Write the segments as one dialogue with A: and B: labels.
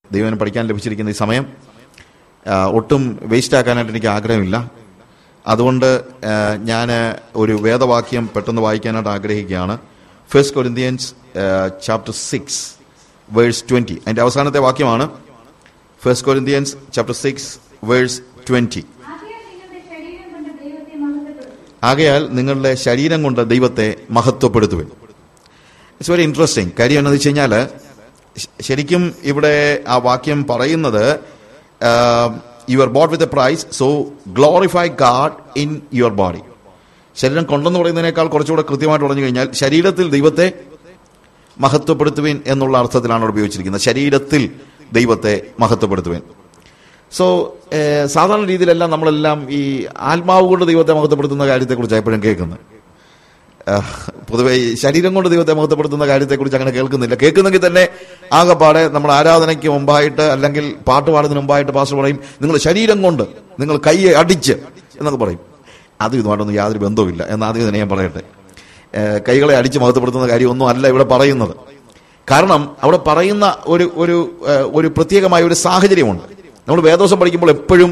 A: ദൈവം പഠിക്കാൻ ലഭിച്ചിരിക്കുന്ന ഈ സമയം ആ, ഒട്ടും വേസ്റ്റ് ആക്കാനായിട്ട് എനിക്ക് ആഗ്രഹമില്ല അതുകൊണ്ട് ഞാൻ ഒരു വേദവാക്യം പെട്ടെന്ന് വായിക്കാനായിട്ട് ആഗ്രഹിക്കുകയാണ് first Corinthians chapter six verse twenty അതിൻ്റെ അവസാനത്തെ വാക്യമാണ് first Corinthians chapter six verse twenty
B: ആകയാൽ നിങ്ങളുടെ ശരീരം കൊണ്ട് ദൈവത്തെ
A: ആകയാൽ നിങ്ങളുടെ ശരീരം കൊണ്ട് ദൈവത്തെ
B: മഹത്വപ്പെടുത്തും
A: മഹത്വപ്പെടുത്തുവിൻ ഇറ്റ്സ് വെരി ഇൻട്രസ്റ്റിംഗ് കാര്യം എന്താണെന്ന് വെച്ച് കഴിഞ്ഞാൽ ശരിക്കും ഇവിടെ ആ വാക്യം പറയുന്നത് you are bought with a price so glorify God in your body ശരീരം കൊണ്ടെന്ന് പറയുന്നതിനേക്കാൾ കുറച്ചുകൂടെ കൃത്യമായിട്ട് പറഞ്ഞു കഴിഞ്ഞാൽ ശരീരത്തിൽ ദൈവത്തെ മഹത്വപ്പെടുത്തുവിൻ എന്നുള്ള അർത്ഥത്തിലാണ് അവിടെ ഉപയോഗിച്ചിരിക്കുന്നത് ശരീരത്തിൽ ദൈവത്തെ മഹത്വപ്പെടുത്തുവിൻ സോ സാധാരണ രീതിയിലെല്ലാം നമ്മളെല്ലാം ഈ ആത്മാവ് കൊണ്ട് ദൈവത്തെ മഹത്വപ്പെടുത്തുന്ന കാര്യത്തെക്കുറിച്ച് എപ്പോഴും കേൾക്കുന്നത് ആഹ് പൊതുവെ ഈ ശരീരം കൊണ്ട് ദൈവത്തെ മഹത്വപ്പെടുത്തുന്ന കാര്യത്തെക്കുറിച്ച് അങ്ങനെ കേൾക്കുന്നില്ല കേൾക്കുന്നെങ്കിൽ തന്നെ ആകെപ്പാടെ നമ്മൾ ആരാധനയ്ക്ക് മുമ്പായിട്ട് അല്ലെങ്കിൽ പാട്ട് പാടുന്നതിന് മുമ്പായിട്ട് പാസ്റ്റർ പറയും നിങ്ങൾ ശരീരം കൊണ്ട് നിങ്ങൾ കൈയെ അടിച്ച് എന്നൊക്കെ പറയും അത് ഇതുമായിട്ടൊന്നും യാതൊരു ബന്ധവുമില്ല എന്ന് ആദ്യം തന്നെ ഞാൻ പറയട്ടെ ഏഹ് കൈകളെ അടിച്ച് മഹത്വപ്പെടുത്തുന്ന കാര്യമൊന്നും അല്ല ഇവിടെ പറയുന്നത് കാരണം അവിടെ പറയുന്ന ഒരു ഒരു ഏഹ് ഒരു പ്രത്യേകമായ ഒരു സാഹചര്യമുണ്ട് നമ്മൾ വേദോസം പഠിക്കുമ്പോൾ എപ്പോഴും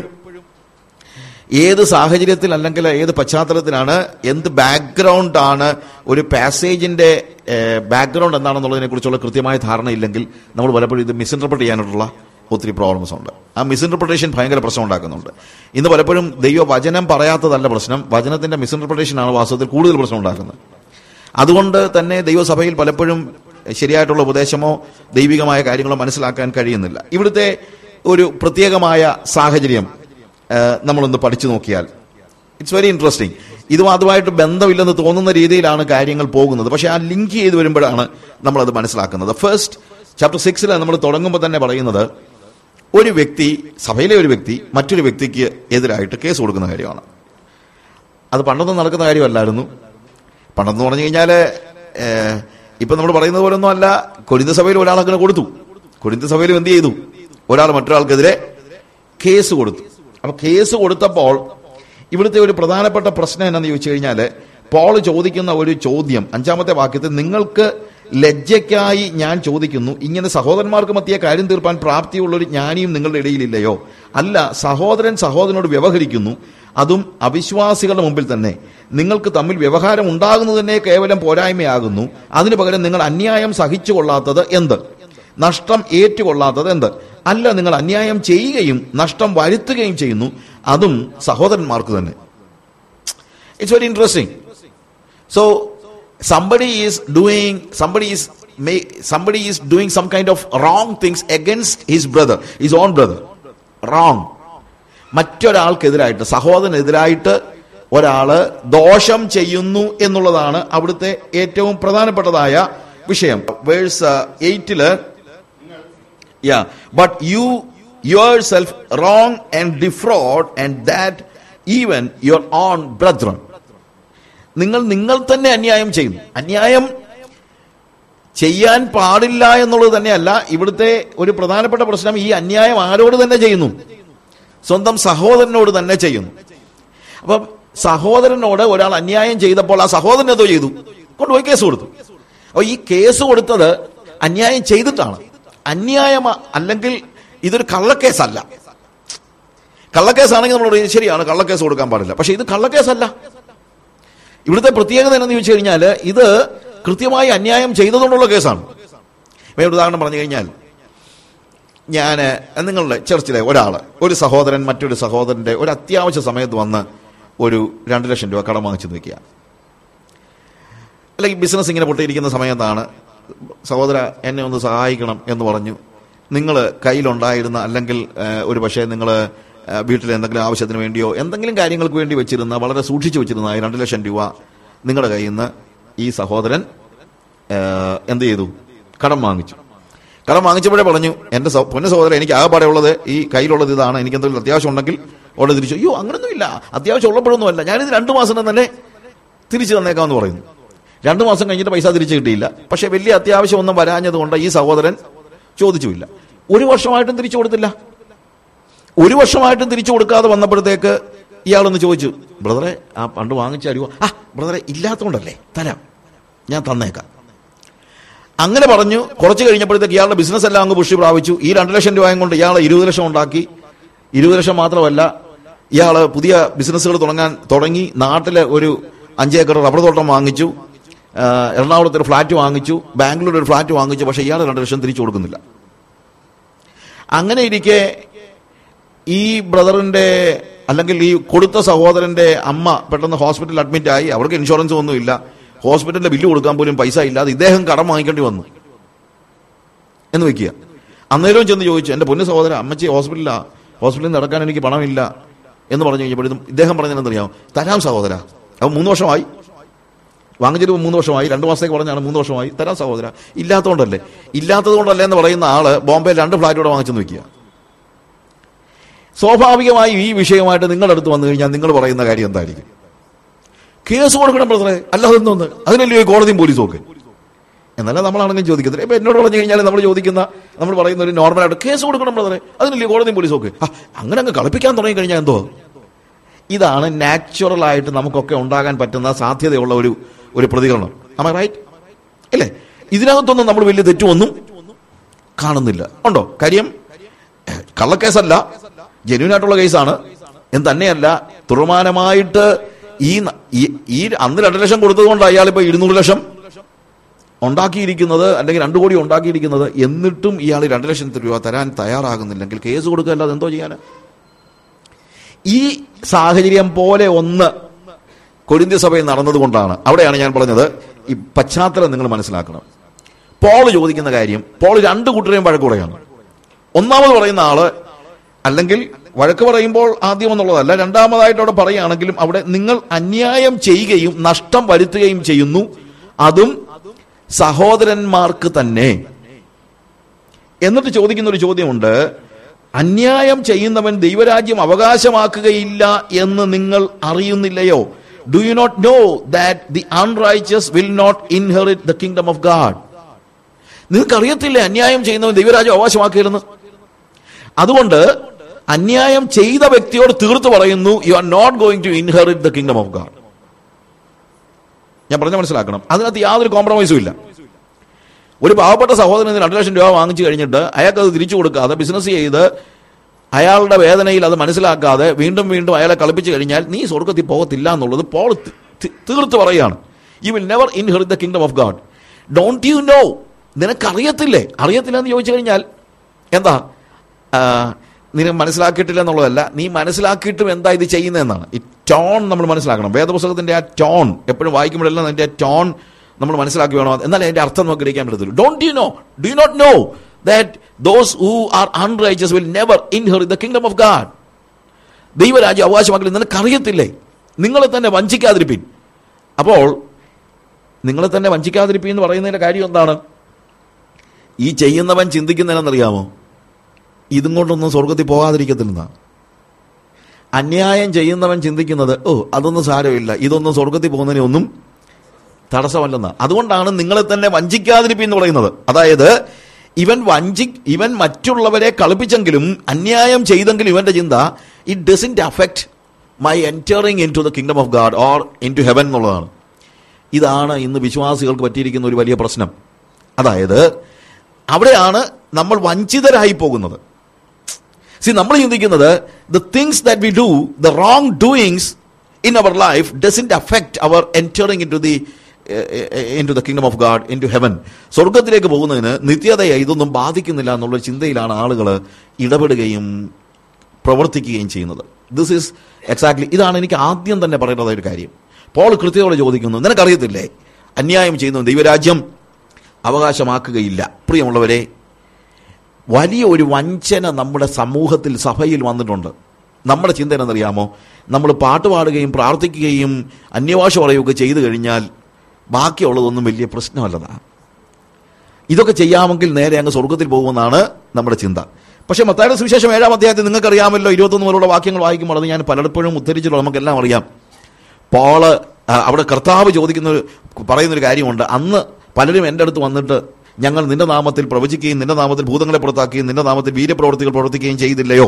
A: ഏത് സാഹചര്യത്തിൽ അല്ലെങ്കിൽ ഏത് പശ്ചാത്തലത്തിലാണ് എന്ത് ബാക്ക്ഗ്രൗണ്ട് ആണ് ഒരു പാസേജിന്റെ ബാക്ക്ഗ്രൗണ്ട് എന്താണെന്നുള്ളതിനെ കുറിച്ചുള്ള കൃത്യമായ ധാരണ ഇല്ലെങ്കിൽ നമ്മൾ പലപ്പോഴും ഇത് മിസ്ഇന്റർപ്രറ്റ് ചെയ്യാനായിട്ടുള്ള ഒത്തിരി പ്രോബ്ലംസ് ഉണ്ട് ആ മിസ്ഇന്റർപ്രിട്ടേഷൻ ഭയങ്കര പ്രശ്നം ഉണ്ടാക്കുന്നുണ്ട് ഇന്ന് പലപ്പോഴും ദൈവ വചനം പറയാത്തതല്ല പ്രശ്നം വചനത്തിന്റെ മിസ്ഇന്റർപ്രിട്ടേഷൻ ആണ് വാസ്തവത്തിൽ കൂടുതൽ പ്രശ്നം ഉണ്ടാക്കുന്നത് അതുകൊണ്ട് തന്നെ ദൈവസഭയിൽ പലപ്പോഴും ശരിയായിട്ടുള്ള ഉപദേശമോ ദൈവികമായ കാര്യങ്ങളോ മനസ്സിലാക്കാൻ കഴിയുന്നില്ല ഇവിടുത്തെ ഒരു പ്രത്യേകമായ സാഹചര്യം ആ, നമ്മളൊന്ന് പഠിച്ചു നോക്കിയാൽ ഇറ്റ്സ് വെരി ഇൻട്രസ്റ്റിംഗ് ഇതും അതുമായിട്ട് ബന്ധമില്ലെന്ന് തോന്നുന്ന രീതിയിലാണ് കാര്യങ്ങൾ പോകുന്നത് പക്ഷേ ആ ലിങ്ക് ചെയ്ത് വരുമ്പോഴാണ് നമ്മളത് മനസ്സിലാക്കുന്നത് ഫസ്റ്റ് ചാപ്റ്റർ സിക്സിൽ നമ്മൾ തുടങ്ങുമ്പോൾ തന്നെ പറയുന്നത് ഒരു വ്യക്തി സഭയിലെ ഒരു വ്യക്തി മറ്റൊരു വ്യക്തിക്ക് എതിരായിട്ട് കേസ് കൊടുക്കുന്ന കാര്യമാണ് അത് പണ്ടൊന്നും നടക്കുന്ന കാര്യമല്ലായിരുന്നു പണ്ടെന്ന് പറഞ്ഞു കഴിഞ്ഞാൽ ഇപ്പൊ നമ്മൾ പറയുന്നത് പോലൊന്നും അല്ല കൊരിന്ത സഭയിൽ ഒരാളങ്ങനെ കൊടുത്തു കൊരിന്ത സഭയിലും എന്ത് ചെയ്തു ഒരാൾ മറ്റൊരാൾക്കെതിരെ കേസ് കൊടുത്തു അപ്പൊ കേസ് കൊടുത്തപ്പോൾ ഇവിടുത്തെ ഒരു പ്രധാനപ്പെട്ട പ്രശ്നം എന്നാന്ന് ചോദിച്ചു കഴിഞ്ഞാൽ പോൾ ചോദിക്കുന്ന ഒരു ചോദ്യം അഞ്ചാമത്തെ വാക്യത്തിൽ നിങ്ങൾക്ക് ലജ്ജയ്ക്കായി ഞാൻ ചോദിക്കുന്നു ഇങ്ങനെ സഹോദരന്മാർക്ക് മധ്യേ കാര്യം തീർപ്പാൻ പ്രാപ്തിയുള്ള ഒരു ജ്ഞാനിയും നിങ്ങളുടെ ഇടയിലില്ലയോ അല്ല സഹോദരൻ സഹോദരനോട് വ്യവഹരിക്കുന്നു അതും അവിശ്വാസികളുടെ മുമ്പിൽ തന്നെ നിങ്ങൾക്ക് തമ്മിൽ വ്യവഹാരം ഉണ്ടാകുന്നത് തന്നെ കേവലം പോരായ്മയാകുന്നു അതിനു പകരം നിങ്ങൾ അന്യായം സഹിച്ചു കൊള്ളാത്തത് എന്ത് നഷ്ടം ഏറ്റുകൊള്ളാത്തത് എന്ത് അല്ല നിങ്ങൾ അന്യായം ചെയ്യുകയും നഷ്ടം വരുത്തുകയും ചെയ്യുന്നു അതും സഹോദരന്മാർക്ക് തന്നെ it's very interesting so somebody is doing somebody is somebody is doing some kind of wrong things against his brother his own brother wrong മറ്റൊരാൾക്കെതിരായിട്ട് സഹോദരനെതിരായിട്ട് ഒരാള് ദോഷം ചെയ്യുന്നു എന്നുള്ളതാണ് അവിടുത്തെ ഏറ്റവും പ്രധാനപ്പെട്ടതായ വിഷയം വേഴ്സ് എയ്റ്റില് yeah but you yourself wrong and defraud and that even your own brethren നിങ്ങൾ നിങ്ങൾ തന്നെ അന്യായം ചെയ്യുന്നു അന്യായം ചെയ്യാൻ പാടില്ല എന്നുള്ളത് തന്നെയല്ല ഇവിടുത്തെ ഒരു പ്രധാനപ്പെട്ട പ്രശ്നം ഈ അന്യായം ആരോട് തന്നെ ചെയ്യുന്നു സ്വന്തം സഹോദരനോട് തന്നെ ചെയ്യുന്നു അപ്പം സഹോദരനോട് ഒരാൾ അന്യായം ചെയ്തപ്പോൾ ആ സഹോദരൻ എന്തോ ചെയ്തു കൊണ്ടുപോയി കേസ് കൊടുത്തു അപ്പോൾ ഈ കേസ് കൊടുത്തത് അന്യായം ചെയ്തിട്ടാണ് അന്യായം അല്ലെങ്കിൽ ഇതൊരു കള്ളക്കേസല്ല കള്ളക്കേസാണെങ്കിൽ നമ്മൾ പറയും ശരിയാണ് കള്ളക്കേസ് കൊടുക്കാൻ പാടില്ല പക്ഷെ ഇത് കള്ളക്കേസല്ല ഇവിടുത്തെ പ്രത്യേകത എന്നു ചോദിച്ചു കഴിഞ്ഞാൽ ഇത് കൃത്യമായി അന്യായം ചെയ്തതുകൊണ്ടുള്ള കേസാണ് ഇപ്പൊ ഒരു ഉദാഹരണം പറഞ്ഞു കഴിഞ്ഞാൽ ഞാൻ നിങ്ങളുടെ ചർച്ചിലെ ഒരാൾ ഒരു സഹോദരൻ മറ്റൊരു സഹോദരന്റെ ഒരു അത്യാവശ്യ സമയത്ത് വന്ന് ഒരു രണ്ട് ലക്ഷം രൂപ കടം വാങ്ങിച്ചു നിൽക്കുക അല്ലെങ്കിൽ ബിസിനസ് ഇങ്ങനെ പൊട്ടിയിരിക്കുന്ന സമയത്താണ് സഹോദര എന്നെ ഒന്ന് സഹായിക്കണം എന്ന് പറഞ്ഞു നിങ്ങൾ കയ്യിലുണ്ടായിരുന്ന അല്ലെങ്കിൽ ഏഹ്, ഒരു പക്ഷേ നിങ്ങൾ വീട്ടിൽ എന്തെങ്കിലും ആവശ്യത്തിന് വേണ്ടിയോ എന്തെങ്കിലും കാര്യങ്ങൾക്ക് വേണ്ടി വെച്ചിരുന്ന വളരെ സൂക്ഷിച്ചു വെച്ചിരുന്ന ഈ രണ്ട് ലക്ഷം രൂപ നിങ്ങളുടെ കയ്യിൽ നിന്ന് ഈ സഹോദരൻ ഏഹ്, എന്ത് ചെയ്തു കടം വാങ്ങിച്ചു കടം വാങ്ങിച്ചപ്പോഴേ പറഞ്ഞു എൻ്റെ സഹ- പൊന്ന സഹോദരൻ എനിക്ക് ആകെപ്പാടെ ഉള്ളത് ഈ കയ്യിലുള്ളത് ഇതാണ് എനിക്ക് എന്തെങ്കിലും അത്യാവശ്യം ഉണ്ടെങ്കിൽ ഉടനെ തിരിച്ചു അയ്യോ അങ്ങനൊന്നുമില്ല അത്യാവശ്യം ഉള്ളപ്പോഴൊന്നും അല്ല ഞാനിത് രണ്ട് മാസം തന്നെ തിരിച്ചു തന്നേക്കാമെന്ന് പറയുന്നു രണ്ടു മാസം കഴിഞ്ഞിട്ട് പൈസ തിരിച്ചു കിട്ടിയില്ല പക്ഷെ വലിയ അത്യാവശ്യം ഒന്നും വരാഞ്ഞത് കൊണ്ട് ഈ സഹോദരൻ ചോദിച്ചുമില്ല ഒരു വർഷമായിട്ടും തിരിച്ചു കൊടുത്തില്ല ഒരു വർഷമായിട്ടും തിരിച്ചു കൊടുക്കാതെ വന്നപ്പോഴത്തേക്ക് ഇയാളൊന്ന് ചോദിച്ചു ബ്രദറെ ആ പണ്ട് വാങ്ങിച്ച അരിവോ ആ ബ്രദറെ ഇല്ലാത്തതുകൊണ്ടല്ലേ തരാം ഞാൻ തന്നേക്കാം അങ്ങനെ പറഞ്ഞു കുറച്ച് കഴിഞ്ഞപ്പോഴത്തേക്ക് ഇയാളുടെ ബിസിനസ് എല്ലാം അങ്ങ് പുഷ്ടി പ്രാപിച്ചു ഈ രണ്ട് ലക്ഷം രൂപയും കൊണ്ട് ഇയാൾ ഇരുപത് ലക്ഷം ഉണ്ടാക്കി ഇരുപത് ലക്ഷം മാത്രമല്ല ഇയാൾ പുതിയ ബിസിനസ്സുകൾ തുടങ്ങാൻ തുടങ്ങി നാട്ടിലെ ഒരു അഞ്ചേക്കർ റബ്ബർ തോട്ടം വാങ്ങിച്ചു ആ, എറണാകുളത്ത് ഒരു ഫ്ലാറ്റ് വാങ്ങിച്ചു ബാംഗ്ലൂരിൽ ഒരു ഫ്ലാറ്റ് വാങ്ങിച്ചു പക്ഷേ ഇയാൾ രണ്ട് ലക്ഷം തിരിച്ചു കൊടുക്കുന്നില്ല അങ്ങനെ ഇരിക്കെ ഈ ബ്രദറിന്റെ അല്ലെങ്കിൽ ഈ കൊടുത്ത സഹോദരന്റെ അമ്മ പെട്ടെന്ന് ഹോസ്പിറ്റലിൽ അഡ്മിറ്റ് ആയി അവർക്ക് ഇൻഷുറൻസ് ഒന്നുമില്ല ഹോസ്പിറ്റലിന്റെ ബില്ല് കൊടുക്കാൻ പോലും പൈസ ഇല്ലാതെ ഇദ്ദേഹം കടം വാങ്ങിക്കേണ്ടി വന്നു എന്ന് വെക്കുക അന്നേരവും ചെന്ന് ചോദിച്ചു എന്റെ പൊന്നു സഹോദരൻ അമ്മച്ചി ഹോസ്പിറ്റലിലാ ഹോസ്പിറ്റലിൽ നിന്ന് നടക്കാൻ എനിക്ക് പണമില്ല എന്ന് പറഞ്ഞു കഴിഞ്ഞപ്പോഴും ഇദ്ദേഹം പറഞ്ഞതെന്നറിയാമോ തരാം സഹോദര അപ്പൊ മൂന്ന് വർഷമായി വാങ്ങിച്ചിട്ട് മൂന്ന് വർഷമായി രണ്ട് മാസത്തേക്ക് പറഞ്ഞാണ് മൂന്ന് വർഷമായി തരാം സഹോദര ഇല്ലാത്തതുകൊണ്ടല്ലേ ഇല്ലാത്തത് കൊണ്ടല്ലേ എന്ന് പറയുന്ന ആള് ബോംബെയിൽ രണ്ട് ഫ്ലാറ്റ് കൂടെ വാങ്ങിച്ചെന്ന് വെക്കുക സ്വാഭാവികമായും ഈ വിഷയമായിട്ട് നിങ്ങളുടെ അടുത്ത് വന്നു കഴിഞ്ഞാൽ നിങ്ങൾ പറയുന്ന കാര്യം എന്തായിരിക്കും കേസ് കൊടുക്കണം ബ്രദറെ അല്ലാതെ എന്തോന്ന് അതിനല്ലേ ഈ കോടതിയും പോലീസും ഒക്കെ എന്നല്ല നമ്മളാണെങ്കിലും ചോദിക്കുന്നത് ഇപ്പൊ എന്നോട് പറഞ്ഞു കഴിഞ്ഞാൽ നമ്മൾ ചോദിക്കുന്ന നമ്മൾ പറയുന്ന ഒരു നോർമലായിട്ട് കേസ് കൊടുക്കണം ബ്രദറെ അതിനല്ലേ കോടതിയും പോലീസും ഒക്കെ ആ, അങ്ങനെ അങ്ങ് കളിപ്പിക്കാൻ തുടങ്ങി കഴിഞ്ഞാൽ എന്തോ ഇതാണ് നാച്ചുറൽ ആയിട്ട് നമുക്കൊക്കെ ഉണ്ടാകാൻ പറ്റുന്ന സാധ്യതയുള്ള ഒരു ഒരു പ്രതികരണം അമ്മ റൈറ്റ് അല്ലേ ഇതിനകത്തൊന്നും നമ്മൾ വലിയ തെറ്റുമൊന്നും കാണുന്നില്ല ഉണ്ടോ കാര്യം ഏഹ്, കള്ളക്കേസല്ല ജെന്യൂൻ ആയിട്ടുള്ള കേസാണ് എന്ന് തന്നെയല്ല തുറമാനമായിട്ട് ഈ ന- ഈ- ഈ അന്ന് രണ്ട് ലക്ഷം കൊടുത്തത് കൊണ്ട് അയാൾ ഇപ്പൊ ഇരുന്നൂറ് ലക്ഷം ഉണ്ടാക്കിയിരിക്കുന്നത് അല്ലെങ്കിൽ രണ്ടു കോടി ഉണ്ടാക്കിയിരിക്കുന്നത് എന്നിട്ടും ഇയാൾ രണ്ട് ലക്ഷം രൂപ തരാൻ തയ്യാറാകുന്നില്ലെങ്കിൽ കേസ് കൊടുക്കുക അല്ലാതെ എന്തോ ചെയ്യാന് ഈ സാഹചര്യം പോലെ ഒന്ന് കൊരിന്ത്യ സഭയിൽ നടന്നതുകൊണ്ടാണ് അവിടെയാണ് ഞാൻ പറഞ്ഞത് ഈ പശ്ചാത്തലം നിങ്ങൾ മനസ്സിലാക്കണം പോൾ ചോദിക്കുന്ന കാര്യം പോൾ രണ്ട് കൂട്ടരെയും വഴക്ക് പറയുകയാണ് ഒന്നാമത് പറയുന്ന ആള് അല്ലെങ്കിൽ വഴക്ക് പറയുമ്പോൾ ആദ്യം എന്നുള്ളതല്ല രണ്ടാമതായിട്ട് അവിടെ പറയുകയാണെങ്കിലും അവിടെ നിങ്ങൾ അന്യായം ചെയ്യുകയും നഷ്ടം വരുത്തുകയും ചെയ്യുന്നു അതും സഹോദരന്മാർക്ക് തന്നെ എന്നിട്ട് ചോദിക്കുന്ന ഒരു ചോദ്യമുണ്ട് അന്യായം ചെയ്യുന്നവൻ ദൈവരാജ്യം അവകാശമാക്കുകയില്ല എന്ന് നിങ്ങൾ അറിയുന്നില്ലയോ do you not know that the unrighteous will not inherit the kingdom of God നിങ്ങൾക്ക് അറിയത്തില്ലേ അന്യായം ചെയ്യുന്നവൻ ദൈവരാജ്യം അവകാശമാക്കിയിരുന്നു അതുകൊണ്ട് അന്യായം ചെയ്ത വ്യക്തിയോട് തീർത്ത് പറയുന്നു you are not going to inherit the kingdom of God ഞാൻ പറഞ്ഞ മനസ്സിലാക്കണം അതിനകത്ത് യാതൊരു കോംപ്രമൈസും ഇല്ല ഒരു പാവപ്പെട്ട സഹോദരന് രണ്ട് ലക്ഷം രൂപ വാങ്ങിച്ചു കഴിഞ്ഞിട്ട് അയാൾക്ക് അത് തിരിച്ചു കൊടുക്കാതെ ബിസിനസ് ചെയ്ത് അയാളുടെ വേദനയിൽ അത് മനസ്സിലാക്കാതെ വീണ്ടും വീണ്ടും അയാളെ കളിപ്പിച്ചു കഴിഞ്ഞാൽ നീ സ്വർഗത്തിൽ പോകത്തില്ല എന്നുള്ളത് പോൾ തി- തി- തീർത്ത് പറയാണ് you will never inherit the kingdom of God don't you know നിനക്കറിയത്തില്ലേ അറിയത്തില്ല എന്ന് ചോദിച്ചു കഴിഞ്ഞാൽ എന്താ ആ, നിനക്ക് മനസ്സിലാക്കിയിട്ടില്ല എന്നുള്ളതല്ല നീ മനസ്സിലാക്കിയിട്ടും എന്താ ഇത് ചെയ്യുന്നതെന്നാണ് ഈ ടോൺ നമ്മൾ മനസ്സിലാക്കണം വേദപുസ്തകത്തിന്റെ ആ ടോൺ എപ്പോഴും വായിക്കുമ്പോഴെല്ലാം അതിന്റെ ടോൺ നമ്മൾ മനസ്സിലാക്കി വേണം എന്നാലേ അതിന്റെ അർത്ഥം നമുക്ക് ഗ്രഹിക്കാൻ പറ്റത്തുള്ളൂ don't you know do you not know that those who are unrighteous will never inherit the kingdom of God ദൈവരാജ്യം അവകാശമാക്കി നിനക്കറിയത്തില്ലേ നിങ്ങളെ തന്നെ വഞ്ചിക്കാതിരിപ്പിൻ അപ്പോൾ നിങ്ങളെ തന്നെ വഞ്ചിക്കാതിരിപ്പിൻ എന്ന് പറയുന്നതിന്റെ കാര്യം എന്താണ് ഈ ചെയ്യുന്നവൻ ചിന്തിക്കുന്നതിനെന്നറിയാമോ ഇതും കൊണ്ടൊന്നും സ്വർഗത്തിൽ പോകാതിരിക്കത്തില്ലെന്നാ അന്യായം ചെയ്യുന്നവൻ ചിന്തിക്കുന്നത് ഓ അതൊന്നും സാരമില്ല ഇതൊന്നും സ്വർഗത്തിൽ പോകുന്നതിനൊന്നും തടസ്സമല്ലെന്ന് അതുകൊണ്ടാണ് നിങ്ങളെ തന്നെ വഞ്ചിക്കാതിരിപ്പിൻ എന്ന് പറയുന്നത് അതായത് ഇവൻ വഞ്ചി ഇവൻ മറ്റുള്ളവരെ കളിപ്പിച്ചെങ്കിലും അന്യായം ചെയ്തെങ്കിലും ഇവന്റെ ചിന്ത it doesn't affect my entering into the kingdom of God or into heaven എന്നുള്ളതാണ് ഇതാണ് ഇന്ന് വിശ്വാസികൾക്ക് പറ്റിയിരിക്കുന്ന ഒരു വലിയ പ്രശ്നം അതായത് അവിടെയാണ് നമ്മൾ വഞ്ചിതരായി പോകുന്നത് സി നമ്മൾ ചിന്തിക്കുന്നത് the things that we do the wrong doings in our life doesn't affect our entering into the into the kingdom of God into heaven സ്വർഗത്തിലേക്ക് പോകുന്നതിന് നിത്യതയെ ഇതൊന്നും ബാധിക്കുന്നില്ല എന്നുള്ള ചിന്തയിലാണ് ആളുകൾ ഇടപെടുകയും പ്രവർത്തിക്കുകയും ചെയ്യുന്നത് ദിസ് ഈസ് എക്സാക്ട്ലി ഇതാണ് എനിക്ക് ആദ്യം തന്നെ പറയേണ്ടതായ ഒരു കാര്യം പോൾ കൃത്യതയോടെ ചോദിക്കുന്നു നിനക്കറിയത്തില്ലേ അന്യായം ചെയ്യുന്നു ദൈവരാജ്യം അവകാശമാക്കുകയില്ല പ്രിയമുള്ളവരെ വലിയ ഒരു വഞ്ചന നമ്മുടെ സമൂഹത്തിൽ സഭയിൽ വന്നിട്ടുണ്ട് നമ്മുടെ ചിന്ത എന്നറിയാമോ നമ്മൾ പാട്ട് പാടുകയും പ്രാർത്ഥിക്കുകയും അന്യഭാഷ പറയുകയൊക്കെ ചെയ്തു കഴിഞ്ഞാൽ ബാക്കിയുള്ളതൊന്നും വലിയ പ്രശ്നമല്ലതാണ് ഇതൊക്കെ ചെയ്യാമെങ്കിൽ നേരെ അങ്ങ് സ്വർഗത്തിൽ പോകുമെന്നാണ് നമ്മുടെ ചിന്ത പക്ഷേ മത്തായുടെ സുവിശേഷം ഏഴാം അധ്യായത്തിൽ നിങ്ങൾക്കറിയാമല്ലോ ഇരുപത്തൊന്ന് മുതലുള്ള വാക്യങ്ങൾ വായിക്കുമ്പോൾ അത് ഞാൻ പലപ്പോഴും ഉദ്ധരിച്ചിട്ടുള്ള നമുക്കെല്ലാം അറിയാം പോള് ആ, അവിടെ കർത്താവ് ചോദിക്കുന്ന ഒരു പറയുന്നൊരു കാര്യമുണ്ട് അന്ന് പലരും എൻ്റെ അടുത്ത് വന്നിട്ട് ഞങ്ങൾ നിന്റെ നാമത്തിൽ പ്രവചിക്കുകയും നിന്റെ നാമത്തിൽ ഭൂതങ്ങളെ പുറത്താക്കുകയും നിന്റെ നാമത്തിൽ വീര്യപ്രവർത്തികൾ പ്രവർത്തിക്കുകയും ചെയ്തില്ലയോ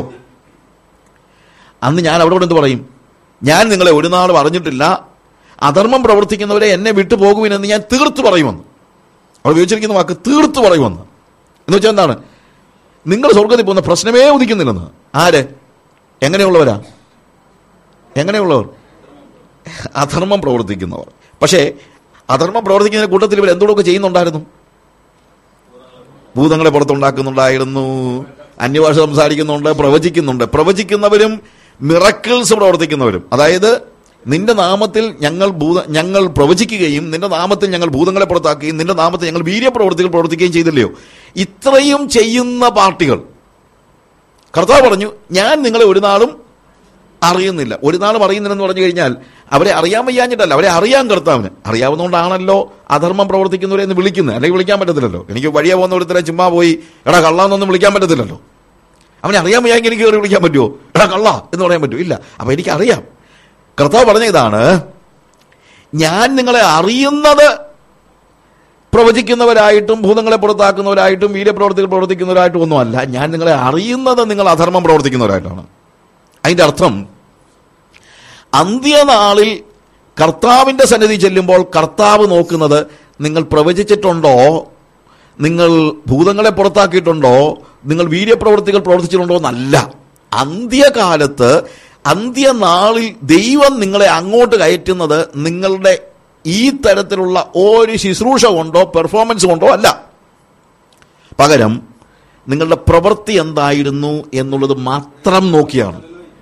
A: അന്ന് ഞാൻ അവിടെ എന്ത് പറയും ഞാൻ നിങ്ങളെ ഒരു നാളും അറിഞ്ഞിട്ടില്ല അധർമ്മം പ്രവർത്തിക്കുന്നവരെ എന്നെ വിട്ടു പോകുവിനെന്ന് ഞാൻ തീർത്തു പറയുമെന്ന് അവിടെ ഉപയോഗിച്ചിരിക്കുന്ന വാക്ക് തീർത്തു പറയുമെന്ന് എന്ന് വെച്ചാൽ എന്താണ് നിങ്ങൾ സ്വർഗത്തിൽ പോകുന്ന പ്രശ്നമേ ഉദിക്കുന്നില്ലെന്ന് ആര് എങ്ങനെയുള്ളവരാ എങ്ങനെയുള്ളവർ അധർമ്മം പ്രവർത്തിക്കുന്നവർ പക്ഷേ അധർമ്മം പ്രവർത്തിക്കുന്ന കൂട്ടത്തിൽ ഇവർ എന്തുകൊണ്ടൊക്കെ ചെയ്യുന്നുണ്ടായിരുന്നു ഭൂതങ്ങളെ പുറത്തുണ്ടാക്കുന്നുണ്ടായിരുന്നു അന്യഭാഷ സംസാരിക്കുന്നുണ്ട് പ്രവചിക്കുന്നുണ്ട് പ്രവചിക്കുന്നവരും മിറക്കിൾസ് പ്രവർത്തിക്കുന്നവരും അതായത് നിന്റെ നാമത്തിൽ ഞങ്ങൾ ഭൂത ഞങ്ങൾ പ്രവചിക്കുകയും നിന്റെ നാമത്തിൽ ഞങ്ങൾ ഭൂതങ്ങളെ പുറത്താക്കുകയും നിന്റെ നാമത്തിൽ ഞങ്ങൾ വീര്യപ്രവർത്തികൾ പ്രവർത്തിക്കുകയും ചെയ്തില്ലയോ ഇത്രയും ചെയ്യുന്ന പാർട്ടികൾ കർത്താവ് പറഞ്ഞു ഞാൻ നിങ്ങളെ ഒരു നാളും അറിയുന്നില്ല ഒരു നാളും അറിയുന്നില്ലെന്ന് പറഞ്ഞു കഴിഞ്ഞാൽ അവരെ അറിയാൻ വയ്യാഞ്ഞിട്ടല്ല അവരെ അറിയാൻ കർത്താവിന് അറിയാവുന്നതുകൊണ്ടാണല്ലോ അധർമ്മം പ്രവർത്തിക്കുന്നവരെ എന്ന് വിളിക്കുന്നത് അല്ലെങ്കിൽ വിളിക്കാൻ പറ്റത്തില്ലല്ലോ എനിക്ക് വഴിയെ പോകുന്ന ഒരുത്തരെ ചുമ്മാ പോയി എടാ കള്ളാന്നൊന്നും വിളിക്കാൻ പറ്റത്തില്ലല്ലോ അവനെ അറിയാൻ വയ്യാമെങ്കിൽ എനിക്ക് കയറി വിളിക്കാൻ പറ്റുമോ എടാ കള്ള എന്ന് പറയാൻ പറ്റുമോ ഇല്ല അപ്പൊ എനിക്കറിയാം കർത്താവ് പറഞ്ഞ ഇതാണ് ഞാൻ നിങ്ങളെ അറിയുന്നത് പ്രവചിക്കുന്നവരായിട്ടും ഭൂതങ്ങളെ പുറത്താക്കുന്നവരായിട്ടും വീര്യപ്രവർത്തികൾ പ്രവർത്തിക്കുന്നവരായിട്ടും ഒന്നുമല്ല ഞാൻ നിങ്ങളെ അറിയുന്നത് നിങ്ങൾ അധർമ്മം പ്രവർത്തിക്കുന്നവരായിട്ടാണ് അതിന്റെ അർത്ഥം അന്ത്യനാളിൽ കർത്താവിന്റെ സന്നിധി ചെല്ലുമ്പോൾ കർത്താവ് നോക്കുന്നത് നിങ്ങൾ പ്രവചിച്ചിട്ടുണ്ടോ നിങ്ങൾ ഭൂതങ്ങളെ പുറത്താക്കിയിട്ടുണ്ടോ നിങ്ങൾ വീര്യപ്രവർത്തികൾ പ്രവർത്തിച്ചിട്ടുണ്ടോ എന്നല്ല അന്ത്യകാലത്ത് അന്ത്യനാളിൽ ദൈവം നിങ്ങളെ അങ്ങോട്ട് കയറ്റുന്നത് നിങ്ങളുടെ ഈ തരത്തിലുള്ള ഒരു ശുശ്രൂഷ കൊണ്ടോ പെർഫോമൻസ് കൊണ്ടോ അല്ല പകരം നിങ്ങളുടെ പ്രവൃത്തി എന്തായിരുന്നു എന്നുള്ളത് മാത്രം നോക്കിയാണ്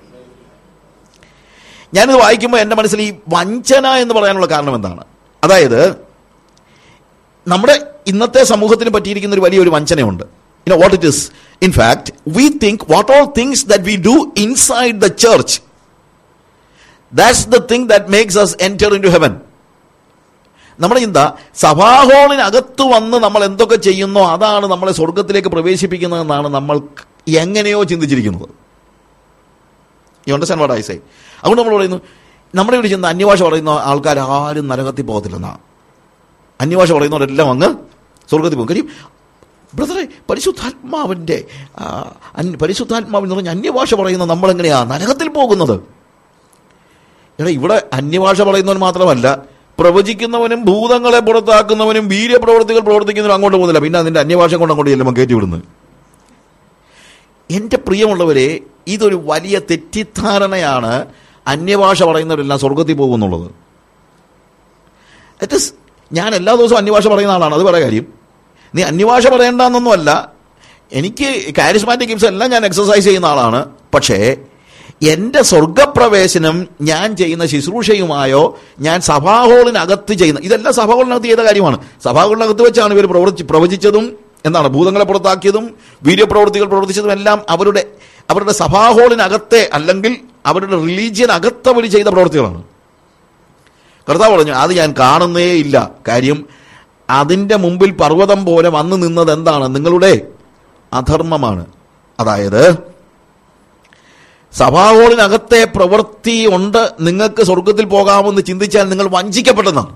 A: ഞാനിത് വായിക്കുമ്പോൾ എൻ്റെ മനസ്സിൽ ഈ വഞ്ചന എന്ന് പറയാനുള്ള കാരണം എന്താണ് അതായത് നമ്മുടെ ഇന്നത്തെ സമൂഹത്തിന് പറ്റിയിരിക്കുന്ന ഒരു വലിയൊരു വഞ്ചനയുണ്ട് you know what it is in fact we think what all things that we do inside the church that's the thing that makes us enter into heaven നമ്മുടെ ചിന്ത സഭാഹോളിനകത്ത് വന്ന് നമ്മൾ എന്തൊക്കെ ചെയ്യുന്നോ അതാണ് നമ്മളെ സ്വർഗത്തിലേക്ക് പ്രവേശിപ്പിക്കുന്നതെന്നാണ് നമ്മൾ എങ്ങനെയോ ചിന്തിച്ചിരിക്കുന്നത് you understand what I say അതുകൊണ്ട് നമ്മൾ പറയുന്നു നമ്മുടെ ഇവിടെ ചെന്ന് അന്യഭാഷ പറയുന്ന ആൾക്കാർ ആരും നരകത്തിൽ പോകത്തില്ലെന്നാ അന്യഭാഷ പറയുന്നവരെല്ലാം അങ്ങ് സ്വർഗത്തിൽ പോകും കാര്യം ബ്രദറെ പരിശുദ്ധാത്മാവിൻ്റെ ആ, അന്യ- പരിശുദ്ധാത്മാവിൽ നിറഞ്ഞ അന്യഭാഷ പറയുന്ന നമ്മളെങ്ങനെയാ നരകത്തിൽ പോകുന്നത് എടാ ഇവിടെ അന്യഭാഷ പറയുന്നവൻ മാത്രമല്ല പ്രവചിക്കുന്നവനും ഭൂതങ്ങളെ പുറത്താക്കുന്നവനും വീര്യപ്രവർത്തികൾ പ്രവർത്തിക്കുന്നവനും അങ്ങോട്ട് പോകുന്നില്ല പിന്നെ അതിന്റെ അന്യഭാഷ കൊണ്ട് അങ്ങോട്ട് ചെല്ലുമ്പോൾ കയറ്റി വിടുന്നത് എൻ്റെ പ്രിയമുള്ളവരെ ഇതൊരു വലിയ തെറ്റിദ്ധാരണയാണ് അന്യഭാഷ പറയുന്നവരെല്ലാം സ്വർഗത്തിൽ പോകുന്നുള്ളത് ഇറ്റ് ഇസ് ഞാൻ എല്ലാ ദിവസവും അന്യഭാഷ പറയുന്ന ആളാണ് അത് പറയാ കാര്യം നീ അന്യഭാഷ പറയേണ്ടെന്നൊന്നുമല്ല എനിക്ക് കാരിസ്മാറ്റിക് ഗിംസ് എല്ലാം ഞാൻ എക്സസൈസ് ചെയ്യുന്ന ആളാണ് പക്ഷേ എൻ്റെ സ്വർഗപ്രവേശനം ഞാൻ ചെയ്യുന്ന ശുശ്രൂഷയുമായോ ഞാൻ സഭാഹോളിനകത്ത് ചെയ്യുന്ന ഇതെല്ലാം സഭാഹോളിനകത്ത് ചെയ്ത കാര്യമാണ് സഭാഹോളിനകത്ത് വെച്ചാണ് ഇവർ പ്രവർത്തി പ്രവചിച്ചതും എന്താണ് ഭൂതങ്ങളെ പുറത്താക്കിയതും വീര്യപ്രവർത്തികൾ പ്രവർത്തിച്ചതും എല്ലാം അവരുടെ അവരുടെ സഭാഹോളിനകത്തെ അല്ലെങ്കിൽ അവരുടെ റിലീജിയൻ അകത്ത് അവർ ചെയ്ത പ്രവർത്തികളാണ് കർത്താവ് പറഞ്ഞു അത് ഞാൻ കാണുന്നേ ഇല്ല കാര്യം അതിൻ്റെ മുമ്പിൽ പർവ്വതം പോലെ വന്നു നിന്നത് എന്താണ് നിങ്ങളുടെ അധർമ്മമാണ് അതായത് സഭാഹോളിനകത്തെ പ്രവൃത്തി ഉണ്ട് നിങ്ങൾക്ക് സ്വർഗത്തിൽ പോകാമെന്ന് ചിന്തിച്ചാൽ നിങ്ങൾ വഞ്ചിക്കപ്പെട്ടെന്നാണ്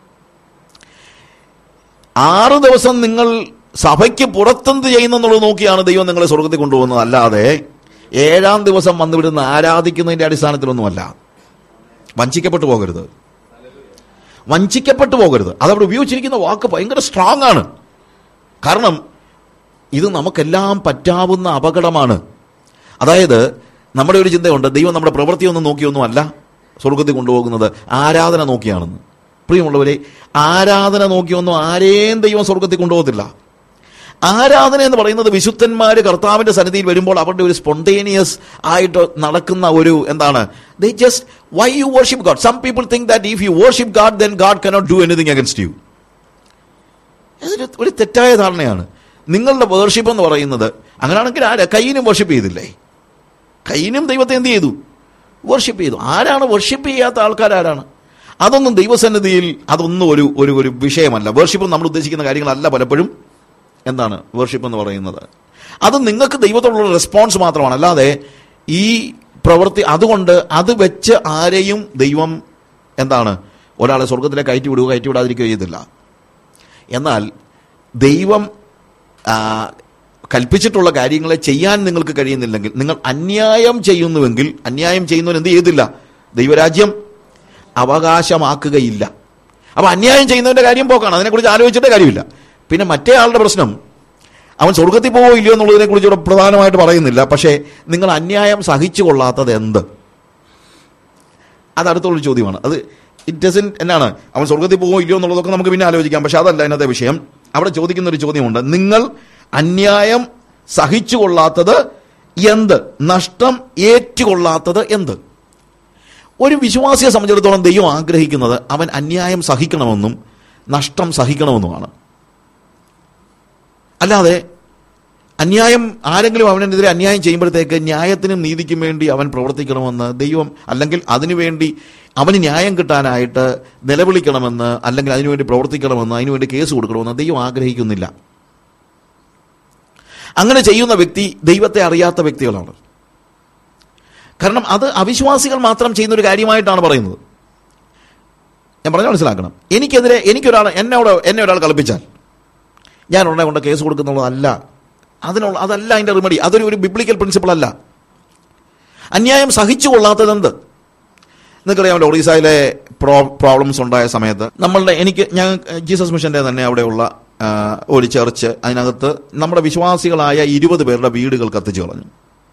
A: ആറ് ദിവസം നിങ്ങൾ സഭയ്ക്ക് പുറത്തെന്ത് ചെയ്യുന്നെന്നുള്ളത് നോക്കിയാണ് ദൈവം നിങ്ങളെ സ്വർഗത്തിൽ കൊണ്ടുപോകുന്നത് അല്ലാതെ ഏഴാം ദിവസം വന്നുവിടുന്ന ആരാധിക്കുന്നതിന്റെ അടിസ്ഥാനത്തിലൊന്നുമല്ല വഞ്ചിക്കപ്പെട്ടു പോകരുത് വഞ്ചിക്കപ്പെട്ടു പോകരുത് അതവിടെ ഉപയോഗിച്ചിരിക്കുന്ന വാക്ക് ഭയങ്കര സ്ട്രോങ് ആണ് കാരണം ഇത് നമുക്കെല്ലാം പറ്റാവുന്ന അപകടമാണ് അതായത് നമ്മുടെ ഒരു ചിന്തയുണ്ട് ദൈവം നമ്മുടെ പ്രവൃത്തിയൊന്നും നോക്കിയൊന്നും അല്ല സ്വർഗത്തിൽ കൊണ്ടുപോകുന്നത് ആരാധന നോക്കിയാണെന്ന് പ്രിയമുള്ളവരെ ആരാധന നോക്കിയൊന്നും ആരെയും ദൈവം സ്വർഗത്തിൽ കൊണ്ടുപോകത്തില്ല ആരാധന എന്ന് പറയുന്നത് വിശുദ്ധന്മാര് കർത്താവിന്റെ സന്നിധിയിൽ വരുമ്പോൾ അവരുടെ ഒരു സ്പോണ്ടേനിയസ് ആയിട്ട് നടക്കുന്ന ഒരു എന്താണ് they just why you worship God some people think that if you worship God then God cannot do anything against you അതൊരു ഒരു തെറ്റായ ധാരണയാണ് നിങ്ങളുടെ വേർഷിപ്പ് എന്ന് പറയുന്നത് അങ്ങനെയാണെങ്കിൽ ആരാ കയ്യിനും വർഷിപ്പ് ചെയ്തില്ലേ കയ്യിനും ദൈവത്തെ എന്ത് ചെയ്തു വർഷിപ്പ് ചെയ്തു ആരാണ് വർഷിപ്പ് ചെയ്യാത്ത ആൾക്കാർ ആരാണ് അതൊന്നും ദൈവസന്നിധിയിൽ അതൊന്നും ഒരു ഒരു ഒരു വിഷയമല്ല വേർഷിപ്പ് നമ്മൾ ഉദ്ദേശിക്കുന്ന കാര്യങ്ങളല്ല പലപ്പോഴും എന്താണ് വേർഷിപ്പ് എന്ന് പറയുന്നത് അത് നിങ്ങൾക്ക് ദൈവത്തോടുള്ള റെസ്പോൺസ് മാത്രമാണ് അല്ലാതെ ഈ പ്രവൃത്തി അതുകൊണ്ട് അത് വെച്ച് ആരെയും ദൈവം എന്താണ് ഒരാളെ സ്വർഗത്തിലേക്ക് കയറ്റി വിടുക കയറ്റി വിടാതിരിക്കുകയോ ചെയ്തില്ല എന്നാൽ ദൈവം ആ, കൽപ്പിച്ചിട്ടുള്ള കാര്യങ്ങളെ ചെയ്യാൻ നിങ്ങൾക്ക് കഴിയുന്നില്ലെങ്കിൽ നിങ്ങൾ അന്യായം ചെയ്യുന്നുവെങ്കിൽ അന്യായം ചെയ്യുന്നവൻ എന്ത് ചെയ്തില്ല ദൈവരാജ്യം അവകാശമാക്കുകയില്ല അപ്പൊ അന്യായം ചെയ്യുന്നവന്റെ കാര്യം പോക്കാണ് അതിനെക്കുറിച്ച് ആലോചിച്ചിട്ടേ കാര്യമില്ല പിന്നെ മറ്റേ ആളുടെ പ്രശ്നം അവൻ സ്വർഗത്തിൽ പോവോ ഇല്ലയോ എന്നുള്ളതിനെ കുറിച്ച് ഇവിടെ പ്രധാനമായിട്ട് പറയുന്നില്ല പക്ഷേ നിങ്ങൾ അന്യായം സഹിച്ചു കൊള്ളാത്തത് എന്ത് അത് അടുത്തുള്ളൊരു ചോദ്യമാണ് അത് ഇറ്റ് ഡസൻ എന്നാണ് അവൻ സ്വർഗത്തിൽ പോവോ ഇല്ലയോ എന്നുള്ളതൊക്കെ നമുക്ക് പിന്നെ ആലോചിക്കാം പക്ഷെ അതല്ല ഇന്നത്തെ വിഷയം അവിടെ ചോദിക്കുന്ന ഒരു ചോദ്യമുണ്ട് നിങ്ങൾ അന്യായം സഹിച്ചു കൊള്ളാത്തത് എന്ത് നഷ്ടം ഏറ്റുകൊള്ളാത്തത് എന്ത് ഒരു വിശ്വാസിയെ സംബന്ധിച്ചിടത്തോളം ദൈവം ആഗ്രഹിക്കുന്നത് അവൻ അന്യായം സഹിക്കണമെന്നും നഷ്ടം സഹിക്കണമെന്നുമാണ് അല്ലാതെ അന്യായം ആരെങ്കിലും അവനെതിരെ അന്യായം ചെയ്യുമ്പോഴത്തേക്ക് ന്യായത്തിനും നീതിക്കും വേണ്ടി അവൻ പ്രവർത്തിക്കണമെന്ന് ദൈവം അല്ലെങ്കിൽ അതിനുവേണ്ടി അവന് ന്യായം കിട്ടാനായിട്ട് നിലവിളിക്കണമെന്ന് അല്ലെങ്കിൽ അതിനുവേണ്ടി പ്രവർത്തിക്കണമെന്ന് അതിനുവേണ്ടി കേസ് കൊടുക്കണമെന്ന് ദൈവം ആഗ്രഹിക്കുന്നില്ല അങ്ങനെ ചെയ്യുന്ന വ്യക്തി ദൈവത്തെ അറിയാത്ത വ്യക്തികളാണ് കാരണം അത് അവിശ്വാസികൾ മാത്രം ചെയ്യുന്ന ഒരു കാര്യമായിട്ടാണ് പറയുന്നത് ഞാൻ പറഞ്ഞ മനസ്സിലാക്കണം എനിക്കെതിരെ എനിക്കൊരാൾ എന്നോട് എന്നെ ഒരാൾ കളിപ്പിച്ചാൽ ഞാൻ ഉടനെ കൊണ്ട് കേസ് കൊടുക്കുന്നുള്ളതല്ല അതിനുള്ള അതല്ല അതിന്റെ റിമഡി അതൊരു ഒരു ബിബ്ലിക്കൽ പ്രിൻസിപ്പിൾ അല്ല അന്യായം സഹിച്ചു കൊള്ളാത്തതെന്ത് നിങ്ങൾക്കറിയാമല്ലോ ഒറീസയിലെ പ്രോ പ്രോബ്ലംസ് ഉണ്ടായ സമയത്ത് നമ്മളുടെ എനിക്ക് ഞാൻ ജീസസ് മിഷന്റെ തന്നെ അവിടെയുള്ള ആ, ഒരു ചർച്ച് അതിനകത്ത് നമ്മുടെ വിശ്വാസികളായ ഇരുപത് പേരുടെ വീടുകൾ കത്തിച്ചു കളഞ്ഞു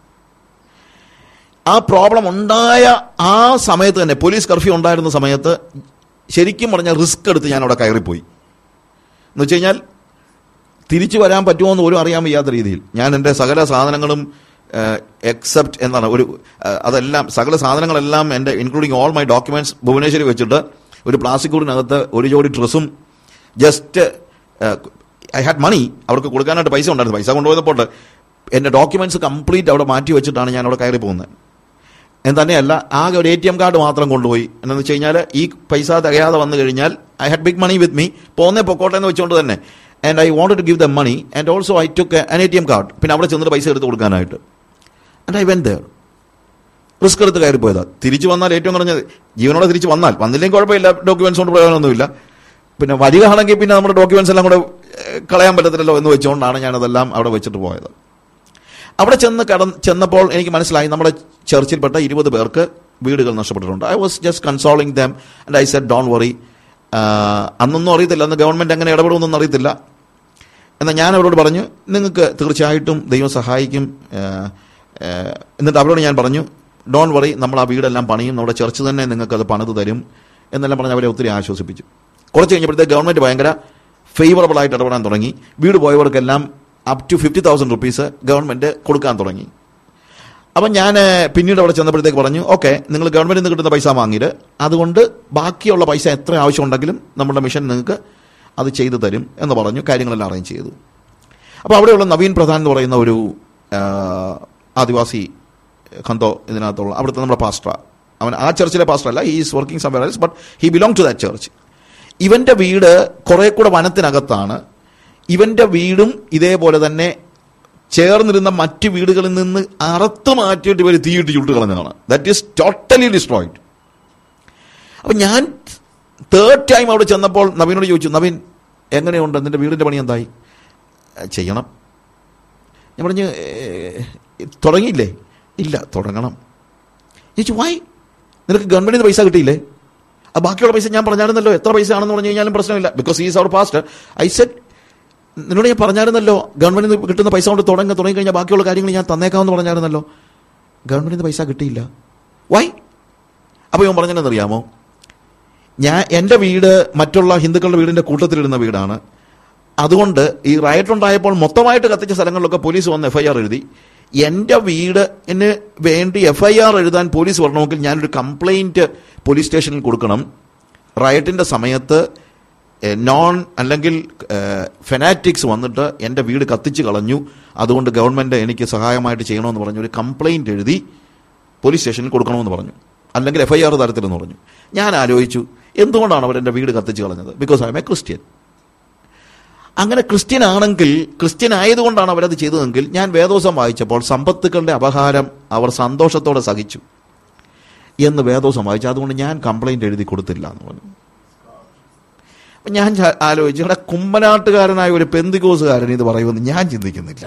A: ആ പ്രോബ്ലം ഉണ്ടായ ആ സമയത്ത് തന്നെ പോലീസ് കർഫ്യൂ ഉണ്ടായിരുന്ന സമയത്ത് ശരിക്കും പറഞ്ഞാൽ റിസ്ക് എടുത്ത് ഞാൻ അവിടെ കയറിപ്പോയി എന്ന് വെച്ച് കഴിഞ്ഞാൽ തിരിച്ചു വരാൻ പറ്റുമോ എന്ന് പോലും അറിയാൻ വയ്യാത്ത രീതിയിൽ ഞാൻ എൻ്റെ സകല സാധനങ്ങളും എക്സെപ്റ്റ് എന്താണ് ഒരു ആ, അതെല്ലാം സകല സാധനങ്ങളെല്ലാം എൻ്റെ including all my documents Bhuvaneshwari വെച്ചിട്ട് ഒരു പ്ലാസ്റ്റിക് കൂടിനകത്ത് ഒരു ജോഡി ഡ്രസ്സും ജസ്റ്റ് ഐ ഹാഡ് മണി അവർക്ക് കൊടുക്കാനായിട്ട് പൈസ ഉണ്ടായിരുന്നു പൈസ കൊണ്ടുപോയപ്പോൾ എൻ്റെ ഡോക്യുമെന്റ്സ് കംപ്ലീറ്റ് അവിടെ മാറ്റി വെച്ചിട്ടാണ് ഞാൻ അവിടെ കയറി പോകുന്നത് എന്ന് തന്നെയല്ല ആകെ ഒരു എ ടി എം കാർഡ് മാത്രം കൊണ്ടുപോയി എന്നു വെച്ച് കഴിഞ്ഞാൽ ഈ പൈസ തികയാതെ വന്നു കഴിഞ്ഞാൽ I had big money with me പോന്നേ പൊക്കോട്ടെ എന്ന് വെച്ചുകൊണ്ട് തന്നെ and I want to give the money and also I took an A T M card പിന്നെ അവിടെ ചെന്നിട്ട് പൈസ എടുത്ത് കൊടുക്കാനായിട്ട് and I went there risk എടുത്ത് കയറി പോയതാ തിരിച്ചു വന്നാൽ ഏറ്റവും കുറഞ്ഞത് ജീവനോടെ തിരിച്ചു വന്നാൽ വന്നില്ലെങ്കിൽ കുഴപ്പമില്ല ഡോക്യുമെന്റ്സ് കൊണ്ട് പ്രയോജനമൊന്നുമില്ല പിന്നെ വരികയാണെങ്കിൽ പിന്നെ നമ്മുടെ ഡോക്യുമെന്റ്സ് എല്ലാം കൂടെ ഏഹ്, കളയാൻ പറ്റത്തില്ലല്ലോ എന്ന് വെച്ചുകൊണ്ടാണ് ഞാനതെല്ലാം അവിടെ വെച്ചിട്ട് പോയത് അവിടെ ചെന്ന് കടന്ന് ചെന്നപ്പോൾ എനിക്ക് മനസ്സിലായി നമ്മുടെ ചർച്ചിൽപ്പെട്ട ഇരുപത് പേർക്ക് വീടുകൾ നഷ്ടപ്പെട്ടിട്ടുണ്ട് I was just consoling them and I said don't worry അന്നൊന്നും അറിയത്തില്ല അന്ന് ഗവൺമെന്റ് എങ്ങനെ ഇടപെടുമെന്നൊന്നും അറിയത്തില്ല എന്നാൽ ഞാൻ അവരോട് പറഞ്ഞു നിങ്ങൾക്ക് തീർച്ചയായിട്ടും ദൈവം സഹായിക്കും ആ, ആ, എന്നിട്ട് അവരോട് ഞാൻ പറഞ്ഞു ഡോൺ വറി നമ്മൾ ആ വീടെല്ലാം പണിയും നമ്മുടെ ചർച്ച് തന്നെ നിങ്ങൾക്ക് അത് പണിത് തരും എന്നെല്ലാം പറഞ്ഞ് അവരെ ഒത്തിരി ആശ്വസിപ്പിച്ചു കുറച്ച് കഴിഞ്ഞപ്പോഴത്തേക്ക് ഗവൺമെന്റ് ഭയങ്കര ഫേവറബിൾ ആയിട്ട് ഇടപെടാൻ തുടങ്ങി വീട് പോയവർക്കെല്ലാം up to fifty thousand rupees government കൊടുക്കാൻ തുടങ്ങി അപ്പം ഞാൻ പിന്നീട് അവിടെ ചെന്നപ്പോഴത്തേക്ക് പറഞ്ഞു ഓക്കെ നിങ്ങൾ ഗവൺമെന്റിൽ നിന്ന് കിട്ടുന്ന പൈസ വാങ്ങിയിട്ട് അതുകൊണ്ട് ബാക്കിയുള്ള പൈസ എത്ര ആവശ്യമുണ്ടെങ്കിലും നമ്മുടെ മിഷൻ നിങ്ങൾക്ക് അത് ചെയ്തു തരും എന്ന് പറഞ്ഞു കാര്യങ്ങളെല്ലാം അറേഞ്ച് ചെയ്തു അപ്പോൾ അവിടെയുള്ള നവീൻ പ്രധാൻ എന്ന് പറയുന്ന ഒരു ആ, ആദിവാസി ഖന്തോ ഇതിനകത്തുള്ള അവിടുത്തെ നമ്മുടെ പാസ്റ്റർ അവൻ ആ ചർച്ചിലെ പാസ്റ്റർ അല്ല he is working somewhere else but he belong to that church ഇവന്റെ വീട് കുറെ കൂടെ വനത്തിനകത്താണ് ഇവന്റെ വീടും ഇതേപോലെ തന്നെ ചേർന്നിരുന്ന മറ്റ് വീടുകളിൽ നിന്ന് അറുത്ത് മാറ്റിയിട്ട് ഇവർ തീയിട്ട് ചുട്ട് കളഞ്ഞതാണ് ദാറ്റ് ഈസ് ടോട്ടലി ഡിസ്ട്രോയിഡ് അപ്പൊ ഞാൻ തേർഡ് ടൈം അവിടെ ചെന്നപ്പോൾ നവീനോട് ചോദിച്ചു നവീൻ എങ്ങനെയുണ്ട് നിന്റെ വീടിന്റെ പണി എന്തായി "ഏ, ചെയ്യണം ഞാൻ പറഞ്ഞു "ഏ, തുടങ്ങിയില്ലേ ഇല്ല തുടങ്ങണം ചോദിച്ചു വായി നിനക്ക് ഗവൺമെന്റിൽ നിന്ന് പൈസ കിട്ടിയില്ലേ ആ ബാക്കിയുള്ള പൈസ ഞാൻ പറഞ്ഞായിരുന്നല്ലോ എത്ര പൈസ ആണെന്ന് പറഞ്ഞു കഴിഞ്ഞാലും പ്രശ്നമില്ല because is our pastor I said നിന്നോട് ഞാൻ പറഞ്ഞായിരുന്നല്ലോ ഗവൺമെന്റിൽ നിന്ന് കിട്ടുന്ന പൈസ കൊണ്ട് തുടങ്ങി തുടങ്ങി കഴിഞ്ഞാൽ ബാക്കിയുള്ള കാര്യങ്ങൾ ഞാൻ തന്നേക്കാമെന്ന് പറഞ്ഞായിരുന്നല്ലോ ഗവൺമെന്റിൽ നിന്ന് പൈസ കിട്ടിയില്ല വൈ അപ്പോൾ ഇവൻ പറഞ്ഞതെന്നറിയാമോ ഞാൻ എൻ്റെ വീട് മറ്റുള്ള ഹിന്ദുക്കളുടെ വീടിൻ്റെ കൂട്ടത്തിലിടുന്ന വീടാണ് അതുകൊണ്ട് ഈ റയറ്റ് ഉണ്ടായപ്പോൾ മൊത്തമായിട്ട് കത്തിച്ച സ്ഥലങ്ങളിലൊക്കെ പോലീസ് വന്ന് എഫ്ഐആർ എഴുതി എൻ്റെ വീടിന് വേണ്ടി എഫ്ഐആർ എഴുതാൻ പോലീസ് വരണമെങ്കിൽ ഞാനൊരു കംപ്ലൈൻറ്റ് പോലീസ് സ്റ്റേഷനിൽ കൊടുക്കണം റയറ്റിൻ്റെ സമയത്ത് എ, നോൺ അല്ലെങ്കിൽ ഫെനാറ്റിക്സ് വന്നിട്ട് എൻ്റെ വീട് കത്തിച്ച് കളഞ്ഞു അതുകൊണ്ട് ഗവൺമെൻറ് എനിക്ക് സഹായമായിട്ട് ചെയ്യണമെന്ന് പറഞ്ഞു ഒരു കംപ്ലൈൻറ്റ് എഴുതി പോലീസ് സ്റ്റേഷനിൽ കൊടുക്കണമെന്ന് പറഞ്ഞു അല്ലെങ്കിൽ എഫ് ഐ ആർ തരത്തിലെന്ന് പറഞ്ഞു ഞാൻ ആലോചിച്ചു എന്തുകൊണ്ടാണ് അവർ എൻ്റെ വീട് കത്തിച്ച് കളഞ്ഞത് because I am a Christian അങ്ങനെ ക്രിസ്ത്യൻ ആണെങ്കിൽ ക്രിസ്ത്യൻ ആയതുകൊണ്ടാണ് അവരത് ചെയ്തതെങ്കിൽ ഞാൻ വേദോസം വായിച്ചപ്പോൾ സമ്പത്തുക്കളുടെ അപഹാരം അവർ സന്തോഷത്തോടെ സഹിച്ചു എന്ന് വേദോസം വായിച്ചു അതുകൊണ്ട് ഞാൻ കംപ്ലൈന്റ് എഴുതി കൊടുത്തില്ല എന്ന് പറഞ്ഞു അപ്പൊ ഞാൻ ചാ- ആലോചിച്ചു ഇവിടെ കുമ്പനാട്ടുകാരനായ ഒരു പെന്തികോസുകാരൻ ഇത് പറയുമെന്ന് ഞാൻ ചിന്തിക്കുന്നില്ല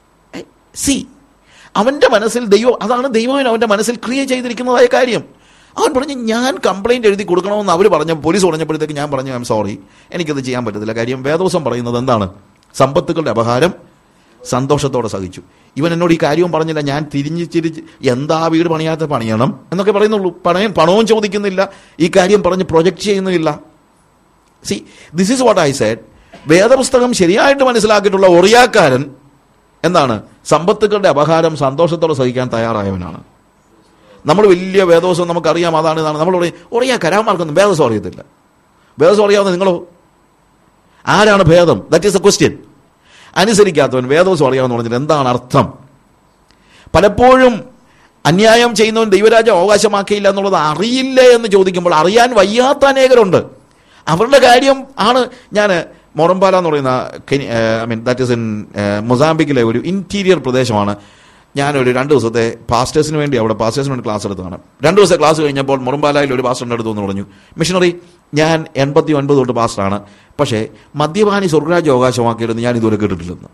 A: സി അവന്റെ മനസ്സിൽ ദൈവം അതാണ് ദൈവം അവന്റെ മനസ്സിൽ ക്രിയ ചെയ്തിരിക്കുന്നതായ കാര്യം അവൻ പറഞ്ഞു ഞാൻ കംപ്ലൈന്റ് എഴുതി കൊടുക്കണമെന്ന് അവർ പറഞ്ഞ പോലീസ് പറഞ്ഞപ്പോഴത്തേക്ക് ഞാൻ പറഞ്ഞു ഐ എം സോറി എനിക്കത് ചെയ്യാൻ പറ്റത്തില്ല കാര്യം വേദോസം പറയുന്നത് എന്താണ് സമ്പത്തുക്കളുടെ അപഹാരം സന്തോഷത്തോടെ സഹിച്ചു ഇവൻ എന്നോട് ഈ കാര്യവും പറഞ്ഞില്ല ഞാൻ തിരിഞ്ഞ് ചിരിച്ച് എന്താ വീട് പണിയാത്ത പണിയണം എന്നൊക്കെ പറയുന്നുള്ളൂ പണയം പണവും ചോദിക്കുന്നില്ല ഈ കാര്യം പറഞ്ഞ് പ്രൊജക്റ്റ് ചെയ്യുന്നില്ല see this is what I said വേദപുസ്തകം ശരിയായിട്ട് മനസ്സിലാക്കിയിട്ടുള്ള ഒറിയാക്കാരൻ എന്താണ് സമ്പത്തുക്കളുടെ അപഹാരം സന്തോഷത്തോടെ സഹിക്കാൻ തയ്യാറായവനാണ് നമ്മൾ വലിയ വേദോസം നമുക്കറിയാം അതാണ് ഇതാണ് നമ്മൾ പറയും ഒറിയാക്കാരാമാർക്കൊന്നും വേദോസം അറിയത്തില്ല വേദോസം അറിയാവുന്ന നിങ്ങളോ ആരാണ് ഭേദം ദാറ്റ് ഈസ് എ ക്വസ്റ്റ്യൻ അനുസരിക്കാത്തവൻ വേദോസം അറിയാമെന്ന് പറഞ്ഞിട്ട് എന്താണ് അർത്ഥം പലപ്പോഴും അന്യായം ചെയ്യുന്നവൻ ദൈവരാജ്യം അവകാശമാക്കിയില്ല എന്നുള്ളത് അറിയില്ല എന്ന് ചോദിക്കുമ്പോൾ അറിയാൻ വയ്യാത്ത അനേകരുണ്ട് അവരുടെ കാര്യം ആണ് ഞാൻ മൊറമ്പാല എന്ന് പറയുന്ന I mean that is in മൊസാംബിക്കിലെ ഒരു ഇന്റീരിയർ പ്രദേശമാണ് ഞാനൊരു രണ്ട് ദിവസത്തെ പാസ്റ്റേഴ്സിന് വേണ്ടി അവിടെ പാസ്റ്റേഴ്സിന് വേണ്ടി ക്ലാസ് എടുത്തതാണ് രണ്ട് ദിവസത്തെ ക്ലാസ് കഴിഞ്ഞപ്പോൾ മൊറമ്പാലയിൽ ഒരു പാസ്റ്ററിൻ്റെ അടുത്ത് എന്ന് പറഞ്ഞു മിഷണറി ഞാൻ എൺപത്തി ഒൻപത് തൊട്ട് പാസ്റ്ററാണ് പക്ഷേ മദ്യപാനി സ്വർഗരാജ്യം അവകാശമാക്കിയില്ലെന്ന് ഞാൻ ഇതുവരെ കേട്ടിട്ടില്ലെന്ന്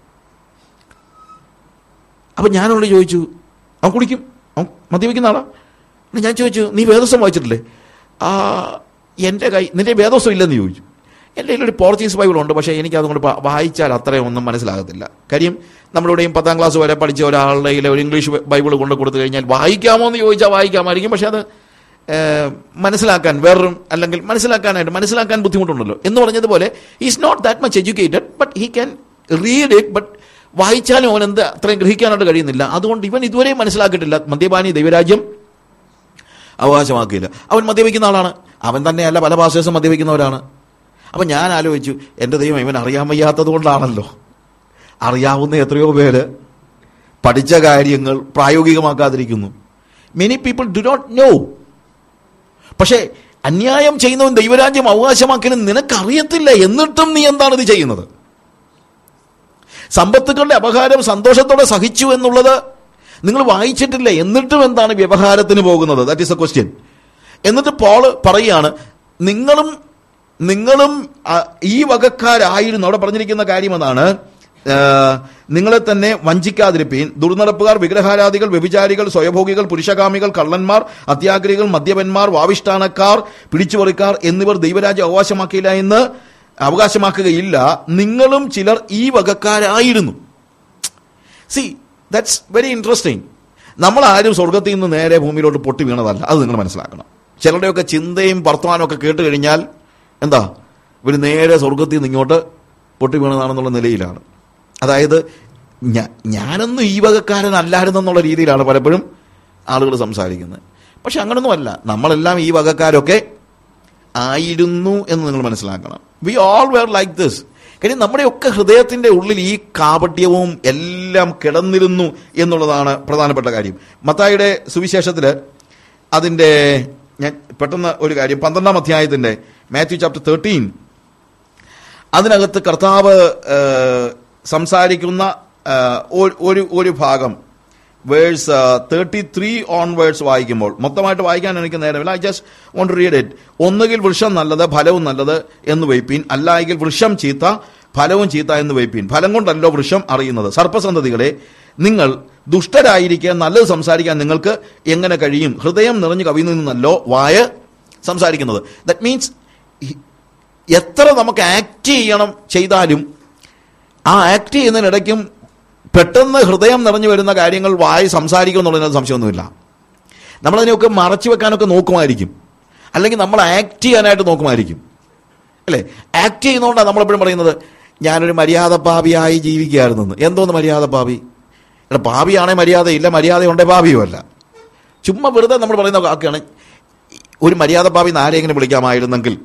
A: അപ്പം ഞാനോട് ചോദിച്ചു അവൻ കുടിക്കും അവൻ മദ്യപിക്കുന്ന ആളാ എന്നിട്ട് ഞാൻ ചോദിച്ചു നീ വേദോസം വായിച്ചിട്ടില്ലേ ആ എൻ്റെ കൈ നിന്റെ വേദോസം ഇല്ലെന്ന് ചോദിച്ചു എൻ്റെ കയ്യിൽ ഒരു പോർച്ചുഗീസ് ബൈബിൾ ഉണ്ട് പക്ഷേ എനിക്ക് അതുകൊണ്ട് പ- വായിച്ചാൽ അത്രയും ഒന്നും മനസ്സിലാകത്തില്ല കാര്യം നമ്മളിവിടെയും പത്താം ക്ലാസ് വരെ പഠിച്ച ഒരാളുടെ കയ്യിൽ ഒരു ഇംഗ്ലീഷ് ബൈബിൾ കൊണ്ട് കൊടുത്തു കഴിഞ്ഞാൽ വായിക്കാമോ എന്ന് ചോദിച്ചാൽ വായിക്കാമായിരിക്കും പക്ഷേ അത് ഏഹ്, മനസ്സിലാക്കാൻ വേറൊരു അല്ലെങ്കിൽ മനസ്സിലാക്കാനായിട്ട് മനസ്സിലാക്കാൻ ബുദ്ധിമുട്ടുണ്ടല്ലോ എന്ന് പറഞ്ഞതുപോലെ is not that much educated but he can read it but വായിച്ചാലും അവൻ എന്ത് അത്രയും ഗ്രഹിക്കാനായിട്ട് കഴിയുന്നില്ല അതുകൊണ്ട് ഇവൻ ഇതുവരെയും മനസ്സിലാക്കിയിട്ടില്ല മദ്യപാനി ദൈവരാജ്യം അവകാശമാക്കിയില്ല അവൻ മദ്യപിക്കുന്ന ആളാണ് അവൻ തന്നെയല്ല പല പാസ്റ്റേഴ്സും മദ്യപിക്കുന്നവരാണ് അപ്പം ഞാൻ ആലോചിച്ചു എൻ്റെ ദൈവം ഇവൻ അറിയാൻ വയ്യാത്തത് കൊണ്ടാണല്ലോ അറിയാവുന്ന എത്രയോ പേര് പഠിച്ച കാര്യങ്ങൾ പ്രായോഗികമാക്കാതിരിക്കുന്നു many people do not know പക്ഷേ അന്യായം ചെയ്യുന്നവൻ ദൈവരാജ്യം അവകാശമാക്കിയാലും നിനക്കറിയത്തില്ല എന്നിട്ടും നീ എന്താണ് ഇത് ചെയ്യുന്നത് സമ്പത്തുക്കളുടെ അപകാരം സന്തോഷത്തോടെ സഹിച്ചു എന്നുള്ളത് നിങ്ങൾ വായിച്ചിട്ടില്ല എന്നിട്ടും എന്താണ് വ്യവഹാരത്തിന് പോകുന്നത് ദാറ്റ് ഈസ് എ ക്വസ്റ്റ്യൻ എന്നിട്ട് പോള് പറയുകയാണ് നിങ്ങളും നിങ്ങളും ആ, ഈ വകക്കാരായിരുന്നു അവിടെ പറഞ്ഞിരിക്കുന്ന കാര്യം അതാണ് ആ, നിങ്ങളെ തന്നെ വഞ്ചിക്കാതിരിപ്പീൻ ദുർനടപ്പുകാർ വിഗ്രഹാരാധികൾ വ്യഭിചാരികൾ സ്വയഭോഗികൾ പുരുഷകാമികൾ കള്ളന്മാർ അത്യാഗ്രഹികൾ മദ്യപന്മാർ വാവിഷ്ഠാനക്കാർ പിടിച്ചുപറിക്കാർ എന്നിവർ ദൈവരാജ്യം അവകാശമാക്കിയില്ല എന്ന് അവകാശമാക്കുകയില്ല നിങ്ങളും ചിലർ ഈ വകക്കാരായിരുന്നു സി ദാറ്റ്സ് വെരി ഇൻട്രസ്റ്റിംഗ് നമ്മൾ ആരും സ്വർഗത്തിൽ നിന്ന് നേരെ ഭൂമിയിലോട്ട് പൊട്ടി വീണതല്ല അത് നിങ്ങൾ മനസ്സിലാക്കണം ചിലരുടെയൊക്കെ ചിന്തയും വർത്തമാനവും ഒക്കെ കേട്ട് കഴിഞ്ഞാൽ എന്താ ഇവർ നേരെ സ്വർഗത്തിൽ നിന്ന് ഇങ്ങോട്ട് പൊട്ടി വീണതാണെന്നുള്ള നിലയിലാണ് അതായത് ഞാ- ഞാനൊന്നും ഈ വകക്കാരനല്ലായിരുന്നെന്നുള്ള രീതിയിലാണ് പലപ്പോഴും ആളുകൾ സംസാരിക്കുന്നത് പക്ഷെ അങ്ങനൊന്നുമല്ല നമ്മളെല്ലാം ഈ വകക്കാരൊക്കെ ആയിരുന്നു എന്ന് നിങ്ങൾ മനസ്സിലാക്കണം we all were like this കാര്യം നമ്മുടെയൊക്കെ ഹൃദയത്തിന്റെ ഉള്ളിൽ ഈ കാപട്യവും എല്ലാം കിടന്നിരുന്നു എന്നുള്ളതാണ് പ്രധാനപ്പെട്ട കാര്യം മത്തായിയുടെ സുവിശേഷത്തിൽ അതിൻ്റെ ഞാൻ പെട്ടെന്ന് ഒരു കാര്യം പന്ത്രണ്ടാം അധ്യായത്തിന്റെ മാത്യു ചാപ്റ്റർ തേർട്ടീൻ അതിനകത്ത് കർത്താവ് ആ, സംസാരിക്കുന്ന ആ, ഒരു- ഒരു ഒരു ഭാഗം verse thirty three on verse വായിക്കുമ്പോൾ മൊത്തമായിട്ട് വായിക്കാൻ എനിക്ക് നേരമില്ല I just want read it ഒന്നുകിൽ വൃക്ഷം നല്ലത് ഫലവും നല്ലത് എന്ന് വയ്പ്പീൻ അല്ലായെങ്കിൽ വൃക്ഷം ചീത്ത ഫലവും ചീത്ത എന്ന് വയ്പ്പീൻ ഫലം കൊണ്ടല്ലോ വൃക്ഷം അറിയുന്നത് സർപ്പസന്തതികളെ നിങ്ങൾ ദുഷ്ടരായിരിക്കുക നല്ലത് സംസാരിക്കാൻ നിങ്ങൾക്ക് എങ്ങനെ കഴിയും ഹൃദയം നിറഞ്ഞു കവിയുന്നു നിന്നല്ലോ വായ സംസാരിക്കുന്നത് ദറ്റ് മീൻസ് എത്ര നമുക്ക് ആക്ട് ചെയ്യണം ചെയ്താലും ആ ആക്ട് ചെയ്യുന്നതിനിടയ്ക്കും പെട്ടെന്ന് ഹൃദയം നിറഞ്ഞു വരുന്ന കാര്യങ്ങൾ വായി സംസാരിക്കും എന്നുള്ളതിനകത്ത് സംശയമൊന്നുമില്ല നമ്മളതിനെയൊക്കെ മറച്ചു വെക്കാനൊക്കെ നോക്കുമായിരിക്കും അല്ലെങ്കിൽ നമ്മൾ ആക്ട് ചെയ്യാനായിട്ട് നോക്കുമായിരിക്കും അല്ലേ ആക്ട് ചെയ്യുന്നതുകൊണ്ടാണ് നമ്മളെപ്പോഴും പറയുന്നത് ഞാനൊരു മര്യാദ പാപിയായി ജീവിക്കുകയായിരുന്നെന്ന് എന്തോന്ന് മര്യാദ പാപി എടാ പാപിയാണേ മര്യാദയില്ല മര്യാദയുണ്ടേ പാപിയുമല്ല ചുമ്മാ വെറുതെ നമ്മൾ പറയുന്ന വാക്കാണ് ഒരു മര്യാദ പാപി ആരെങ്കിലും വിളിക്കാമായിരുന്നെങ്കിൽ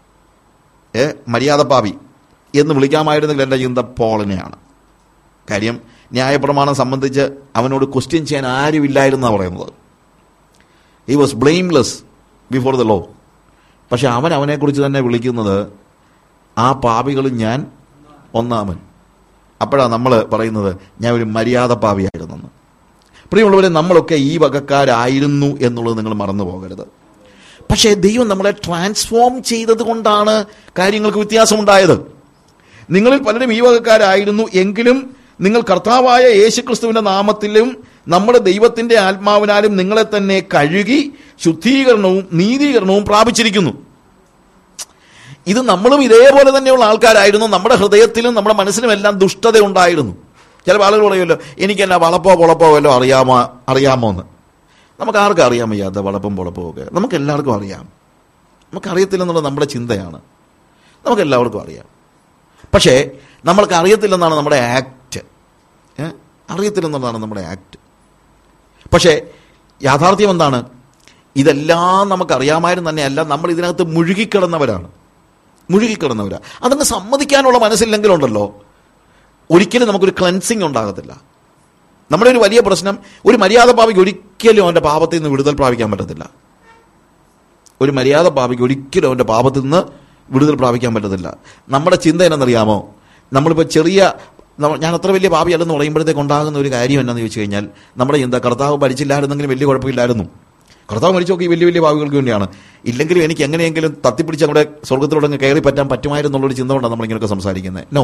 A: ഏ മര്യാദ പാപി എന്ന് വിളിക്കാമായിരുന്നെങ്കിൽ എൻ്റെ ചിന്ത പോളിനെയാണ് കാര്യം ന്യായപ്രമാണം സംബന്ധിച്ച് അവനോട് ക്വസ്റ്റ്യൻ ചെയ്യാൻ ആരുമില്ലായിരുന്നാണ് പറയുന്നത് he was blameless before the law പക്ഷെ അവൻ അവനെക്കുറിച്ച് തന്നെ വിളിക്കുന്നത് ആ പാപികളും ഞാൻ ഒന്നാമൻ അപ്പോഴാണ് നമ്മൾ പറയുന്നത് ഞാൻ ഒരു മര്യാദ പാപിയായിരുന്നെന്ന് പ്രിയമുള്ളവരെ നമ്മളൊക്കെ ഈ വകക്കാരായിരുന്നു എന്നുള്ളത് നിങ്ങൾ മറന്നു പോകരുത് പക്ഷേ ദൈവം നമ്മളെ ട്രാൻസ്ഫോം ചെയ്തത് കൊണ്ടാണ് കാര്യങ്ങൾക്ക് വ്യത്യാസമുണ്ടായത് നിങ്ങളിൽ പലരും ഈ വകക്കാരായിരുന്നു എങ്കിലും നിങ്ങൾ കർത്താവായ യേശുക്രിസ്തുവിന്റെ നാമത്തിലും നമ്മുടെ ദൈവത്തിന്റെ ആത്മാവിനാലും നിങ്ങളെ തന്നെ കഴുകി ശുദ്ധീകരണവും നീതീകരണവും പ്രാപിച്ചിരിക്കുന്നു ഇത് നമ്മളും ഇതേപോലെ തന്നെയുള്ള ആൾക്കാരായിരുന്നു നമ്മുടെ ഹൃദയത്തിലും നമ്മുടെ മനസ്സിലും എല്ലാം ദുഷ്ടത ഉണ്ടായിരുന്നു ചില ആളുകൾ പറയുമല്ലോ എനിക്ക് എന്നാ വളപ്പോ പൊളപ്പോ വല്ലോ അറിയാമോ അറിയാമോ എന്ന് നമുക്ക് ആർക്കും അറിയാൻ വയ്യാത്ത വളപ്പും പൊളപ്പോ ഒക്കെ നമുക്ക് എല്ലാവർക്കും അറിയാം നമുക്ക് അറിയത്തില്ലെന്നുള്ള നമ്മുടെ ചിന്തയാണ് നമുക്ക് എല്ലാവർക്കും അറിയാം പക്ഷേ നമ്മൾക്ക് അറിയത്തില്ലെന്നാണ് നമ്മുടെ ആക്ട് അറിയത്തില്ലെന്നുള്ളതാണ് നമ്മുടെ ആക്ട് പക്ഷേ യാഥാർത്ഥ്യം എന്താണ് ഇതെല്ലാം നമുക്കറിയാമായിരുന്നു തന്നെയല്ല നമ്മൾ ഇതിനകത്ത് മുഴുകിക്കിടന്നവരാണ് മുഴുകിക്കിടന്നവരാ അതങ്ങ് സമ്മതിക്കാനുള്ള മനസ്സില്ലെങ്കിലുണ്ടല്ലോ ഒരിക്കലും നമുക്കൊരു ക്ലൻസിങ് ഉണ്ടാകത്തില്ല നമ്മുടെ ഒരു വലിയ പ്രശ്നം ഒരു മര്യാദ പാപിക്ക് ഒരിക്കലും അവൻ്റെ പാപത്തിൽ നിന്ന് വിടുതൽ പ്രാപിക്കാൻ പറ്റത്തില്ല ഒരു മര്യാദ പാപിക്ക് ഒരിക്കലും അവൻ്റെ പാപത്തിൽ നിന്ന് വിടുതൽ പ്രാപിക്കാൻ പറ്റത്തില്ല നമ്മുടെ ചിന്ത എന്നറിയാമോ നമ്മളിപ്പോൾ ചെറിയ നമ്മ- ഞാൻ അത്ര വലിയ പാപിയല്ലെന്ന് പറയുമ്പോഴത്തേക്ക് ഉണ്ടാകുന്ന ഒരു കാര്യം എന്നാന്ന് ചോദിച്ചു കഴിഞ്ഞാൽ നമ്മുടെ ചിന്ത കർത്താവ് ഭരിച്ചില്ലായിരുന്നെങ്കിലും വലിയ കുഴപ്പമില്ലായിരുന്നു കർത്താവ് മരിച്ചൊക്കെ ഈ വലിയ വലിയ ഭാവികൾക്ക് വേണ്ടിയാണ് ഇല്ലെങ്കിലും എനിക്ക് എങ്ങനെയെങ്കിലും തത്തിപ്പിടിച്ച് നമ്മുടെ സ്വർഗത്തിലൂടെ അങ്ങ് കയറി പറ്റാൻ പറ്റുമായിരുന്നുള്ളൊരു ചിന്ത കൊണ്ടാണ് നമ്മളിങ്ങനെയൊക്കെ സംസാരിക്കുന്നത് നോ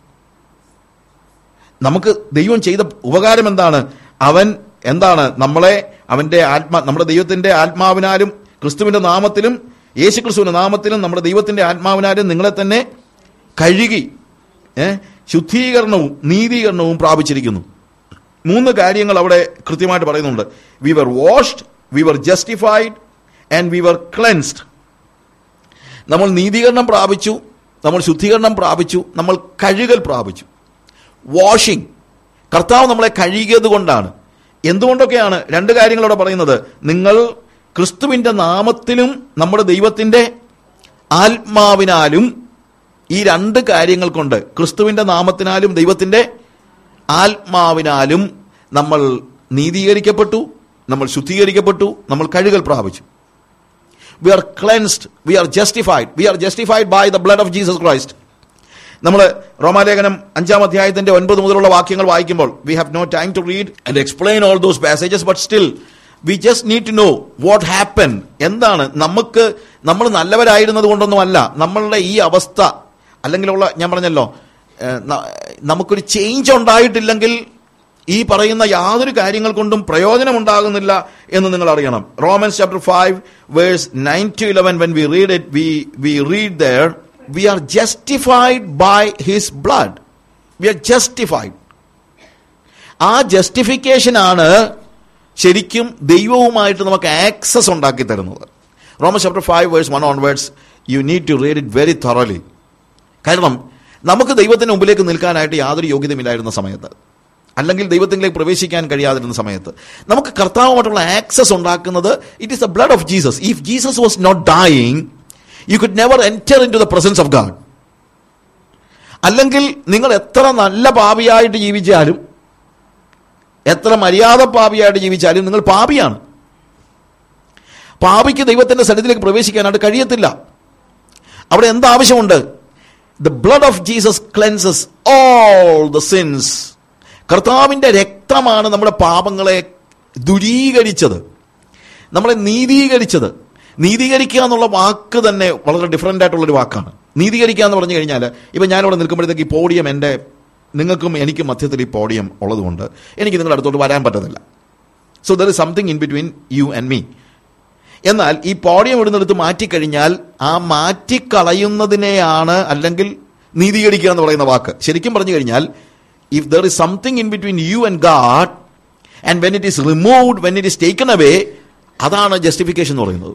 A: നമുക്ക് ദൈവം ചെയ്ത ഉപകാരം എന്താണ് അവൻ എന്താണ് നമ്മളെ അവന്റെ ആത്മാ നമ്മുടെ ദൈവത്തിന്റെ ആത്മാവിനാലും ക്രിസ്തുവിന്റെ നാമത്തിലും യേശു ക്രിസ്തുവിന്റെ നാമത്തിലും നമ്മുടെ ദൈവത്തിന്റെ ആത്മാവിനാലും നിങ്ങളെ തന്നെ കഴുകി ഏ, ശുദ്ധീകരണവും നീതീകരണവും പ്രാപിച്ചിരിക്കുന്നു മൂന്ന് കാര്യങ്ങൾ അവിടെ കൃത്യമായിട്ട് പറയുന്നുണ്ട് we were washed we were justified and we were cleansed നമ്മൾ നീതീകരണം പ്രാപിച്ചു നമ്മൾ ശുദ്ധീകരണം പ്രാപിച്ചു നമ്മൾ കഴുകൽ പ്രാപിച്ചു വാഷിംഗ് കർത്താവ് നമ്മളെ കഴുകിയത് കൊണ്ടാണ് എന്തുകൊണ്ടൊക്കെയാണ് രണ്ട് കാര്യങ്ങളോടെ പറയുന്നത് നിങ്ങൾ ക്രിസ്തുവിന്റെ നാമത്തിലും നമ്മുടെ ദൈവത്തിന്റെ ആത്മാവിനാലും ഈ രണ്ട് കാര്യങ്ങൾ കൊണ്ട് ക്രിസ്തുവിന്റെ നാമത്തിനാലും ദൈവത്തിന്റെ ആത്മാവിനാലും നമ്മൾ നീതീകരിക്കപ്പെട്ടു നമ്മൾ ശുദ്ധീകരിക്കപ്പെട്ടു നമ്മൾ കഴുകൽ പ്രാപിച്ചു we are cleansed we are justified we are justified by the blood of Jesus Christ നമ്മൾ റോമാലേഖനം അഞ്ചാം അധ്യായത്തിന്റെ ഒൻപത് മുതലുള്ള വാക്യങ്ങൾ വായിക്കുമ്പോൾ we have no time to read and explain all those passages but still we just need to know what happen എന്താണ് നമുക്ക് നമ്മൾ നല്ലവരായിരുന്നത് കൊണ്ടൊന്നുമല്ല നമ്മളുടെ ഈ അവസ്ഥ അല്ലെങ്കിലുള്ള ഞാൻ പറഞ്ഞല്ലോ ഏഹ്, ന- നമുക്കൊരു ചേഞ്ച് ഉണ്ടായിട്ടില്ലെങ്കിൽ ഈ പറയുന്ന യാതൊരു കാര്യങ്ങൾ കൊണ്ടും പ്രയോജനം ഉണ്ടാകുന്നില്ല എന്ന് നിങ്ങൾ അറിയണം Romans chapter five verse nine to eleven when we read it we we read there we are justified by his blood we are justified ആ ജസ്റ്റിഫിക്കേഷൻ ആണ് ശരിക്കും ദൈവവുമായിട്ട് നമുക്ക് ആക്സസ് ഉണ്ടാക്കി തരുന്നത് Roman chapter five verse one onwards you need to read it very thoroughly കാരണം നമുക്ക് ദൈവത്തിന് മുമ്പിലേക്ക് നിൽക്കാനായിട്ട് യാതൊരു യോഗ്യതയുമില്ലായിരുന്ന സമയത്ത് അല്ലെങ്കിൽ ദൈവത്തിലേക്ക് പ്രവേശിക്കാൻ കഴിയാതിരുന്ന സമയത്ത് നമുക്ക് കർത്താവുമായിട്ടുള്ള ആക്സസ് ഉണ്ടാക്കുന്നത് it is the blood of Jesus if Jesus was not dying you could never enter into the presence of God അല്ലെങ്കിൽ നിങ്ങൾ എത്ര നല്ല പാപിയായിട്ട് ജീവിച്ചാലും എത്ര മര്യാദ പാപിയായിട്ട് ജീവിച്ചാലും നിങ്ങൾ പാപിയാണ് പാപിക്ക് ദൈവത്തിന്റെ സന്നിധിയിലേക്ക് പ്രവേശിക്കാനായിട്ട് കഴിയത്തില്ല അവിടെ എന്താവശ്യമുണ്ട് the blood of Jesus cleanses all the sins കർത്താവിന്റെ രക്തമാണ് നമ്മുടെ പാപങ്ങളെ ദുരീകരിച്ചത് നമ്മളെ നീതീകരിച്ചത് നീതീകരിക്കുക എന്നുള്ള വാക്ക് തന്നെ വളരെ ഡിഫറൻ്റ് ആയിട്ടുള്ളൊരു വാക്കാണ് നീതീകരിക്കുക എന്ന് പറഞ്ഞു കഴിഞ്ഞാൽ ഇപ്പം ഞാനിവിടെ നിൽക്കുമ്പോഴത്തേക്ക് ഈ പോഡിയം എൻ്റെ നിങ്ങൾക്കും എനിക്കും മധ്യത്തിൽ ഈ പോഡിയം ഉള്ളതുകൊണ്ട് എനിക്ക് നിങ്ങളുടെ അടുത്തോട്ട് വരാൻ പറ്റത്തില്ല so there is something in between you and me എന്നാൽ ഈ പോഡിയം ഇടുന്നെടുത്ത് മാറ്റിക്കഴിഞ്ഞാൽ ആ മാറ്റിക്കളയുന്നതിനെയാണ് അല്ലെങ്കിൽ നീതീകരിക്കുക എന്ന് പറയുന്ന വാക്ക് ശരിക്കും പറഞ്ഞു കഴിഞ്ഞാൽ if there is something in between you and God and when it is removed when it is taken away അതാണ് ജസ്റ്റിഫിക്കേഷൻ എന്ന് പറയുന്നത്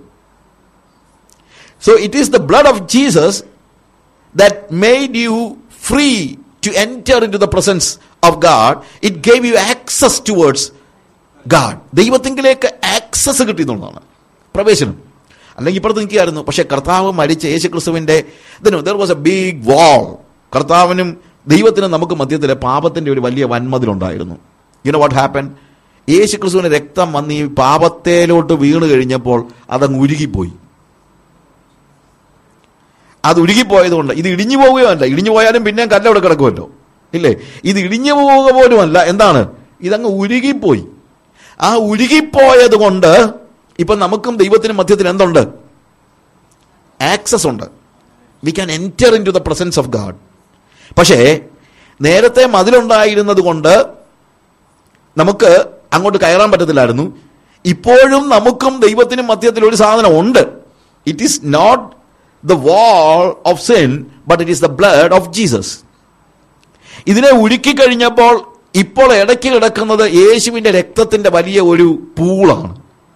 A: so it is the blood of Jesus that made you free to enter into the presence of God. It gave you access towards God. ദൈവത്തിങ്കിലേക്ക് access കിട്ടിയെന്നുള്ളതാണ് പ്രവേശനം അല്ലെങ്കിൽ ഇപ്പുറത്ത് നിൽക്കുകയായിരുന്നു പക്ഷെ കർത്താവ് മരിച്ച യേശു ക്രിസ്തുവിന്റെ there was a big wall കർത്താവിനും ദൈവത്തിനും നമുക്ക് മധ്യത്തിലെ പാപത്തിന്റെ ഒരു വലിയ വന്മതിലുണ്ടായിരുന്നു യുനോ വാട്ട് ഹാപ്പൻ യേശു ക്രിസ്തുവിന്റെ രക്തം വന്ന് ഈ പാപത്തേലോട്ട് വീണ് കഴിഞ്ഞപ്പോൾ അതങ്ങ് ഉരുകിപ്പോയി അത് ഒഴുകിപ്പോയതുകൊണ്ട് ഇത് ഇടിഞ്ഞു പോവുകയല്ല ഇടിഞ്ഞു പോയാലും പിന്നെയും കല്ലവിടെ കിടക്കുമല്ലോ ഇല്ലേ ഇത് ഇടിഞ്ഞു പോവുക പോലുമല്ല എന്താണ് ഇതങ്ങ് ഉരുകിപ്പോയി ആ ഉരുകിപ്പോയത് കൊണ്ട് ഇപ്പൊ നമുക്കും ദൈവത്തിനും മധ്യത്തിൽ എന്തുണ്ട് ആക്സസ് ഉണ്ട് we can enter into the presence of God പക്ഷേ നേരത്തെ മതിലുണ്ടായിരുന്നത് കൊണ്ട് നമുക്ക് അങ്ങോട്ട് കയറാൻ പറ്റത്തില്ലായിരുന്നു ഇപ്പോഴും നമുക്കും ദൈവത്തിനും മധ്യത്തിൽ ഒരു സാധനം ഉണ്ട് it is not the wall of sin but it is the blood of Jesus ഇതിനെ ഉരുക്കി കഴിഞ്ഞപ്പോൾ ഇപ്പോൾ ഇടയ്ക്ക് കിടക്കുന്നത് യേശുവിന്റെ രക്തത്തിന്റെ വലിയ ഒരു പൂളാണ്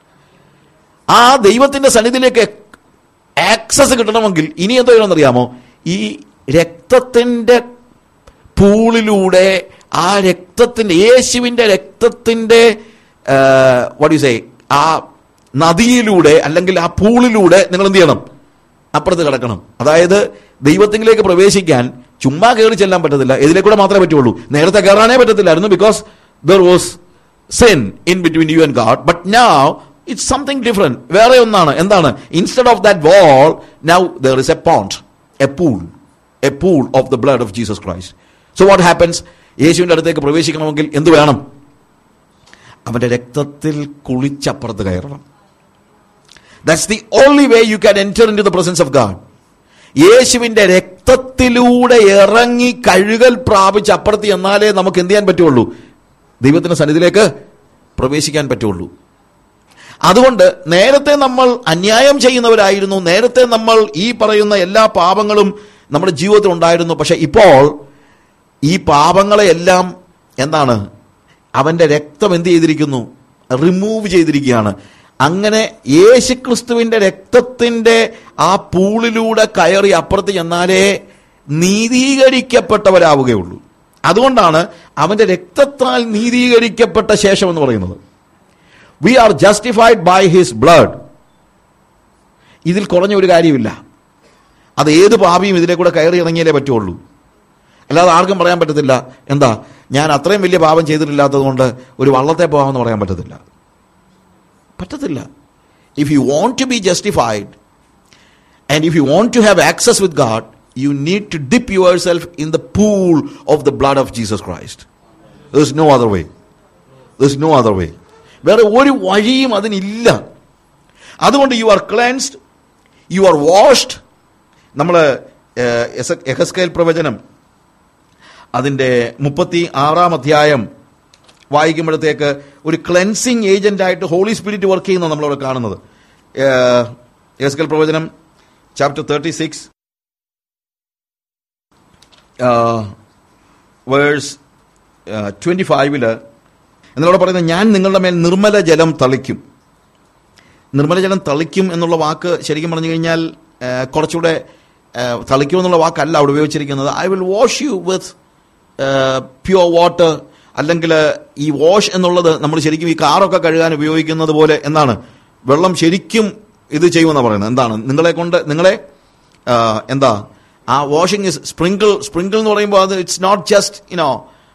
A: ആ ദൈവത്തിന്റെ സന്നിധിയിലേക്ക് ആക്സസ് കിട്ടണമെങ്കിൽ ഇനി എന്തോ ചെയ്യണമെന്നറിയാമോ ഈ രക്തത്തിന്റെ പൂളിലൂടെ ആ രക്തത്തിന്റെ യേശുവിന്റെ രക്തത്തിന്റെ വട്ട് യു സേ ആ നദിയിലൂടെ അല്ലെങ്കിൽ ആ പൂളിലൂടെ നിങ്ങൾ എന്ത് ചെയ്യണം അപ്പുറത്ത് കിടക്കണം അതായത് ദൈവത്തിലേക്ക് പ്രവേശിക്കാൻ ചുമ്മാ കയറി ചെല്ലാൻ പറ്റത്തില്ല ഇതിലെ കൂടെ മാത്രമേ പറ്റുള്ളൂ നേരത്തെ കയറാനേ പറ്റത്തില്ലായിരുന്നു because there was sin in between you and God but now it's something different വേറെ ഒന്നാണ് എന്താണ് instead of that wall now there is a pond a pool a pool of the blood of Jesus Christ so what happens യേശുവിന്റെ അടുത്തേക്ക് പ്രവേശിക്കണമെങ്കിൽ എന്ത് വേണം അവന്റെ രക്തത്തിൽ കുളിച്ചപ്പുറത്ത് കയറണം that's the only way you can enter into the presence of God യേശുവിന്റെ രക്തത്തിലൂടെ ഇറങ്ങി കഴുകൽ പ്രാപിച്ച് അപ്പുറത്ത് എന്നാലേ നമുക്ക് എന്ത് ചെയ്യാൻ പറ്റുള്ളൂ ദൈവത്തിന്റെ സന്നിധിയിലേക്ക് പ്രവേശിക്കാൻ പറ്റുള്ളൂ അതുകൊണ്ട് നേരത്തെ നമ്മൾ അന്യായം ചെയ്യുന്നവരായിരുന്നു നേരത്തെ നമ്മൾ ഈ പറയുന്ന എല്ലാ പാപങ്ങളും നമ്മുടെ ജീവിതത്തിൽ ഉണ്ടായിരുന്നു പക്ഷെ ഇപ്പോൾ ഈ പാപങ്ങളെയെല്ലാം എന്താണ് അവന്റെ രക്തം എന്ത് ചെയ്തിരിക്കുന്നു റിമൂവ് ചെയ്തിരിക്കുകയാണ് അങ്ങനെ യേശുക്രിസ്തുവിന്റെ രക്തത്തിന്റെ ആ പൂളിലൂടെ കയറി അപ്പുറത്ത് ചെന്നാലേ നീതീകരിക്കപ്പെട്ടവരാവുകയുള്ളൂ അതുകൊണ്ടാണ് അവന്റെ രക്തത്താൽ നീതീകരിക്കപ്പെട്ട ശേഷം എന്ന് പറയുന്നത് we are justified by his blood ഇതിൽ കുറഞ്ഞ ഒരു കാര്യമില്ല അത് ഏത് പാപിയും ഇതിലെ കൂടെ കയറി ഇറങ്ങിയാലേ പറ്റുള്ളൂ അല്ലാതെ ആർക്കും പറയാൻ പറ്റത്തില്ല എന്താ ഞാൻ അത്രയും വലിയ പാപം ചെയ്തിട്ടില്ലാത്തത് കൊണ്ട് ഒരു വള്ളത്തെ പോകാമെന്ന് പറയാൻ പറ്റത്തില്ല പറ്റത്തില്ല if you want to be justified and if you want to have access with God you need to dip yourself in the pool of the blood of Jesus Christ there no other way there no other way വേറെ ഒരു വഴിയും അതിനില്ല അതുകൊണ്ട് you are cleansed you are washed നമ്മൾ എഹസ്കേൽ പ്രവചനം അതിൻ്റെ മുപ്പത്തി ആറാം അധ്യായം വായിക്കുമ്പോഴത്തേക്ക് ഒരു ക്ലെൻസിങ് ഏജന്റ് ആയിട്ട് ഹോളി സ്പിരിറ്റ് വർക്ക് ചെയ്യുന്ന നമ്മളവിടെ കാണുന്നത് എസ്കൽ പ്രവചനം chapter thirty six verse twenty ഫൈവില് എന്നോട് പറയുന്നത് ഞാൻ നിങ്ങളുടെ മേൽ നിർമ്മല ജലം തളിക്കും നിർമ്മല ജലം തളിക്കും എന്നുള്ള വാക്ക് ശരിക്കും പറഞ്ഞു കഴിഞ്ഞാൽ ആ, കുറച്ചുകൂടെ ആ, തളിക്കും എന്നുള്ള വാക്കല്ല അവിടെ ഉപയോഗിച്ചിരിക്കുന്നത് I will wash you with pure water അല്ലെങ്കിൽ ഈ വാഷ് എന്നുള്ളത് നമ്മൾ ശരിക്കും ഈ കാറൊക്കെ കഴുകാൻ ഉപയോഗിക്കുന്നത് പോലെ എന്താണ് വെള്ളം ശരിക്കും ഇത് ചെയ്യുമെന്നാണ് പറയുന്നത് എന്താണ് നിങ്ങളെ കൊണ്ട് നിങ്ങളെ ആ, എന്താ ആ വാഷിംഗ് ഇസ് സ്പ്രിങ്കിൾ സ്പ്രിങ്കിൾ എന്ന് പറയുമ്പോൾ അത് ഇറ്റ്സ് നോട്ട് ജസ്റ്റ് യുനോ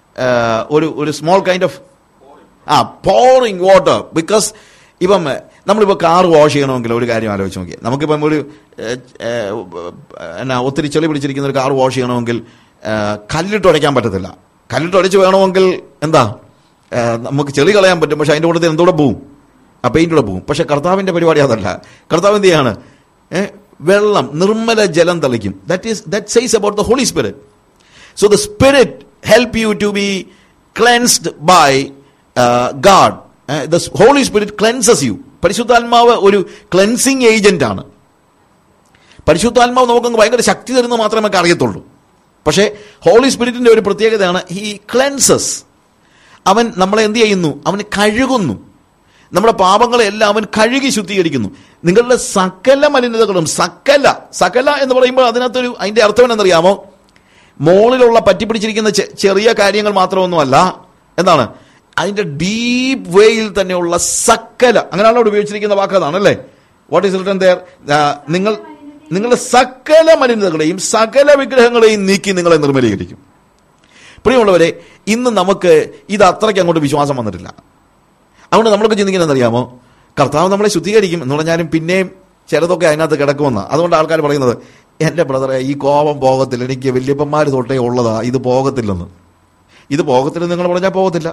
A: ഒരു ഒരു small kind of a pouring water because ഇപ്പം നമ്മളിപ്പോൾ കാർ വാഷ് ചെയ്യണമെങ്കിൽ ഒരു കാര്യം ആലോചിച്ച് നോക്കിയാൽ നമുക്കിപ്പം ഒരു ഏഹ്, ഏഹ്, എന്നാ ഒത്തിരി ചെളി പിടിച്ചിരിക്കുന്ന ഒരു കാർ വാഷ് ചെയ്യണമെങ്കിൽ ഏഹ്, കല്ലിട്ട് ഉടയ്ക്കാൻ പറ്റത്തില്ല കല്ലിട്ട് ഉടച്ച് വേണമെങ്കിൽ എന്താ ഏഹ്, നമുക്ക് ചെളി കളയാൻ പറ്റും പക്ഷെ അതിൻ്റെ കൂട്ടത്തിൽ എന്തോടെ പോവും ആ പെയിൻ്റ് കൂടെ പോവും പക്ഷെ കർത്താവിൻ്റെ പരിപാടി അതല്ല കർത്താവ് എന്ത് ചെയ്യാണ് ഏഹ്, വെള്ളം നിർമ്മല ജലം തളിക്കും that is that says about the holy spirit So the Spirit help you to be cleansed by uh, God. Uh, the Holy Spirit cleanses you. പരിശുദ്ധാത്മാവ് ഒരു ക്ലെൻസിങ് ഏജന്റ് ആണ് പരിശുദ്ധാത്മാവ് നമുക്ക് ഭയങ്കര ശക്തി തരുന്നത് മാത്രമേ നമുക്ക് അറിയത്തുള്ളൂ പക്ഷേ ഹോളി സ്പിരിറ്റിന്റെ ഒരു പ്രത്യേകതയാണ് ഹി ക്ലെൻസസ് അവൻ നമ്മളെ എന്ത് ചെയ്യുന്നു അവന് കഴുകുന്നു നമ്മുടെ പാപങ്ങളെല്ലാം അവൻ കഴുകി ശുദ്ധീകരിക്കുന്നു നിങ്ങളുടെ സകല മലിനതകളും സകല സകല എന്ന് പറയുമ്പോൾ അതിനകത്തൊരു അതിന്റെ അർത്ഥം എന്നറിയാമോ മോളിലുള്ള പറ്റിപ്പിടിച്ചിരിക്കുന്ന ചെ- ചെറിയ കാര്യങ്ങൾ മാത്രമൊന്നുമല്ല എന്താണ് അതിന്റെ ഡീപ് വേയിൽ തന്നെയുള്ള സകല അങ്ങനെയാണല്ലോ അവിടെ ഉപയോഗിച്ചിരിക്കുന്ന വാക്ക് അതാണ് അല്ലേ വാട്ട് ഈസ് റിട്ടൺ ദയർ നിങ്ങൾ നിങ്ങളുടെ സകല മലിനതകളെയും സകല വിഗ്രഹങ്ങളെയും നീക്കി നിങ്ങളെ നിർമ്മലീകരിക്കും പ്രിയമുള്ളവരെ ഇന്ന് നമുക്ക് ഇത് അത്രയ്ക്ക് അങ്ങോട്ട് വിശ്വാസം വന്നിട്ടില്ല അതുകൊണ്ട് നമ്മളൊക്കെ ചിന്തിക്കുന്നത് അറിയാമോ കർത്താവ് നമ്മളെ ശുദ്ധീകരിക്കും എന്ന് പറഞ്ഞാലും പിന്നെയും ചിലതൊക്കെ അതിനകത്ത് കിടക്കുമെന്ന് അതുകൊണ്ട് ആൾക്കാർ പറയുന്നത് എൻ്റെ ബ്രദറെ ഈ കോപം പോകത്തില്ല എനിക്ക് വല്യപ്പന്മാർ തൊട്ടേ ഉള്ളതാ ഇത് പോകത്തില്ലെന്ന് ഇത് പോകത്തില്ലെന്ന് നിങ്ങൾ പറഞ്ഞാൽ പോകത്തില്ല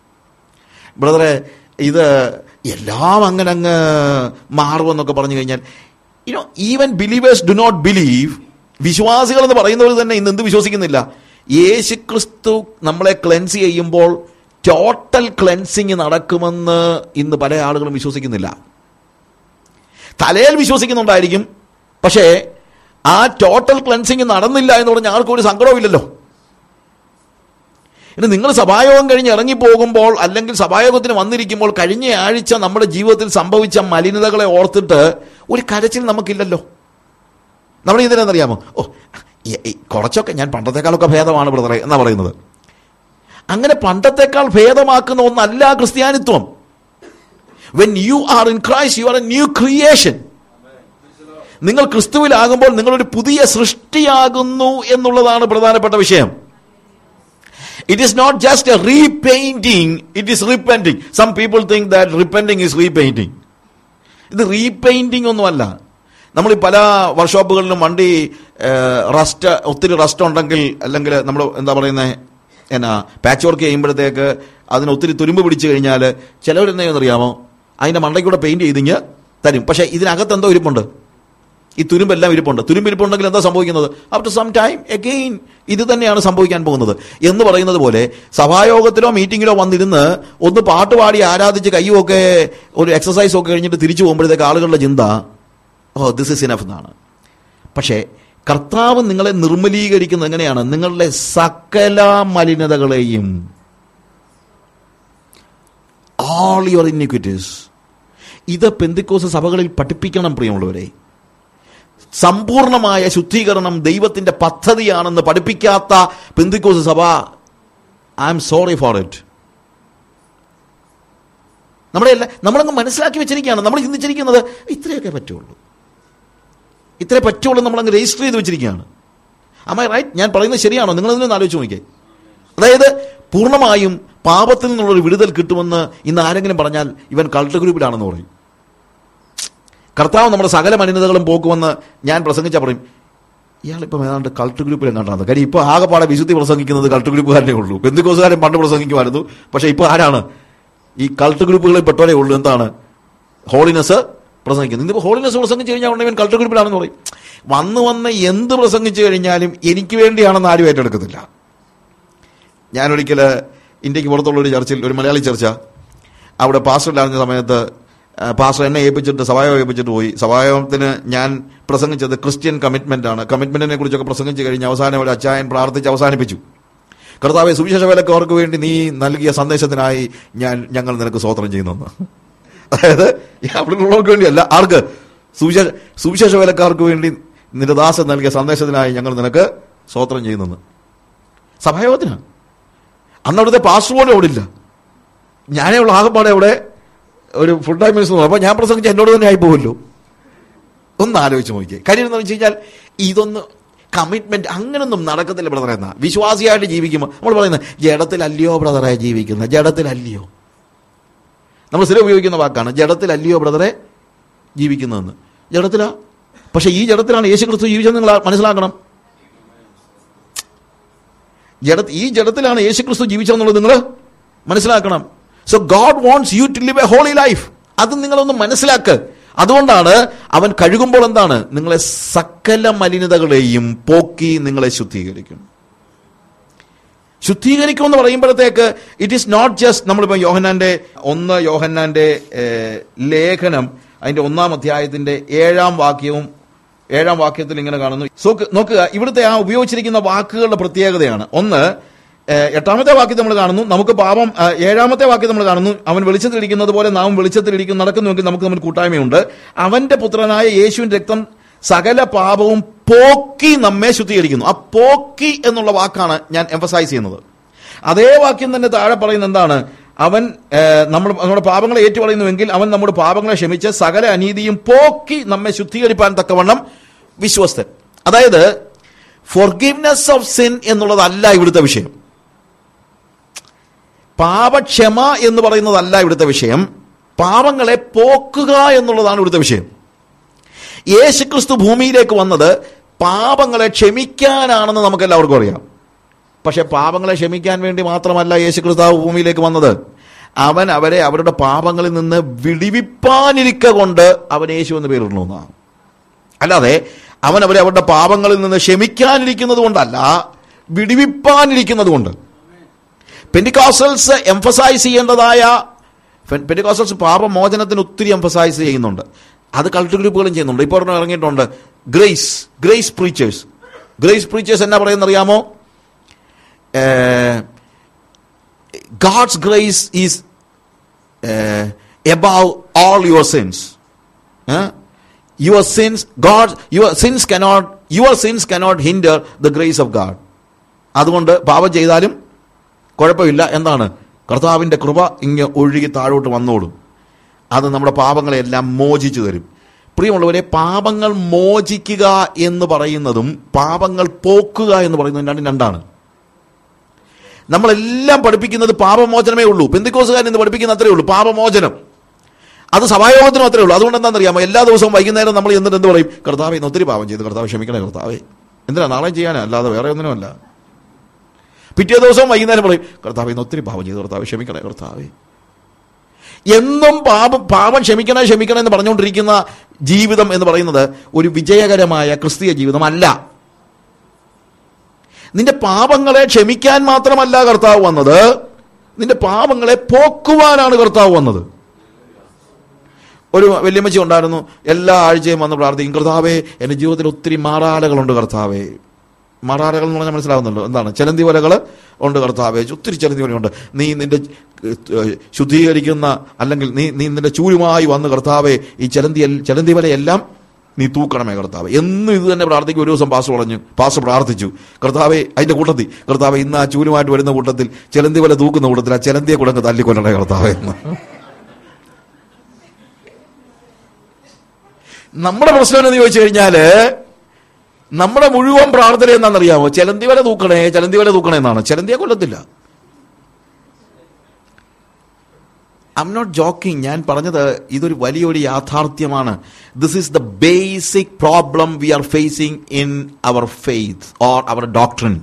A: ബ്രദറെ ഇത് എല്ലാം അങ്ങനെ അങ്ങ് മാറുമെന്നൊക്കെ പറഞ്ഞു കഴിഞ്ഞാൽ you know even believers do not believe വിശ്വാസികൾ എന്ന് പറയുന്നവർ തന്നെ ഇന്ന് എന്ത് വിശ്വസിക്കുന്നില്ല യേശു ക്രിസ്തു നമ്മളെ ക്ലെൻസ് ചെയ്യുമ്പോൾ ടോട്ടൽ ക്ലെൻസിങ് നടക്കുമെന്ന് ഇന്ന് പല ആളുകളും വിശ്വസിക്കുന്നില്ല തലയിൽ വിശ്വസിക്കുന്നുണ്ടായിരിക്കും പക്ഷേ ആ ടോട്ടൽ ക്ലെൻസിങ് നടന്നില്ല എന്ന് പറഞ്ഞാൽ ആർക്കും ഒരു സങ്കടവുമില്ലല്ലോ ഇനി നിങ്ങൾ സഭായോഗം കഴിഞ്ഞ് ഇറങ്ങിപ്പോകുമ്പോൾ അല്ലെങ്കിൽ സഭായോഗത്തിന് വന്നിരിക്കുമ്പോൾ കഴിഞ്ഞ ആഴ്ച നമ്മുടെ ജീവിതത്തിൽ സംഭവിച്ച മലിനതകളെ ഓർത്തിട്ട് ഒരു കരച്ചിൽ നമുക്കില്ലല്ലോ നമ്മൾ ഇതിനെന്നറിയാമോ ഓ ഈ- ഈ കുറച്ചൊക്കെ ഞാൻ പണ്ടത്തെക്കാളൊക്കെ ഭേദമാണ് ബ്രദറെ എന്നാ പറയുന്നത് അങ്ങനെ പണ്ടത്തെക്കാൾ ഭേദമാക്കുന്ന ഒന്നല്ല ക്രിസ്ത്യാനിത്വം when you are in Christ you are a new creation നിങ്ങൾ ക്രിസ്തുവിലാകുമ്പോൾ നിങ്ങളൊരു പുതിയ സൃഷ്ടിയാകുന്നു എന്നുള്ളതാണ് പ്രധാനപ്പെട്ട വിഷയം it is not just a repainting it is repainting some people think that repainting is repainting ഇത് റീപെയിന്റിംഗ് ഒന്നുമല്ല നമ്മൾ ഈ പല വർക്ക്ഷോപ്പുകളിലും വണ്ടി റസ്റ്റ് ഒത്തിരി റസ്റ്റ് ഉണ്ടെങ്കിൽ അല്ലെങ്കിൽ നമ്മൾ എന്താ പറയുന്നത് എന്നാ പാച്ച് വർക്ക് ചെയ്യുമ്പോഴത്തേക്ക് അതിന് ഒത്തിരി തുരുമ്പ് പിടിച്ചു കഴിഞ്ഞാൽ ചിലവരെന്താ അറിയാമോ അതിൻ്റെ മണ്ടയ്ക്കൂടെ പെയിന്റ് ചെയ്തിങ്ങ് തരും പക്ഷേ ഇതിനകത്ത് എന്തോ ഇരിപ്പുണ്ട് ഈ തുരുമ്പെല്ലാം ഇരിപ്പുണ്ട് തുരുമ്പ് ഇരിപ്പുണ്ടെങ്കിൽ എന്താ സംഭവിക്കുന്നത് ആഫ്റ്റർ സം ടൈം എഗെയിൻ ഇത് തന്നെയാണ് സംഭവിക്കാൻ പോകുന്നത് എന്ന് പറയുന്നത് പോലെ സഭായോഗത്തിലോ മീറ്റിങ്ങിലോ വന്നിരുന്ന് ഒന്ന് പാട്ട് പാടി ആരാധിച്ച് കയ്യുമൊക്കെ ഒരു എക്സസൈസ് ഒക്കെ കഴിഞ്ഞിട്ട് തിരിച്ചു പോകുമ്പോഴത്തേക്ക് ആളുകളുടെ ചിന്ത ഓ ദിസ് ഇസ് ഇനഫ് എന്നാണ് പക്ഷേ കർത്താവ് നിങ്ങളെ നിർമ്മലീകരിക്കുന്നത് എങ്ങനെയാണ് നിങ്ങളുടെ സകല മലിനതകളെയും ആൾ യുവർ ഇന്നിക്വിറ്റീസ് ഇത് പെന്തിക്കോസ് സഭകളിൽ പഠിപ്പിക്കണം പ്രിയമുള്ളവരെ സമ്പൂർണമായ ശുദ്ധീകരണം ദൈവത്തിന്റെ പദ്ധതിയാണെന്ന് പഠിപ്പിക്കാത്ത പെന്തിക്കോസ് സഭ I'm sorry for it നമ്മുടെ എല്ലാ നമ്മളങ്ങ് മനസ്സിലാക്കി വെച്ചിരിക്കുകയാണ് നമ്മൾ ചിന്തിച്ചിരിക്കുന്നത് ഇത്രയൊക്കെ പറ്റുള്ളൂ ഇത്രേ പറ്റുള്ളൂ നമ്മളങ്ങ് രജിസ്റ്റർ ചെയ്ത് വെച്ചിരിക്കുകയാണ് അമ്മ റൈറ്റ് ഞാൻ പറയുന്നത് ശരിയാണോ നിങ്ങളതിനൊന്ന് ആലോചിച്ച് നോക്കിയേ അതായത് പൂർണ്ണമായും പാപത്തിൽ നിന്നുള്ളൊരു വിടുതൽ കിട്ടുമെന്ന് ഇന്ന് ആരെങ്കിലും പറഞ്ഞാൽ ഇവൻ കൾട്ട് ഗ്രൂപ്പിലാണെന്ന് പറയും കർത്താവ് നമ്മുടെ സകല മലിനതകളും പോക്കുമെന്ന് ഞാൻ പ്രസംഗിച്ച പറയും ഇയാളിപ്പം ഏതാണ്ട് കൾട്ട് ഗ്രൂപ്പിൽ എങ്ങാണ്ടാണ് കാര്യം ഇപ്പോൾ ആകെപ്പാടെ വിശുദ്ധി പ്രസംഗിക്കുന്നത് കൾട്ട് ഗ്രൂപ്പുകാരനെ ഉള്ളൂ ബന്ധുക്കോസുകാരൻ പണ്ട് പ്രസംഗിക്കുമായിരുന്നു പക്ഷേ ഇപ്പോൾ ആരാണ് ഈ കൾട്ട് ഗ്രൂപ്പുകളിൽ പെട്ടവരേ ഉള്ളൂ എന്താണ് ഹോളിനെസ് പ്രസംഗിക്കുന്നത് ഇന്നിപ്പോൾ ഹോളിനെസ് പ്രസംഗിച്ച് കഴിഞ്ഞാൽ ഉടനെ ഇവൻ കൾട്ട് ഗ്രൂപ്പിലാണെന്ന് പറയും വന്ന് വന്ന് എന്ത് പ്രസംഗിച്ചു കഴിഞ്ഞാലും എനിക്ക് വേണ്ടിയാണെന്ന് ആരും ഏറ്റെടുക്കത്തില്ല ഞാനൊരിക്കൽ ഇന്ത്യക്ക് പുറത്തുള്ള ഒരു ചർച്ചിൽ ഒരു മലയാളി ചർച്ച അവിടെ പാസ്റ്റർ ഇല്ലാഞ്ഞ സമയത്ത് ആ, പാസ്റ്റർ എന്നെ ഏൽപ്പിച്ചിട്ട് സഭായോഗം ഏൽപ്പിച്ചിട്ട് പോയി സഭായോഗത്തിന് ഞാൻ പ്രസംഗിച്ചത് ക്രിസ്ത്യൻ കമ്മിറ്റ്മെന്റ് ആണ് കമ്മിറ്റ്മെന്റിനെ കുറിച്ചൊക്കെ പ്രസംഗിച്ച് കഴിഞ്ഞ് അവസാനം ഒരു അച്ചായൻ പ്രാർത്ഥിച്ച് അവസാനിപ്പിച്ചു കർത്താവെ സുവിശേഷ വേലക്കാർക്ക് വേണ്ടി നീ നൽകിയ സന്ദേശത്തിനായി ഞാൻ ഞങ്ങൾ നിനക്ക് സ്വോത്രം ചെയ്യുന്നു അതായത് ഈ അവിടെയുള്ളവർക്ക് വേണ്ടിയല്ല ആർക്ക് സുവിശേഷ സുവിശേഷ വേലക്കാർക്ക് വേണ്ടി നിന്റെ ദാസൻ നൽകിയ സന്ദേശത്തിനായി ഞങ്ങൾ നിനക്ക് സ്വോത്രം ചെയ്യുന്നു സഭായോഗത്തിനാണ് അന്ന് അവിടുത്തെ പാസ്റ്റർ പോലും അവിടെ ഇല്ല ഞാനേ ഉള്ള ആകെപ്പാടെ അവിടെ ഒരു ഫുൾ ടൈം മിനിസ്റ്റർ അപ്പോൾ ഞാൻ പ്രസംഗിച്ച് എന്നോട് തന്നെ ആയി പോകുമല്ലോ ഒന്ന് ആലോചിച്ച് നോക്കിയേ കാര്യം എന്ന് വെച്ച് കഴിഞ്ഞാൽ ഇതൊന്ന് കമ്മിറ്റ്മെന്റ് അങ്ങനൊന്നും നടക്കത്തില്ല ബ്രദറെ എന്നാ വിശ്വാസിയായിട്ട് ജീവിക്കുമ്പോൾ നമ്മൾ പറയുന്നത് ജഡത്തിലല്ലയോ ബ്രദറെ ജീവിക്കുന്നത് ജഡത്തിലല്ലയോ നമ്മൾ സ്ഥിരം ഉപയോഗിക്കുന്ന വാക്കാണ് ജഡത്തിലല്ലയോ ബ്രദറെ ജീവിക്കുന്നതെന്ന് ജഡത്തിലാ പക്ഷെ ഈ ജഡത്തിലാണ് യേശു ക്രിസ്തു ജീവിച്ചത് നിങ്ങൾ മനസ്സിലാക്കണം ജഡ ഈ ജഡത്തിലാണ് യേശു ക്രിസ്തു ജീവിച്ചതെന്നുള്ളത് നിങ്ങൾ മനസ്സിലാക്കണം so God wants you to live a holy life അത് നിങ്ങളൊന്ന് മനസ്സിലാക്ക് അതുകൊണ്ടാണ് അവൻ കഴുകുമ്പോൾ എന്താണ് നിങ്ങളെ സകല മലിനതകളെയും പോക്കി നിങ്ങളെ ശുദ്ധീകരിക്കും ശുദ്ധീകരിക്കും എന്ന് പറയുമ്പോഴത്തേക്ക് ഇറ്റ് ഈസ് നോട്ട് ജസ്റ്റ് നമ്മളിപ്പോൾ യോഹന്നാന്റെ ഒന്ന് യോഹന്നാന്റെ ഏഹ്, ലേഖനം അതിന്റെ ഒന്നാം അധ്യായത്തിന്റെ ഏഴാം വാക്യവും ഏഴാം വാക്യത്തിൽ ഇങ്ങനെ കാണുന്നു സോക്ക് നോക്കുക ഇവിടുത്തെ ആ ഉപയോഗിച്ചിരിക്കുന്ന വാക്കുകളുടെ പ്രത്യേകതയാണ് ഒന്ന് ഏഹ്, എട്ടാമത്തെ വാക്യം നമ്മൾ കാണുന്നു നമുക്ക് പാപം ഏഹ്, ഏഴാമത്തെ വാക്യം നമ്മൾ കാണുന്നു അവൻ വെളിച്ചത്തിലിരിക്കുന്നത് പോലെ നാം വെളിച്ചത്തിലിരിക്കും നടക്കുന്നുവെങ്കിൽ നമുക്ക് തമ്മിൽ കൂട്ടായ്മയുണ്ട് അവന്റെ പുത്രനായ യേശുവിന്റെ രക്തം സകല പാപവും പോക്കി നമ്മെ ശുദ്ധീകരിക്കുന്നു ആ പോക്കി എന്നുള്ള വാക്കാണ് ഞാൻ എംഫസൈസ് ചെയ്യുന്നത് അതേ വാക്യം തന്നെ താഴെ പറയുന്ന എന്താണ് അവൻ ഏഹ്, നമ്മൾ നമ്മുടെ പാപങ്ങളെ ഏറ്റുപറയുന്നുവെങ്കിൽ അവൻ നമ്മുടെ പാപങ്ങളെ ക്ഷമിച്ച് സകല അനീതിയും പോക്കി നമ്മെ ശുദ്ധീകരിപ്പാൻ തക്കവണ്ണം വിശ്വസ്തൻ അതായത് ഫോർഗിവ്നെസ് ഓഫ് സിൻ എന്നുള്ളതല്ല ഇവിടുത്തെ വിഷയം പാപക്ഷമ എന്ന് പറയുന്നതല്ല ഇവിടുത്തെ വിഷയം പാപങ്ങളെ പോക്കുക എന്നുള്ളതാണ് ഇവിടുത്തെ വിഷയം യേശുക്രിസ്തു ഭൂമിയിലേക്ക് വന്നത് പാപങ്ങളെ ക്ഷമിക്കാനാണെന്ന് നമുക്ക് എല്ലാവർക്കും അറിയാം പക്ഷെ പാപങ്ങളെ ക്ഷമിക്കാൻ വേണ്ടി മാത്രമല്ല യേശുക്രിസ്തു ഭൂമിയിലേക്ക് വന്നത് അവൻ അവരെ അവരുടെ പാപങ്ങളിൽ നിന്ന് വിടിവിപ്പാനിരിക്ക കൊണ്ട് അവൻ യേശു എന്ന് പേരിടണമെന്നാണ് അല്ലാതെ അവൻ അവരെ അവരുടെ പാപങ്ങളിൽ നിന്ന് ക്ഷമിക്കാനിരിക്കുന്നത് കൊണ്ടല്ല വിടിവിപ്പാനിരിക്കുന്നത് കൊണ്ട് പെൻഡിക്കോസൽസ് എംഫസൈസ് ചെയ്യേണ്ടതായ പെൻഡിക്കോസൽസ് പാപമോചനത്തിന് ഒത്തിരി എംഫസൈസ് ചെയ്യുന്നുണ്ട് അത് കൾട്ട് ഗ്രൂപ്പുകളും ചെയ്യുന്നുണ്ട് ഇപ്പോൾ ഒരെണ്ണം ഇറങ്ങിയിട്ടുണ്ട് grace grace preachers grace preachers എന്നാ പറയുന്നത് അറിയാമോ God's grace is above all your sins your sins God your sins cannot your sins cannot hinder the grace of God അതുകൊണ്ട് പാപം ചെയ്താലും കുഴപ്പമില്ല എന്താണ് കർത്താവിൻ്റെ കൃപ ഇങ്ങ് ഒഴുകി താഴോട്ട് വന്നോളും അത് നമ്മുടെ പാപങ്ങളെല്ലാം മോചിച്ചു തരും പ്രിയമുള്ളവരെ പാപങ്ങൾ മോചിക്കുക എന്ന് പറയുന്നതും പാപങ്ങൾ പോക്കുക എന്ന് പറയുന്നതും രണ്ടും രണ്ടാണ് നമ്മളെല്ലാം പഠിപ്പിക്കുന്നത് പാപമോചനമേ ഉള്ളൂ പെന്തിക്കോസുകാരൻ എന്ന് പഠിപ്പിക്കുന്ന അത്രേ ഉള്ളൂ പാപമോചനം അത് സഭായോഗത്തിനും അത്രേ ഉള്ളൂ അതുകൊണ്ട് എന്താണെന്നറിയാമോ എല്ലാ ദിവസവും വൈകുന്നേരം നമ്മൾ എന്നിട്ട് എന്ത് പറയും കർത്താവെ ഇന്ന് ഒത്തിരി പാപം ചെയ്തു കർത്താവ് ക്ഷമിക്കണേ കർത്താവേ എന്തിനാ നാളെ ചെയ്യാനാ അല്ലാതെ വേറെ ഒന്നിനുമല്ല പിറ്റേ ദിവസം വൈകുന്നേരം പറയും കർത്താവ് ഇന്ന് ഒത്തിരി പാപം ചെയ്തു കർത്താവ് ക്ഷമിക്കണേ കർത്താവേ എന്നും പാപം പാപം ക്ഷമിക്കണേ ക്ഷമിക്കണേ എന്ന് പറഞ്ഞുകൊണ്ടിരിക്കുന്ന ജീവിതം എന്ന് പറയുന്നത് ഒരു വിജയകരമായ ക്രിസ്തീയ ജീവിതമല്ല നിന്റെ പാപങ്ങളെ ക്ഷമിക്കാൻ മാത്രമല്ല കർത്താവ് വന്നത് നിന്റെ പാപങ്ങളെ പോക്കുവാനാണ് കർത്താവ് വന്നത് ഒരു വല്യമ്മച്ചി ഉണ്ടായിരുന്നു എല്ലാ ആഴ്ചയും വന്ന് പ്രാർത്ഥിക്കും കർത്താവേ എൻ്റെ ജീവിതത്തിൽ ഒത്തിരി മാറാലകളുണ്ട് കർത്താവേ മാറാലകൾ എന്ന് പറഞ്ഞാൽ മനസ്സിലാവുന്നുണ്ടോ എന്താണ് ചലന്തി വലകൾ ഉണ്ട് കർത്താവേ ഒത്തിരി ചലന്തി വലയുണ്ട് നീ നിന്റെ ഏഹ്, ശുദ്ധീകരിക്കുന്ന അല്ലെങ്കിൽ നീ നീ നിന്റെ ചൂരുമായി വന്ന് കർത്താവേ ഈ ചലന്തി ചലന്തി വലയെല്ലാം നീ തൂക്കണമേ കർത്താവ് എന്നും ഇത് തന്നെ പ്രാർത്ഥിക്കും ഒരു ദിവസം പാസ് പറഞ്ഞു പാസ് പ്രാർത്ഥിച്ചു കർത്താവെ അതിന്റെ കൂട്ടത്തിൽ കർത്താവ് ഇന്ന് ആ ചൂലുമായിട്ട് വരുന്ന കൂട്ടത്തിൽ ചിലന്തി വല തൂക്കുന്ന കൂട്ടത്തിൽ ആ ചിലന്തിയെ കൂടെ അങ്ങ് തല്ലിക്കൊല്ലണേ കർത്താവെ എന്ന് നമ്മുടെ പ്രശ്നം എന്ന് ചോദിച്ചു കഴിഞ്ഞാല് നമ്മുടെ മുഴുവൻ പ്രാർത്ഥന എന്താണെന്നറിയാമോ ചിലന്തി വല തൂക്കണേ ചിലന്തി വല തൂക്കണേ എന്നാണ് ചിലന്തിയെ കൊല്ലത്തില്ല ഐ എം നോട്ട് ജോക്കിംഗ് ഞാൻ പറഞ്ഞത് ഇതൊരു വലിയൊരു യാഥാർത്ഥ്യമാണ് this is the basic problem we are facing in our faith or our doctrine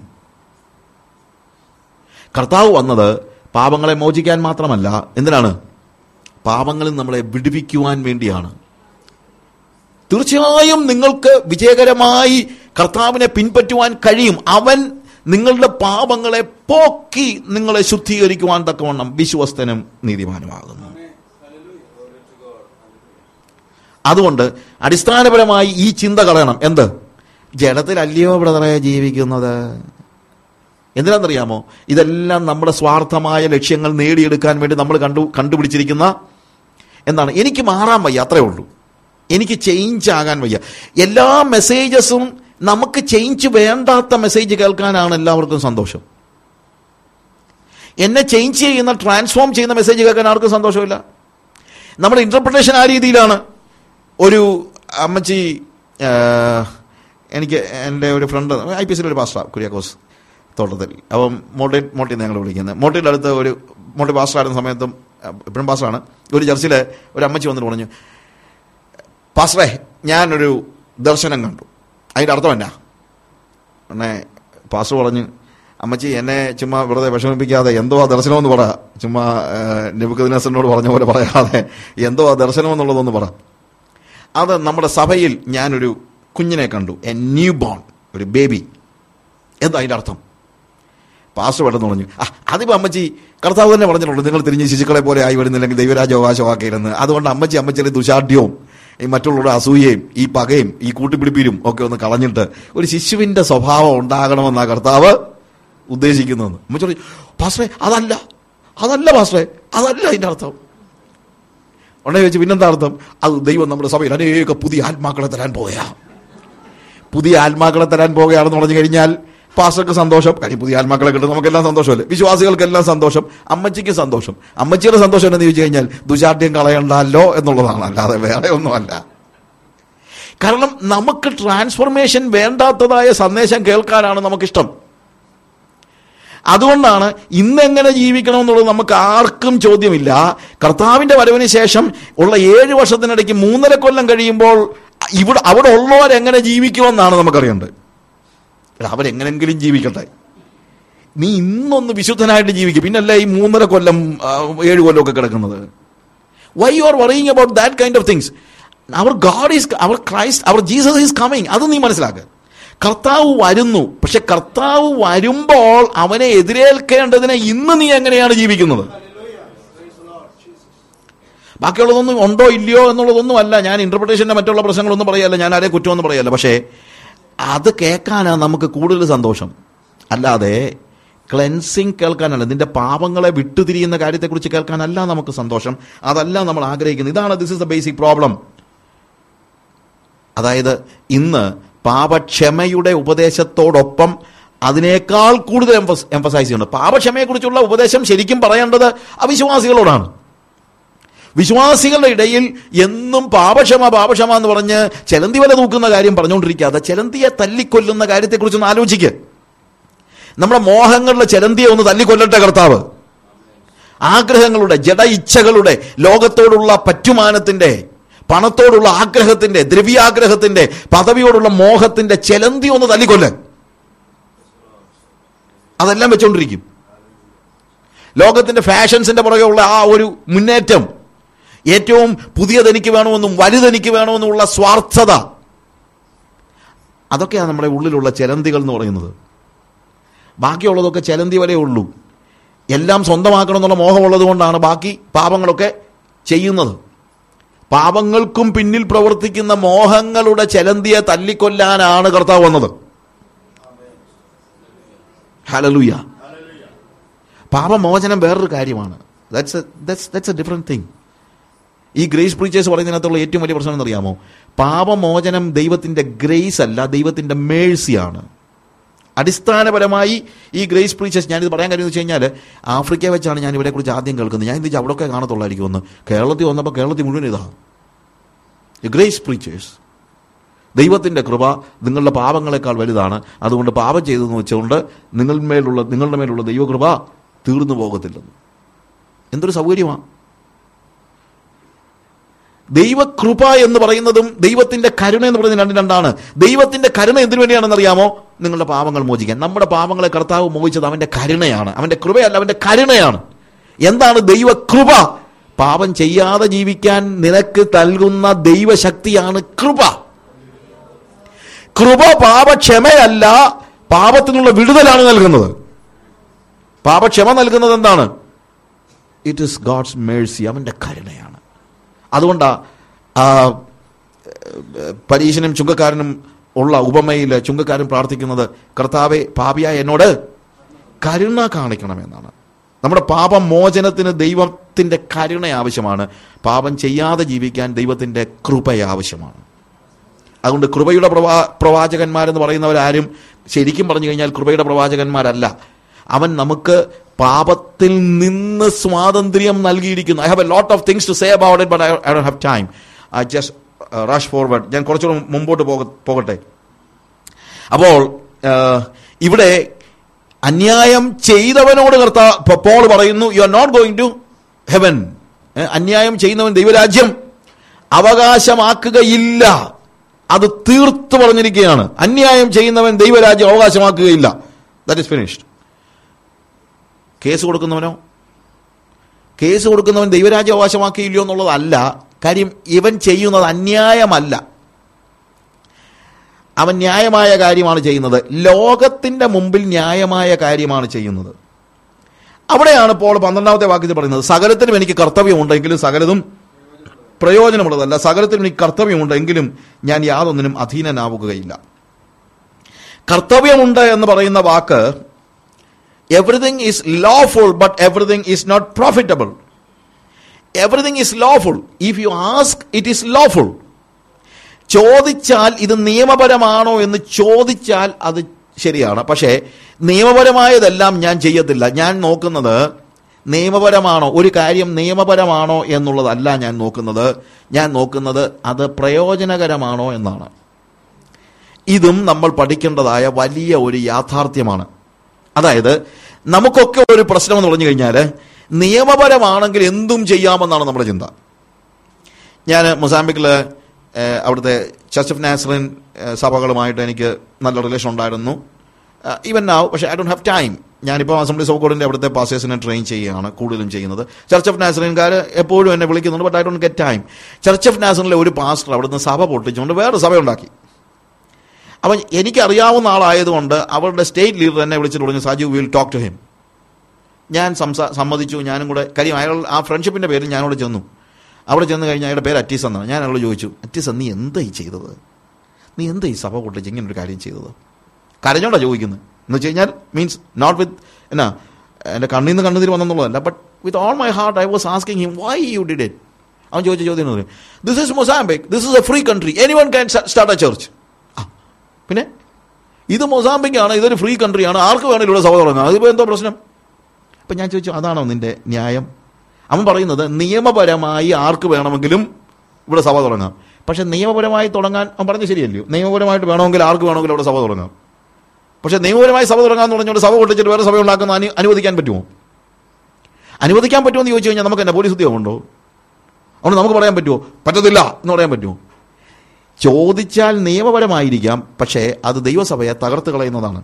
A: കർത്താവ് വന്നത് പാപങ്ങളെ മോചിക്കാൻ മാത്രമല്ല എന്തിനാണ് പാപങ്ങളിൽ നമ്മളെ വിടുവിക്കുവാൻ വേണ്ടിയാണ് തീർച്ചയായും നിങ്ങൾക്ക് വിജയകരമായി കർത്താവിനെ പിൻപറ്റുവാൻ കഴിയും അവൻ നിങ്ങളുടെ പാപങ്ങളെ പോക്കി നിങ്ങളെ ശുദ്ധീകരിക്കുവാൻ തക്കവണ്ണം വിശ്വസ്തനും നീതിമാനുമാകുന്നു അതുകൊണ്ട് അടിസ്ഥാനപരമായി ഈ ചിന്ത കളയണം എന്ത് ജഡത്തിലല്ലയോ ബ്രദറെ ജീവിക്കുന്നത് എന്തിനാണെന്നറിയാമോ ഇതെല്ലാം നമ്മുടെ സ്വാർത്ഥമായ ലക്ഷ്യങ്ങൾ നേടിയെടുക്കാൻ വേണ്ടി നമ്മൾ കണ്ടു കണ്ടുപിടിച്ചിരിക്കുന്ന എന്താണ് എനിക്ക് മാറാൻ വയ്യ അത്രേ ഉള്ളൂ എനിക്ക് ചേഞ്ച് ആകാൻ വയ്യ എല്ലാ മെസ്സേജസും നമുക്ക് ചേഞ്ച് വേണ്ടാത്ത മെസ്സേജ് കേൾക്കാനാണ് എല്ലാവർക്കും സന്തോഷം എന്നെ ചേഞ്ച് ചെയ്യുന്ന ട്രാൻസ്ഫോം ചെയ്യുന്ന മെസ്സേജ് കേൾക്കാൻ ആർക്കും സന്തോഷമില്ല നമ്മുടെ ഇന്റർപ്രിട്ടേഷൻ ആ രീതിയിലാണ് ഒരു അമ്മച്ചി ആ, എനിക്ക് എൻ്റെ ഒരു ഫ്രണ്ട് ഐ പി എസിലെ ഒരു പാസ്റ്റർ കുര്യാക്കോസ് തോട്ടത്തിൽ അപ്പം മോട്ടി മോട്ടി ഞങ്ങൾ വിളിക്കുന്നത് മോട്ടിയുടെ അടുത്ത് ഒരു മോട്ടി പാസ്റ്ററായിരുന്ന സമയത്തും ഇപ്പോഴും പാസ്റ്ററാണ് ഒരു ചർച്ചിൽ ഒരു അമ്മച്ചി വന്നിട്ട് പറഞ്ഞു പാസ്റ്ററേ ഞാനൊരു ദർശനം കണ്ടു അതിൻ്റെ അർത്ഥം എന്നാ എന്നെ പാസ്റ്റർ പറഞ്ഞു അമ്മച്ചി എന്നെ ചുമ്മാ വെറുതെ വിഷമിപ്പിക്കാതെ എന്തോ ആ ദർശനമെന്ന് പറ ചുമ്മാ നെബുക്കദിനസറിനോട് പറഞ്ഞ പോലെ പറയാതെ എന്തോ ആ ദർശനം എന്നുള്ളതൊന്ന് പറ അത് നമ്മുടെ സഭയിൽ ഞാനൊരു കുഞ്ഞിനെ കണ്ടു എ ന്യൂ ബോൺ ഒരു ബേബി എന്താ അതിൻ്റെ അർത്ഥം പാസ്റ്റർ പെട്ടെന്ന് പറഞ്ഞു ആ അതിപ്പോൾ അമ്മച്ചി കർത്താവ് തന്നെ പറഞ്ഞിട്ടുണ്ട് നിങ്ങൾ തിരിഞ്ഞ് ശിശുക്കളെ പോലെ ആയി വരുന്നില്ലെങ്കിൽ ദൈവരാജ അവകാശമാക്കിയിരുന്ന് അതുകൊണ്ട് അമ്മച്ചി അമ്മച്ചിയുടെ ദുശാഠ്യവും ഈ മറ്റുള്ളവരുടെ അസൂയയും ഈ പകയും ഈ കൂട്ടിപ്പിടിപ്പിലും ഒക്കെ ഒന്ന് കളഞ്ഞിട്ട് ഒരു ശിശുവിന്റെ സ്വഭാവം ഉണ്ടാകണമെന്നാ കർത്താവ് ഉദ്ദേശിക്കുന്നതെന്ന് അമ്മച്ചി പറഞ്ഞു പാസ്റ്ററെ അതല്ല അതല്ല പാസ്റ്ററെ അതല്ല അതിന്റെ അർത്ഥം ഉടനെ ചോദിച്ചു പിന്നെന്താ അർത്ഥം അത് ദൈവം നമ്മുടെ സഭയിൽ അനേക പുതിയ ആത്മാക്കളെ തരാൻ പോവുകയാ പുതിയ ആത്മാക്കളെ തരാൻ പോവുകയാണെന്ന് പറഞ്ഞു കഴിഞ്ഞാൽ പാസ്റ്റർക്ക് സന്തോഷം കാര്യം പുതിയ ആത്മാക്കളെ കിട്ടും നമുക്കെല്ലാം സന്തോഷമല്ലേ വിശ്വാസികൾക്കെല്ലാം സന്തോഷം അമ്മച്ചിക്ക് സന്തോഷം അമ്മച്ചിയുടെ സന്തോഷം എന്ന് ചോദിച്ചു കഴിഞ്ഞാൽ ദുശാഠ്യം കളയണ്ടല്ലോ എന്നുള്ളതാണ് അല്ലാതെ വേറെ ഒന്നുമല്ല കാരണം നമുക്ക് ട്രാൻസ്ഫോർമേഷൻ വേണ്ടാത്തതായ സന്ദേശം കേൾക്കാനാണ് നമുക്കിഷ്ടം അതുകൊണ്ടാണ് ഇന്ന് എങ്ങനെ ജീവിക്കണം എന്നുള്ളത് നമുക്ക് ആർക്കും ചോദ്യമില്ല കർത്താവിന്റെ വരവിന് ശേഷം ഉള്ള ഏഴ് വർഷത്തിനിടയ്ക്ക് മൂന്നര കൊല്ലം കഴിയുമ്പോൾ ഇവിടെ അവിടെ ഉള്ളവരെങ്ങനെ ജീവിക്കുമെന്നാണ് നമുക്കറിയേണ്ടത് എടാ, അവരെങ്ങനെങ്കിലും ജീവിക്കട്ടെ നീ ഇന്നൊന്ന് വിശുദ്ധനായിട്ട് ജീവിക്കും പിന്നല്ല ഈ മൂന്നര കൊല്ലം ആ, ഏഴ് കൊല്ലം ഒക്കെ കിടക്കുന്നത് why you are worrying about that kind of things our God is our Christ our Jesus is coming അത് നീ മനസ്സിലാക്കുക കർത്താവ് വരുന്നു പക്ഷെ കർത്താവ് വരുമ്പോൾ അവനെ എതിരേൽക്കേണ്ടതിനെ ഇന്ന് നീ എങ്ങനെയാണ് ജീവിക്കുന്നത് ബാക്കിയുള്ളതൊന്നും ഉണ്ടോ ഇല്ലയോ എന്നുള്ളതൊന്നും അല്ല ഞാൻ ഇന്റർപ്രിട്ടേഷന്റെ മറ്റുള്ള പ്രശ്നങ്ങളൊന്നും പറയല്ല ഞാൻ ആരെ കുറ്റമൊന്നും പറയല്ല പക്ഷേ അത് കേൾക്കാനാണ് നമുക്ക് കൂടുതൽ സന്തോഷം അല്ലാതെ ക്ലെൻസിങ് കേൾക്കാനല്ല നിന്റെ പാപങ്ങളെ വിട്ടുതിരിയുന്ന കാര്യത്തെക്കുറിച്ച് കേൾക്കാനല്ല നമുക്ക് സന്തോഷം അതല്ല നമ്മൾ ആഗ്രഹിക്കുന്നത് ഇതാണ് this is the basic problem അതായത് ഇന്ന് പാപക്ഷമയുടെ ഉപദേശത്തോടൊപ്പം അതിനേക്കാൾ കൂടുതൽ എംഫസൈസ് ചെയ്യുന്നുണ്ട് പാപക്ഷമയെക്കുറിച്ചുള്ള ഉപദേശം ശരിക്കും പറയേണ്ടത് അവിശ്വാസികളോടാണ് വിശ്വാസികളുടെ ഇടയിൽ എന്നും പാപക്ഷമ പാപക്ഷമ എന്ന് പറഞ്ഞ് ചെലന്തി വല തൂക്കുന്ന കാര്യം പറഞ്ഞുകൊണ്ടിരിക്കാതെ ചെലന്തിയെ തല്ലിക്കൊല്ലുന്ന കാര്യത്തെക്കുറിച്ചൊന്ന് ആലോചിക്കുക നമ്മുടെ മോഹങ്ങളുടെ ചെലന്തിയെ ഒന്ന് തല്ലിക്കൊല്ലട്ടെ കർത്താവ് ആഗ്രഹങ്ങളുടെ ജഡ ഇച്ഛകളുടെ ലോകത്തോടുള്ള പറ്റുമാനത്തിന്റെ പണത്തോടുള്ള ആഗ്രഹത്തിന്റെ ദ്രവ്യാഗ്രഹത്തിന്റെ പദവിയോടുള്ള മോഹത്തിന്റെ ചെലന്തി ഒന്ന് തല്ലിക്കൊല്ലൻ അതെല്ലാം വെച്ചുകൊണ്ടിരിക്കും ലോകത്തിന്റെ ഫാഷൻസിന്റെ പുറകെ ഉള്ള ആ ഒരു മുന്നേറ്റം ഏറ്റവും പുതിയതെനിക്ക് വേണമെന്നും വലുതെനിക്ക് വേണമെന്നുമുള്ള സ്വാർത്ഥത അതൊക്കെയാണ് നമ്മുടെ ഉള്ളിലുള്ള ചെലന്തികൾ എന്ന് പറയുന്നത് ബാക്കിയുള്ളതൊക്കെ ചെലന്തി വരെ ഉള്ളൂ എല്ലാം സ്വന്തമാക്കണം എന്നുള്ള മോഹമുള്ളത് കൊണ്ടാണ് ബാക്കി പാപങ്ങളൊക്കെ ചെയ്യുന്നത് പാപങ്ങൾക്കും പിന്നിൽ പ്രവർത്തിക്കുന്ന മോഹങ്ങളുടെ ചെലന്തിയെ തല്ലിക്കൊല്ലാനാണ് കർത്താവ് വന്നത് ഹലലുയ പാപമോചനം വേറൊരു കാര്യമാണ് that's that's that's a different thing ഈ ഗ്രേസ് പ്രീച്ചേഴ്സ് പറയുന്നതിനകത്തുള്ള ഏറ്റവും വലിയ പ്രശ്നം എന്നറിയാമോ പാപമോചനം ദൈവത്തിന്റെ ഗ്രേസ് അല്ല ദൈവത്തിന്റെ മേഴ്സിയാണ് അടിസ്ഥാനപരമായി ഈ ഗ്രേസ് പ്രീച്ചേഴ്സ് ഞാനിത് പറയാൻ കാര്യം എന്ന് വെച്ച് കഴിഞ്ഞാൽ ആഫ്രിക്ക വെച്ചാണ് ഞാൻ ഇവരെ കുറിച്ച് ആദ്യം കേൾക്കുന്നത് ഞാൻ ഇത് അവിടെയൊക്കെ കാണത്തുള്ളായിരിക്കും ഒന്ന് കേരളത്തിൽ വന്നപ്പോൾ കേരളത്തിൽ മുഴുവൻ ഇതാ ഗ്രേസ് പ്രീച്ചേഴ്സ് ദൈവത്തിന്റെ കൃപ നിങ്ങളുടെ പാപങ്ങളെക്കാൾ വലുതാണ് അതുകൊണ്ട് പാപം ചെയ്തെന്ന് വെച്ചുകൊണ്ട് നിങ്ങളുടെ മേലുള്ള നിങ്ങളുടെ മേലുള്ള ദൈവകൃപ തീർന്നു പോകത്തില്ലെന്ന് എന്തൊരു സൗകര്യമാണ് ദൈവകൃപ എന്ന് പറയുന്നതും ദൈവത്തിന്റെ കരുണ എന്ന് പറയുന്നത് രണ്ടും രണ്ടാണ് ദൈവത്തിന്റെ കരുണ എന്തിനു വേണ്ടിയാണെന്ന് അറിയാമോ നിങ്ങളുടെ പാപങ്ങൾ മോചിക്കാൻ നമ്മുടെ പാപങ്ങളെ കർത്താവ് മോചിച്ചത് അവന്റെ കരുണയാണ് അവന്റെ കൃപയല്ല അവന്റെ കരുണയാണ് എന്താണ് ദൈവകൃപ പാപം ചെയ്യാതെ ജീവിക്കാൻ നിനക്ക് നൽകുന്ന ദൈവശക്തിയാണ് കൃപ കൃപ പാപക്ഷമയല്ല പാപത്തിനുള്ള വിടുതലാണ് നൽകുന്നത് പാപക്ഷമ നൽകുന്നത് എന്താണ് ഇറ്റ് ഇസ് ഗോഡ്സ് മേഴ്സി അവന്റെ കരുണയാണ് അതുകൊണ്ടാ ആ പരീശനും ചുങ്കക്കാരനും ഉള്ള ഉപമയിൽ ചുങ്കക്കാരൻ പ്രാർത്ഥിക്കുന്നത് കർത്താവെ പാപിയായ എന്നോട് കരുണ കാണിക്കണമെന്നാണ് നമ്മുടെ പാപമോചനത്തിന് ദൈവത്തിന്റെ കരുണ ആവശ്യമാണ് പാപം ചെയ്യാതെ ജീവിക്കാൻ ദൈവത്തിന്റെ കൃപ ആവശ്യമാണ് അതുകൊണ്ട് കൃപയുടെ പ്രവാ പ്രവാചകന്മാരെന്ന് പറയുന്നവരാരും ശരിക്കും പറഞ്ഞു കഴിഞ്ഞാൽ കൃപയുടെ പ്രവാചകന്മാരല്ല അവൻ നമുക്ക് പാപത്തിൽ നിന്ന് സ്വാതന്ത്ര്യം നൽകിയിരിക്കുന്നു I have a lot of things to say about it but I don't have time I just rush forward ഞാൻ കുറച്ചുകൂടെ മുമ്പോട്ട് പോക- പോകട്ടെ അപ്പോൾ ആ, ഇവിടെ അന്യായം ചെയ്തവനോട് കർത്താ പ- പോൾ പറയുന്നു you are not going to heaven അന്യായം ചെയ്യുന്നവൻ ദൈവരാജ്യം അവകാശമാക്കുകയില്ല അത് തീർത്ത് പറഞ്ഞിരിക്കുകയാണ് അന്യായം ചെയ്യുന്നവൻ ദൈവരാജ്യം അവകാശമാക്കുകയില്ല ദാറ്റ് ഇസ് ഫിനിഷ്ഡ് കേസ് കൊടുക്കുന്നവനോ കേസ് കൊടുക്കുന്നവൻ ദൈവരാജ്യം അവകാശമാക്കിയില്ലയോ എന്നുള്ളതല്ല കാര്യം ഇവൻ ചെയ്യുന്നത് അന്യായമല്ല അവൻ ന്യായമായ കാര്യമാണ് ചെയ്യുന്നത് ലോകത്തിന്റെ മുമ്പിൽ ന്യായമായ കാര്യമാണ് ചെയ്യുന്നത് അവിടെയാണ് പോൾ പന്ത്രണ്ടാമത്തെ വാക്യത്തിൽ പറയുന്നത് സകലത്തിനും എനിക്ക് കർത്തവ്യമുണ്ടെങ്കിലും സകലതും പ്രയോജനമുള്ളതല്ല സകലത്തിനും എനിക്ക് കർത്തവ്യമുണ്ടെങ്കിലും ഞാൻ യാതൊന്നിനും അധീനനാവുകയില്ല കർത്തവ്യമുണ്ട് എന്ന് പറയുന്ന വാക്ക് everything is lawful but everything is not profitable everything is lawful if you ask it is lawful ചോദിച്ചാൽ ഇത് നിയമപരമാണോ എന്ന് ചോദിച്ചാൽ അത് ശരിയാണ് പക്ഷേ നിയമപരമായതെല്ലാം ഞാൻ ചെയ്യത്തില്ല ഞാൻ നോക്കുന്നത് നിയമപരമാണോ ഒരു കാര്യം നിയമപരമാണോ എന്നുള്ളതല്ല ഞാൻ നോക്കുന്നത് ഞാൻ നോക്കുന്നത് അത് പ്രയോജനകരമാണോ എന്നാണ് ഇതും നമ്മൾ പഠിക്കേണ്ടതായ വലിയ ഒരു യാഥാർത്ഥ്യമാണ് അതായത് നമുക്കൊക്കെ ഒരു പ്രശ്നം എന്ന് പറഞ്ഞു കഴിഞ്ഞാൽ നിയമപരമാണെങ്കിൽ എന്തും ചെയ്യാമെന്നാണ് നമ്മുടെ ചിന്ത ഞാൻ മൊസാമ്പിക്കിൽ അവിടുത്തെ ചർച്ച് ഓഫ് നാസറിൻ സഭകളുമായിട്ട് എനിക്ക് നല്ല റിലേഷൻ ഉണ്ടായിരുന്നു ഈവൻ നാവ് പക്ഷേ ഐ ഡോണ്ട് ഹാവ് ടൈം ഞാനിപ്പോൾ അസംബ്ലി ഓഫ് ഗോഡിൻ്റെ അവിടുത്തെ പാസേഴ്സിനെ ട്രെയിൻ ചെയ്യുകയാണ് കൂടുതലും ചെയ്യുന്നത് ചർച്ച് ഓഫ് നാസറിൻകാർ എപ്പോഴും എന്നെ വിളിക്കുന്നുണ്ട് but I don't get time church of നാസറിലെ ഒരു പാസ്റ്റർ അവിടുന്ന് സഭ പൊട്ടിച്ചുകൊണ്ട് വേറെ സഭ ഉണ്ടാക്കി അപ്പം എനിക്കറിയാവുന്ന ആളായതുകൊണ്ട് അവരുടെ സ്റ്റേറ്റ് ലീഡർ എന്നെ വിളിച്ചിട്ട് പറഞ്ഞു Saju will talk to him ഞാൻ സംസാ സമ്മതിച്ചു ഞാനും കൂടെ കാര്യം അയാൾ ആ ഫ്രണ്ട്ഷിപ്പിൻ്റെ പേരിൽ ഞാനവിടെ ചെന്നു അവിടെ ചെന്ന് കഴിഞ്ഞാൽ അയാളുടെ പേര് അറ്റീസ് എന്നാണ് ഞാൻ അയാളോട് ചോദിച്ചു അറ്റീസ് നീ എന്തായി ചെയ്തത് നീ എന്താ ഈ സഭ കൊണ്ടിച്ച് ഇങ്ങനെ ഒരു കാര്യം ചെയ്തത് കരഞ്ഞോണ്ടാ ചോദിക്കുന്നത് എന്ന് വെച്ച് കഴിഞ്ഞാൽ മീൻസ് നോട്ട് വിത്ത് എന്നാ എൻ്റെ കണ്ണിൽ നിന്ന് കണ്ണുതിരി വന്നെന്നുള്ളതല്ല but with all my heart I was asking him why you did it അവൻ ചോദിച്ച ചോദ്യം this is Mozambique this is a free country anyone can start a church പിന്നെ ഇത് മൊസാംബിക് ആണ് ഇതൊരു ഫ്രീ കൺട്രിയാണ് ആർക്ക് വേണമെങ്കിലും ഇവിടെ സഭ തുടങ്ങാം അതിപ്പോൾ എന്തോ പ്രശ്നം അപ്പം ഞാൻ ചോദിച്ചു അതാണോ നിന്റെ ന്യായം അവൻ പറയുന്നത് നിയമപരമായി ആർക്ക് വേണമെങ്കിലും ഇവിടെ സഭ തുടങ്ങാം പക്ഷെ നിയമപരമായി തുടങ്ങാൻ അവൻ പറഞ്ഞ ശരിയല്ലയോ നിയമപരമായിട്ട് വേണമെങ്കിൽ ആർക്ക് വേണമെങ്കിലും ഇവിടെ സഭ തുടങ്ങാം പക്ഷെ നിയമപരമായി സഭ തുടങ്ങാമെന്ന് പറഞ്ഞുകൊണ്ട് സഭ കൊണ്ടിച്ചിട്ട് വേറെ സഭ ഉണ്ടാക്കുന്ന അനു അനുവദിക്കാൻ പറ്റുമോ അനുവദിക്കാൻ പറ്റുമോ എന്ന് ചോദിച്ചു കഴിഞ്ഞാൽ നമുക്ക് എന്നാ പോലീസ് ഉദ്യോഗമുണ്ടോ അതുകൊണ്ട് നമുക്ക് പറയാൻ പറ്റുമോ പറ്റത്തില്ല എന്ന് പറയാൻ പറ്റുമോ ചോദിച്ചാൽ നിയമപരമായിരിക്കാം പക്ഷേ അത് ദൈവസഭയെ തകർത്ത് കളയുന്നതാണ്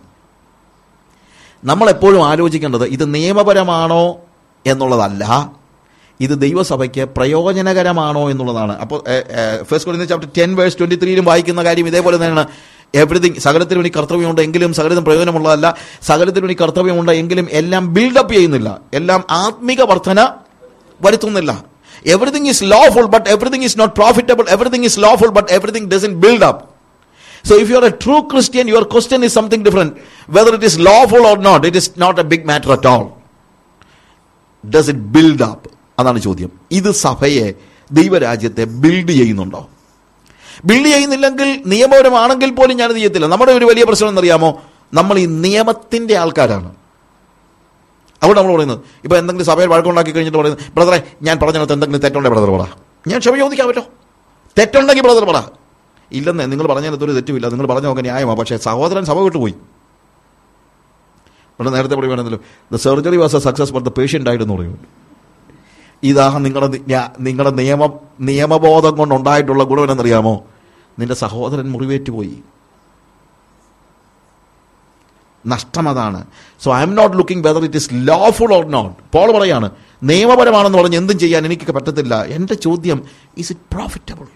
A: നമ്മൾ എപ്പോഴും ആലോചിക്കേണ്ടത് ഇത് നിയമപരമാണോ എന്നുള്ളതല്ല ഇത് ദൈവസഭയ്ക്ക് പ്രയോജനകരമാണോ എന്നുള്ളതാണ് അപ്പോൾ first Corinthian chapter ten verse twenty ത്രീയിലും വായിക്കുന്ന കാര്യം ഇതേപോലെ തന്നെയാണ് എവറിഥിങ് സകലത്തിന് വേണ്ടി കർത്തവ്യമുണ്ട് എങ്കിലും സകലത്തിന് പ്രയോജനമുള്ളതല്ല സകലത്തിന് വേണ്ടി കർത്തവ്യമുണ്ട് എങ്കിലും എല്ലാം ബിൽഡപ്പ് ചെയ്യുന്നില്ല എല്ലാം ആത്മിക വർധന വരുത്തുന്നില്ല everything is lawful but everything is not profitable everything is lawful but everything doesn't build up So if you are a true Christian, your question is something different. Whether it is lawful or not, it is not a big matter at all. Does it build up? അതാണ് ചോദ്യം ഇത് സഭയെ ദൈവരാജ്യത്തെ build ചെയ്യുന്നുണ്ടോ build ചെയ്യുന്നില്ലെങ്കിൽ നിയമപരമാണെങ്കിൽ പോലും ഞാനത് ചെയ്യത്തില്ല നമ്മുടെ ഒരു വലിയ പ്രശ്നം എന്നറിയാമോ നമ്മൾ ഈ നിയമത്തിന്റെ ആൾക്കാരാണ് അവിടെ നമ്മൾ പറയുന്നത് ഇപ്പൊ എന്തെങ്കിലും സഭയിൽ വഴക്കുണ്ടാക്കി കഴിഞ്ഞിട്ട് പറയുന്നത് ബ്രദറെ ഞാൻ പറഞ്ഞതിനകത്ത് എന്തെങ്കിലും തെറ്റുണ്ടെങ്കിൽ ബ്രദർ പറ ഞാൻ ക്ഷമ ചോദിക്കാൻ പറ്റോ തെറ്റുണ്ടെങ്കിൽ ബ്രദർ പറ ഇല്ലെന്ന് നിങ്ങൾ പറഞ്ഞതിനകത്ത് ഒരു തെറ്റുമില്ല നിങ്ങൾ പറഞ്ഞ നോക്കാൻ ന്യായമാണ് പക്ഷേ സഹോദരൻ സഭ വിട്ടുപോയി ഇവിടെ നേരത്തെ പറയുകയാണെന്നല്ലോ the surgery was a success but the patient ആയിട്ടെന്ന് പറയും ഇതാ നിങ്ങളുടെ ഞാ- നിങ്ങളുടെ നിയമ നിയമബോധം കൊണ്ടുണ്ടായിട്ടുള്ള ഗുണം എന്നറിയാമോ നിന്റെ സഹോദരൻ മുറിവേറ്റുപോയി നഷ്ടം അതാണ് so I'm not looking whether it is lawful or not Paul പറയാണ് നിയമപരമാണെന്ന് പറഞ്ഞ് എന്തും ചെയ്യാൻ എനിക്ക് പറ്റത്തില്ല എൻ്റെ ചോദ്യം ഇസ് ഇറ്റ് പ്രോഫിറ്റബിൾ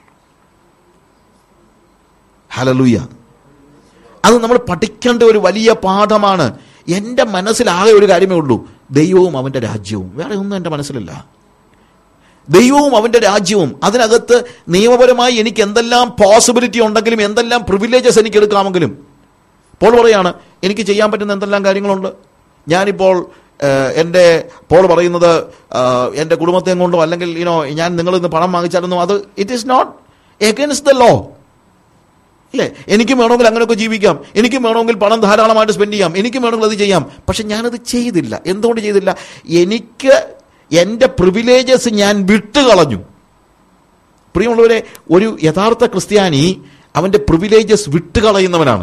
A: ഹലലൂയ അത് നമ്മൾ പഠിക്കേണ്ട ഒരു വലിയ പാഠമാണ് എൻ്റെ മനസ്സിലാകെ ഒരു കാര്യമേ ഉള്ളൂ ദൈവവും അവൻ്റെ രാജ്യവും വേറെ ഒന്നും എൻ്റെ മനസ്സിലില്ല ദൈവവും അവൻ്റെ രാജ്യവും അതിനകത്ത് നിയമപരമായി എനിക്ക് എന്തെല്ലാം പോസിബിലിറ്റി ഉണ്ടെങ്കിലും എന്തെല്ലാം പ്രിവിലേജസ് എനിക്ക് എടുക്കാമെങ്കിലും പോൾ പറയാണ് എനിക്ക് ചെയ്യാൻ പറ്റുന്ന എന്തെല്ലാം കാര്യങ്ങളുണ്ട് ഞാനിപ്പോൾ ഏഹ്, എൻ്റെ പോൾ പറയുന്നത് ആഹ്, എൻ്റെ കുടുംബത്തെ കൊണ്ടോ അല്ലെങ്കിൽ യുനോ ഞാൻ നിങ്ങളിൽ നിന്ന് പണം വാങ്ങിച്ചാലൊന്നും അത് it is not against the law ഇല്ലേ എനിക്കും വേണമെങ്കിൽ അങ്ങനെയൊക്കെ ജീവിക്കാം എനിക്കും വേണമെങ്കിൽ പണം ധാരാളമായിട്ട് സ്പെൻഡ് ചെയ്യാം എനിക്കും വേണമെങ്കിൽ അത് ചെയ്യാം പക്ഷെ ഞാനത് ചെയ്തില്ല എന്തുകൊണ്ട് ചെയ്തില്ല എനിക്ക് എൻ്റെ പ്രിവിലേജസ് ഞാൻ വിട്ടുകളഞ്ഞു പ്രിയമുള്ളവരെ ഒരു യഥാർത്ഥ ക്രിസ്ത്യാനി അവൻ്റെ പ്രിവിലേജസ് വിട്ടുകളയുന്നവനാണ്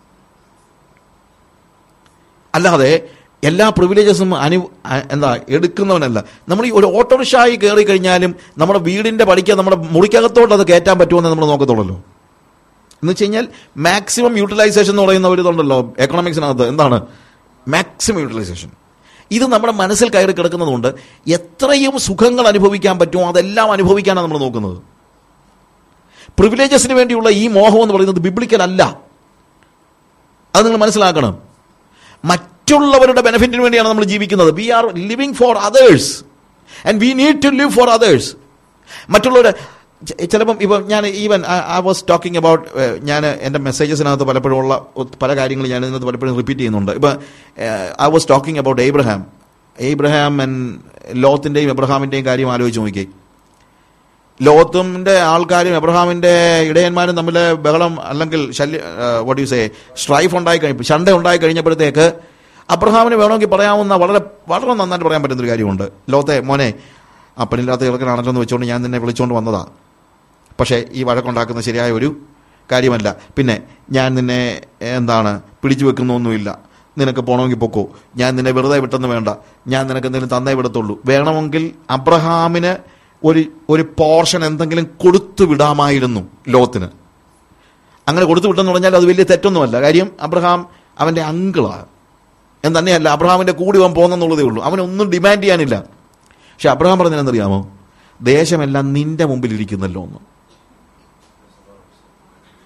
A: അല്ലാതെ എല്ലാ പ്രിവിലേജസും അനു അ- എന്താ എടുക്കുന്നവനല്ല നമ്മൾ ഈ ഒരു ഓട്ടോറിക്ഷായി കയറി കഴിഞ്ഞാലും നമ്മുടെ വീടിൻ്റെ പടിക്ക് നമ്മുടെ മുറിക്കകത്തോട്ട് അത് കയറ്റാൻ പറ്റുമെന്ന് നമ്മൾ നോക്കത്തുള്ളല്ലോ എന്ന് വെച്ച് കഴിഞ്ഞാൽ മാക്സിമം യൂട്ടിലൈസേഷൻ എന്ന് പറയുന്ന ഒരു ഇതുണ്ടല്ലോ എക്കണോമിക്സിനകത്ത് എന്താണ് മാക്സിമം യൂട്ടിലൈസേഷൻ ഇത് നമ്മുടെ മനസ്സിൽ കയറി കിടക്കുന്നതുകൊണ്ട് എത്രയും സുഖങ്ങൾ അനുഭവിക്കാൻ പറ്റുമോ അതെല്ലാം അനുഭവിക്കാനാണ് നമ്മൾ നോക്കുന്നത് പ്രിവിലേജസിന് വേണ്ടിയുള്ള ഈ മോഹം എന്ന് പറയുന്നത് ബിബ്ലിക്കൽ അല്ല അത് നിങ്ങൾ മനസ്സിലാക്കണം മറ്റുള്ളവരുടെ ബെനിഫിറ്റിന് വേണ്ടിയാണ് നമ്മൾ ജീവിക്കുന്നത് we are living for others and we need to live for others മറ്റുള്ളവരുടെ ചെ- ചിലപ്പം ഇപ്പം ഞാൻ even I was talking about ഞാൻ എൻ്റെ മെസ്സേജസിനകത്ത് പലപ്പോഴും ഉള്ള ഒത്ത് പല കാര്യങ്ങൾ ഞാൻ ഇതിനകത്ത് പലപ്പോഴും റിപ്പീറ്റ് ചെയ്യുന്നുണ്ട് ഇപ്പം I was talking about Abraham Abraham and ലോത്തിൻ്റെയും എബ്രഹാമിൻ്റെയും കാര്യം ആലോചിച്ച് നോക്കി ലോത്തുമിന്റെ ആൾക്കാരും എബ്രഹാമിന്റെ ഇടയന്മാരും തമ്മിൽ ബഹളം അല്ലെങ്കിൽ ശല്യ വോട്ട് യു സേ സ്ട്രൈഫ് ഉണ്ടായി കഴിഞ്ഞു ശണ്ട ഉണ്ടായി കഴിഞ്ഞപ്പോഴത്തേക്ക് അബ്രഹാമിന് വേണമെങ്കിൽ പറയാവുന്ന വളരെ വളരെ നന്നായിട്ട് പറയാൻ പറ്റുന്ന ഒരു കാര്യമുണ്ട് ലോത്തെ മോനെ അപ്പനില്ലാത്ത ഇളക്കനാണല്ലോ എന്ന് വെച്ചുകൊണ്ട് ഞാൻ നിന്നെ വിളിച്ചുകൊണ്ട് വന്നതാ പക്ഷേ ഈ വഴക്കുണ്ടാക്കുന്ന ശരിയായ ഒരു കാര്യമല്ല പിന്നെ ഞാൻ നിന്നെ എന്താണ് പിടിച്ചു വെക്കുന്നൊന്നുമില്ല നിനക്ക് പോകണമെങ്കിൽ പൊക്കോ ഞാൻ നിന്നെ വെറുതെ വിട്ടെന്ന് വേണ്ട ഞാൻ നിനക്ക് എന്തെങ്കിലും തന്നേ വിടത്തുള്ളൂ വേണമെങ്കിൽ അബ്രഹാമിന് ഒരു ഒരു പോർഷൻ എന്തെങ്കിലും കൊടുത്തു വിടാമായിരുന്നു ലോത്തിന് അങ്ങനെ കൊടുത്തു വിട്ടെന്ന് പറഞ്ഞാൽ അത് വലിയ തെറ്റൊന്നുമല്ല കാര്യം അബ്രഹാം അവൻ്റെ അങ്കിളാണ് എന്ന് തന്നെയല്ല അബ്രഹാമിൻ്റെ കൂടി അവൻ പോകുന്നെന്നുള്ളതേ ഉള്ളൂ അവനൊന്നും ഡിമാൻഡ് ചെയ്യാനില്ല പക്ഷെ അബ്രഹാം പറഞ്ഞതെന്നറിയാമോ ദേശമെല്ലാം നിന്റെ മുമ്പിൽ ഇരിക്കുന്നല്ലോ എന്ന്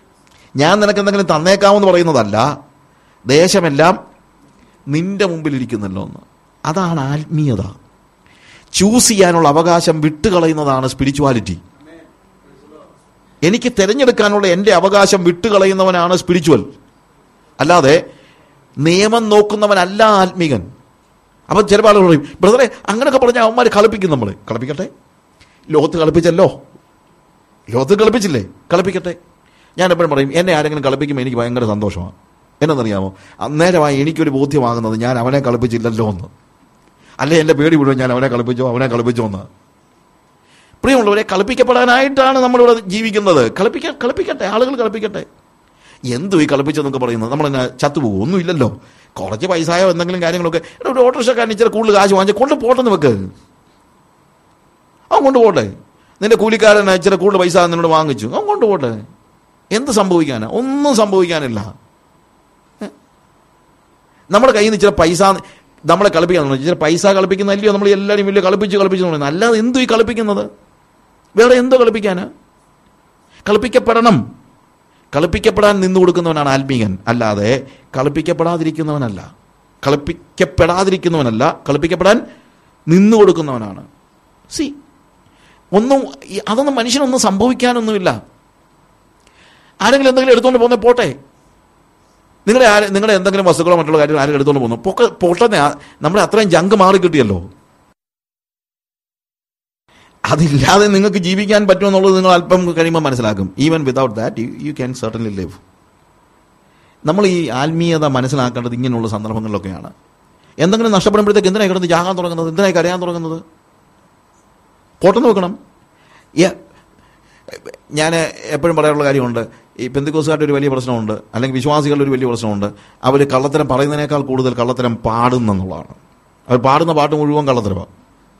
A: ഞാൻ നിനക്ക് എന്തെങ്കിലും തന്നേക്കാമെന്ന് പറയുന്നതല്ല ദേശമെല്ലാം നിന്റെ മുമ്പിൽ ഇരിക്കുന്നല്ലോ എന്ന് അതാണ് ആത്മീയത ചൂസ് ചെയ്യാനുള്ള അവകാശം വിട്ടുകളയുന്നതാണ് സ്പിരിച്വാലിറ്റി എനിക്ക് തിരഞ്ഞെടുക്കാനുള്ള എൻ്റെ അവകാശം വിട്ടുകളയുന്നവനാണ് സ്പിരിച്വൽ അല്ലാതെ നിയമം നോക്കുന്നവനല്ല ആത്മീകൻ അപ്പം ചില ആളുകൾ പറയും ബ്രദറെ അങ്ങനെയൊക്കെ പറഞ്ഞാൽ അവന്മാർ കളിപ്പിക്കും നമ്മൾ കളിപ്പിക്കട്ടെ ലോകത്ത് കളിപ്പിച്ചല്ലോ ലോകത്ത് കളിപ്പിച്ചില്ലേ കളിപ്പിക്കട്ടെ ഞാൻ എപ്പോഴും പറയും എന്നെ ആരെങ്കിലും കളിപ്പിക്കുമ്പോൾ എനിക്ക് ഭയങ്കര സന്തോഷമാണ് എന്നറിയാമോ അന്നേരമായി എനിക്കൊരു ബോധ്യമാകുന്നത് ഞാൻ അവനെ കളിപ്പിച്ചില്ലല്ലോ എന്ന് അല്ലെ എൻ്റെ പേടി വിടും ഞാൻ അവനെ കളിപ്പിച്ചോ അവനെ കളിപ്പിച്ചോ എന്ന് പ്രിയമുള്ളവരെ കളിപ്പിക്കപ്പെടാനായിട്ടാണ് നമ്മളിവിടെ ജീവിക്കുന്നത് കളിപ്പിക്കാൻ കളിപ്പിക്കട്ടെ ആളുകൾ കളിപ്പിക്കട്ടെ എന്തു ഈ കളിപ്പിച്ചെന്നൊക്കെ പറയുന്നത് നമ്മളെന്നെ ചത്തുപോകും ഒന്നുമില്ലല്ലോ കുറച്ച് പൈസയോ എന്തെങ്കിലും കാര്യങ്ങളൊക്കെ എടാ, ഒരു ഓട്ടോറിക്ഷക്കാരൻ ഇച്ചിരി കൂടുതൽ കാശ് വാങ്ങിച്ച് കൊണ്ട് പോട്ടെന്ന് വെക്ക് അവൻ കൊണ്ടുപോട്ടെ നിന്റെ കൂലിക്കാരൻ ഇച്ചിരി കൂടുതൽ പൈസ നിന്നോട് വാങ്ങിച്ചു അവൻ കൊണ്ടുപോട്ടെ എന്ത് സംഭവിക്കാനാ ഒന്നും സംഭവിക്കാനില്ല ഏ? നമ്മുടെ കയ്യിൽ നിന്ന് ഇച്ചിരി പൈസ നമ്മളെ കളിപ്പിക്കാൻ തുടങ്ങി. ഇച്ചിരി പൈസ കളിപ്പിക്കുന്നല്ലയോ നമ്മൾ എല്ലാവരും വലിയ കളിപ്പിച്ച് കളിപ്പിച്ച് തുടങ്ങുന്നത് അല്ലാതെ എന്തു ഈ കളിപ്പിക്കുന്നത് വേറെ എന്തോ കളിപ്പിക്കാന് കളിപ്പിക്കപ്പെടണം കളിപ്പിക്കപ്പെടാൻ നിന്നു കൊടുക്കുന്നവനാണ് ആത്മീകൻ അല്ലാതെ കളിപ്പിക്കപ്പെടാതിരിക്കുന്നവനല്ല കളിപ്പിക്കപ്പെടാതിരിക്കുന്നവനല്ല കളിപ്പിക്കപ്പെടാൻ നിന്നു കൊടുക്കുന്നവനാണ് സി ഒന്നും ഈ- അതൊന്നും മനുഷ്യനൊന്നും സംഭവിക്കാനൊന്നുമില്ല ആരെങ്കിലും എന്തെങ്കിലും എടുത്തുകൊണ്ട് പോകുന്നത് പോട്ടെ നിങ്ങളുടെ ആര് നിങ്ങളുടെ എന്തെങ്കിലും വസ്തുക്കളോ മറ്റുള്ള കാര്യങ്ങൾ ആരും എടുത്തുകൊണ്ട് പോകുന്നു പൊക്കെ പൊട്ടെന്നെ ആ- നമ്മുടെ അത്രയും ജങ്ക് മാറി കിട്ടിയല്ലോ അതില്ലാതെ നിങ്ങൾക്ക് ജീവിക്കാൻ പറ്റുമെന്നുള്ളത് നിങ്ങൾ അല്പം കഴിയുമ്പോൾ മനസ്സിലാക്കും even without that you can certainly live നമ്മൾ ഈ ആത്മീയത മനസ്സിലാക്കേണ്ടത് ഇങ്ങനെയുള്ള സന്ദർഭങ്ങളിലൊക്കെയാണ് എന്തെങ്കിലും നഷ്ടപ്പെടുമ്പോഴത്തേക്ക് എന്തിനായി കിടന്ന് ജാകാൻ തുടങ്ങുന്നത് എന്തിനായി കരയാൻ തുടങ്ങുന്നത് പോട്ടെന്ന് വെക്കണം ഞാൻ എപ്പോഴും പറയാനുള്ള കാര്യമുണ്ട് ഈ പെന്തിക്കോസുകാരുടെ ഒരു വലിയ പ്രശ്നമുണ്ട് അല്ലെങ്കിൽ വിശ്വാസികളുടെ ഒരു വലിയ പ്രശ്നമുണ്ട് അവർ കള്ളത്തരം പറയുന്നതിനേക്കാൾ കൂടുതൽ കള്ളത്തരം പാടുന്നെന്നുള്ളതാണ് അവർ പാടുന്ന പാട്ട് മുഴുവൻ കള്ളത്തരമാണ്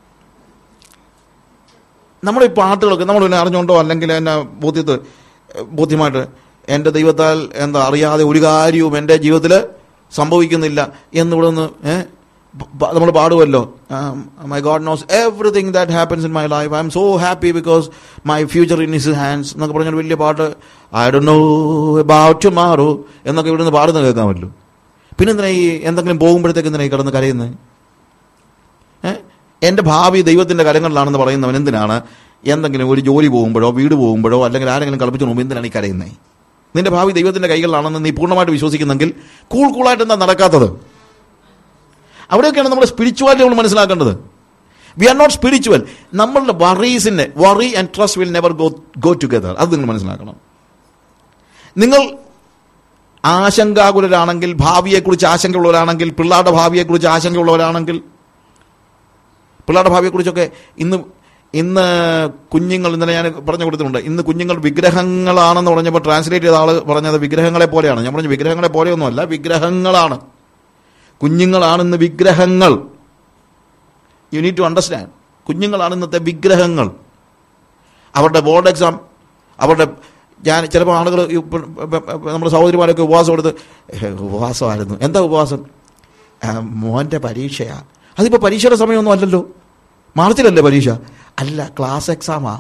A: നമ്മുടെ ഈ പാട്ടുകളൊക്കെ നമ്മൾ പിന്നെ അറിഞ്ഞുകൊണ്ടോ അല്ലെങ്കിൽ എന്നെ ബോധ്യത്ത് ബോധ്യമായിട്ട് എൻ്റെ ദൈവത്താൽ എന്താ അറിയാതെ ഒരു കാര്യവും എൻ്റെ ജീവിതത്തിൽ സംഭവിക്കുന്നില്ല എന്നിവിടെ നിന്ന് നമ്മൾ പാടുമല്ലോ my God knows everything that happens in my life I'm so happy because my future in his hands എന്നൊക്കെ പറഞ്ഞൊരു വലിയ പാട്ട് ഐ ഡോ നോ അബൌട്ട് ടുമാറോ എന്നൊക്കെ ഇവിടെ നിന്ന് പാടുന്ന കേൾക്കാൻ പറ്റും പിന്നെ എന്തിനാ ഈ എന്തെങ്കിലും പോകുമ്പോഴത്തേക്ക് എന്തിനാ ഈ കിടന്ന് കരയുന്നത് ഏ? എൻ്റെ ഭാവി ദൈവത്തിൻ്റെ കരങ്ങളിലാണെന്ന് പറയുന്നവൻ എന്തിനാണ് എന്തെങ്കിലും ഒരു ജോലി പോകുമ്പോഴോ വീട് പോകുമ്പോഴോ അല്ലെങ്കിൽ ആരെങ്കിലും കളിപ്പിച്ചു പോകുമ്പോൾ എന്തിനാണ് ഈ കരയുന്നത് നിന്റെ ഭാവി ദൈവത്തിൻ്റെ കൈകളിലാണെന്ന് നീ പൂർണ്ണമായിട്ട് വിശ്വസിക്കുന്നെങ്കിൽ കൂൾ കൂളായിട്ട് എന്താ നടക്കാത്തത് അവിടെയൊക്കെയാണ് നമ്മൾ സ്പിരിച്വാലിറ്റി നമ്മൾ മനസ്സിലാക്കേണ്ടത് വി ആർ നോട്ട് സ്പിരിച്വൽ നമ്മളുടെ വറീസിന് worry and trust will never go go together അത് നിങ്ങൾ മനസ്സിലാക്കണം നിങ്ങൾ ആശങ്കാകുലരാണെങ്കിൽ ഭാവിയെക്കുറിച്ച് ആശങ്കയുള്ളവരാണെങ്കിൽ പിള്ളേരുടെ ഭാവിയെക്കുറിച്ച് ആശങ്കയുള്ളവരാണെങ്കിൽ പിള്ളേരുടെ ഭാവിയെക്കുറിച്ചൊക്കെ ഇന്ന് ഇന്ന് കുഞ്ഞുങ്ങൾ ഇന്നലെ ഞാൻ പറഞ്ഞു കൊടുത്തിട്ടുണ്ട് ഇന്ന് കുഞ്ഞുങ്ങൾ വിഗ്രഹങ്ങളാണെന്ന് പറഞ്ഞപ്പോൾ ട്രാൻസ്ലേറ്റ് ചെയ്ത ആൾ പറഞ്ഞത് വിഗ്രഹങ്ങളെ പോലെയാണ് ഞാൻ പറഞ്ഞു വിഗ്രഹങ്ങളെ പോലെയൊന്നുമല്ല വിഗ്രഹങ്ങളാണ് കുഞ്ഞുങ്ങളാണ് ഇന്ന് വിഗ്രഹങ്ങൾ യു നീഡ് ടു അണ്ടർസ്റ്റാൻഡ് കുഞ്ഞുങ്ങളാണ് ഇന്നത്തെ വിഗ്രഹങ്ങൾ അവരുടെ ബോർഡ് എക്സാം അവരുടെ ഞാൻ ചിലപ്പോൾ ആളുകൾ നമ്മുടെ സഹോദരിമാരൊക്കെ ഉപവാസം എടുത്ത് "ഏഹ്, ഉപവാസമായിരുന്നു എന്താ ഉപവാസം "ആ, മോൻ്റെ പരീക്ഷയാ അതിപ്പോൾ പരീക്ഷയുടെ സമയമൊന്നും അല്ലല്ലോ മാർച്ചിലല്ലേ പരീക്ഷ അല്ല ക്ലാസ് എക്സാമാ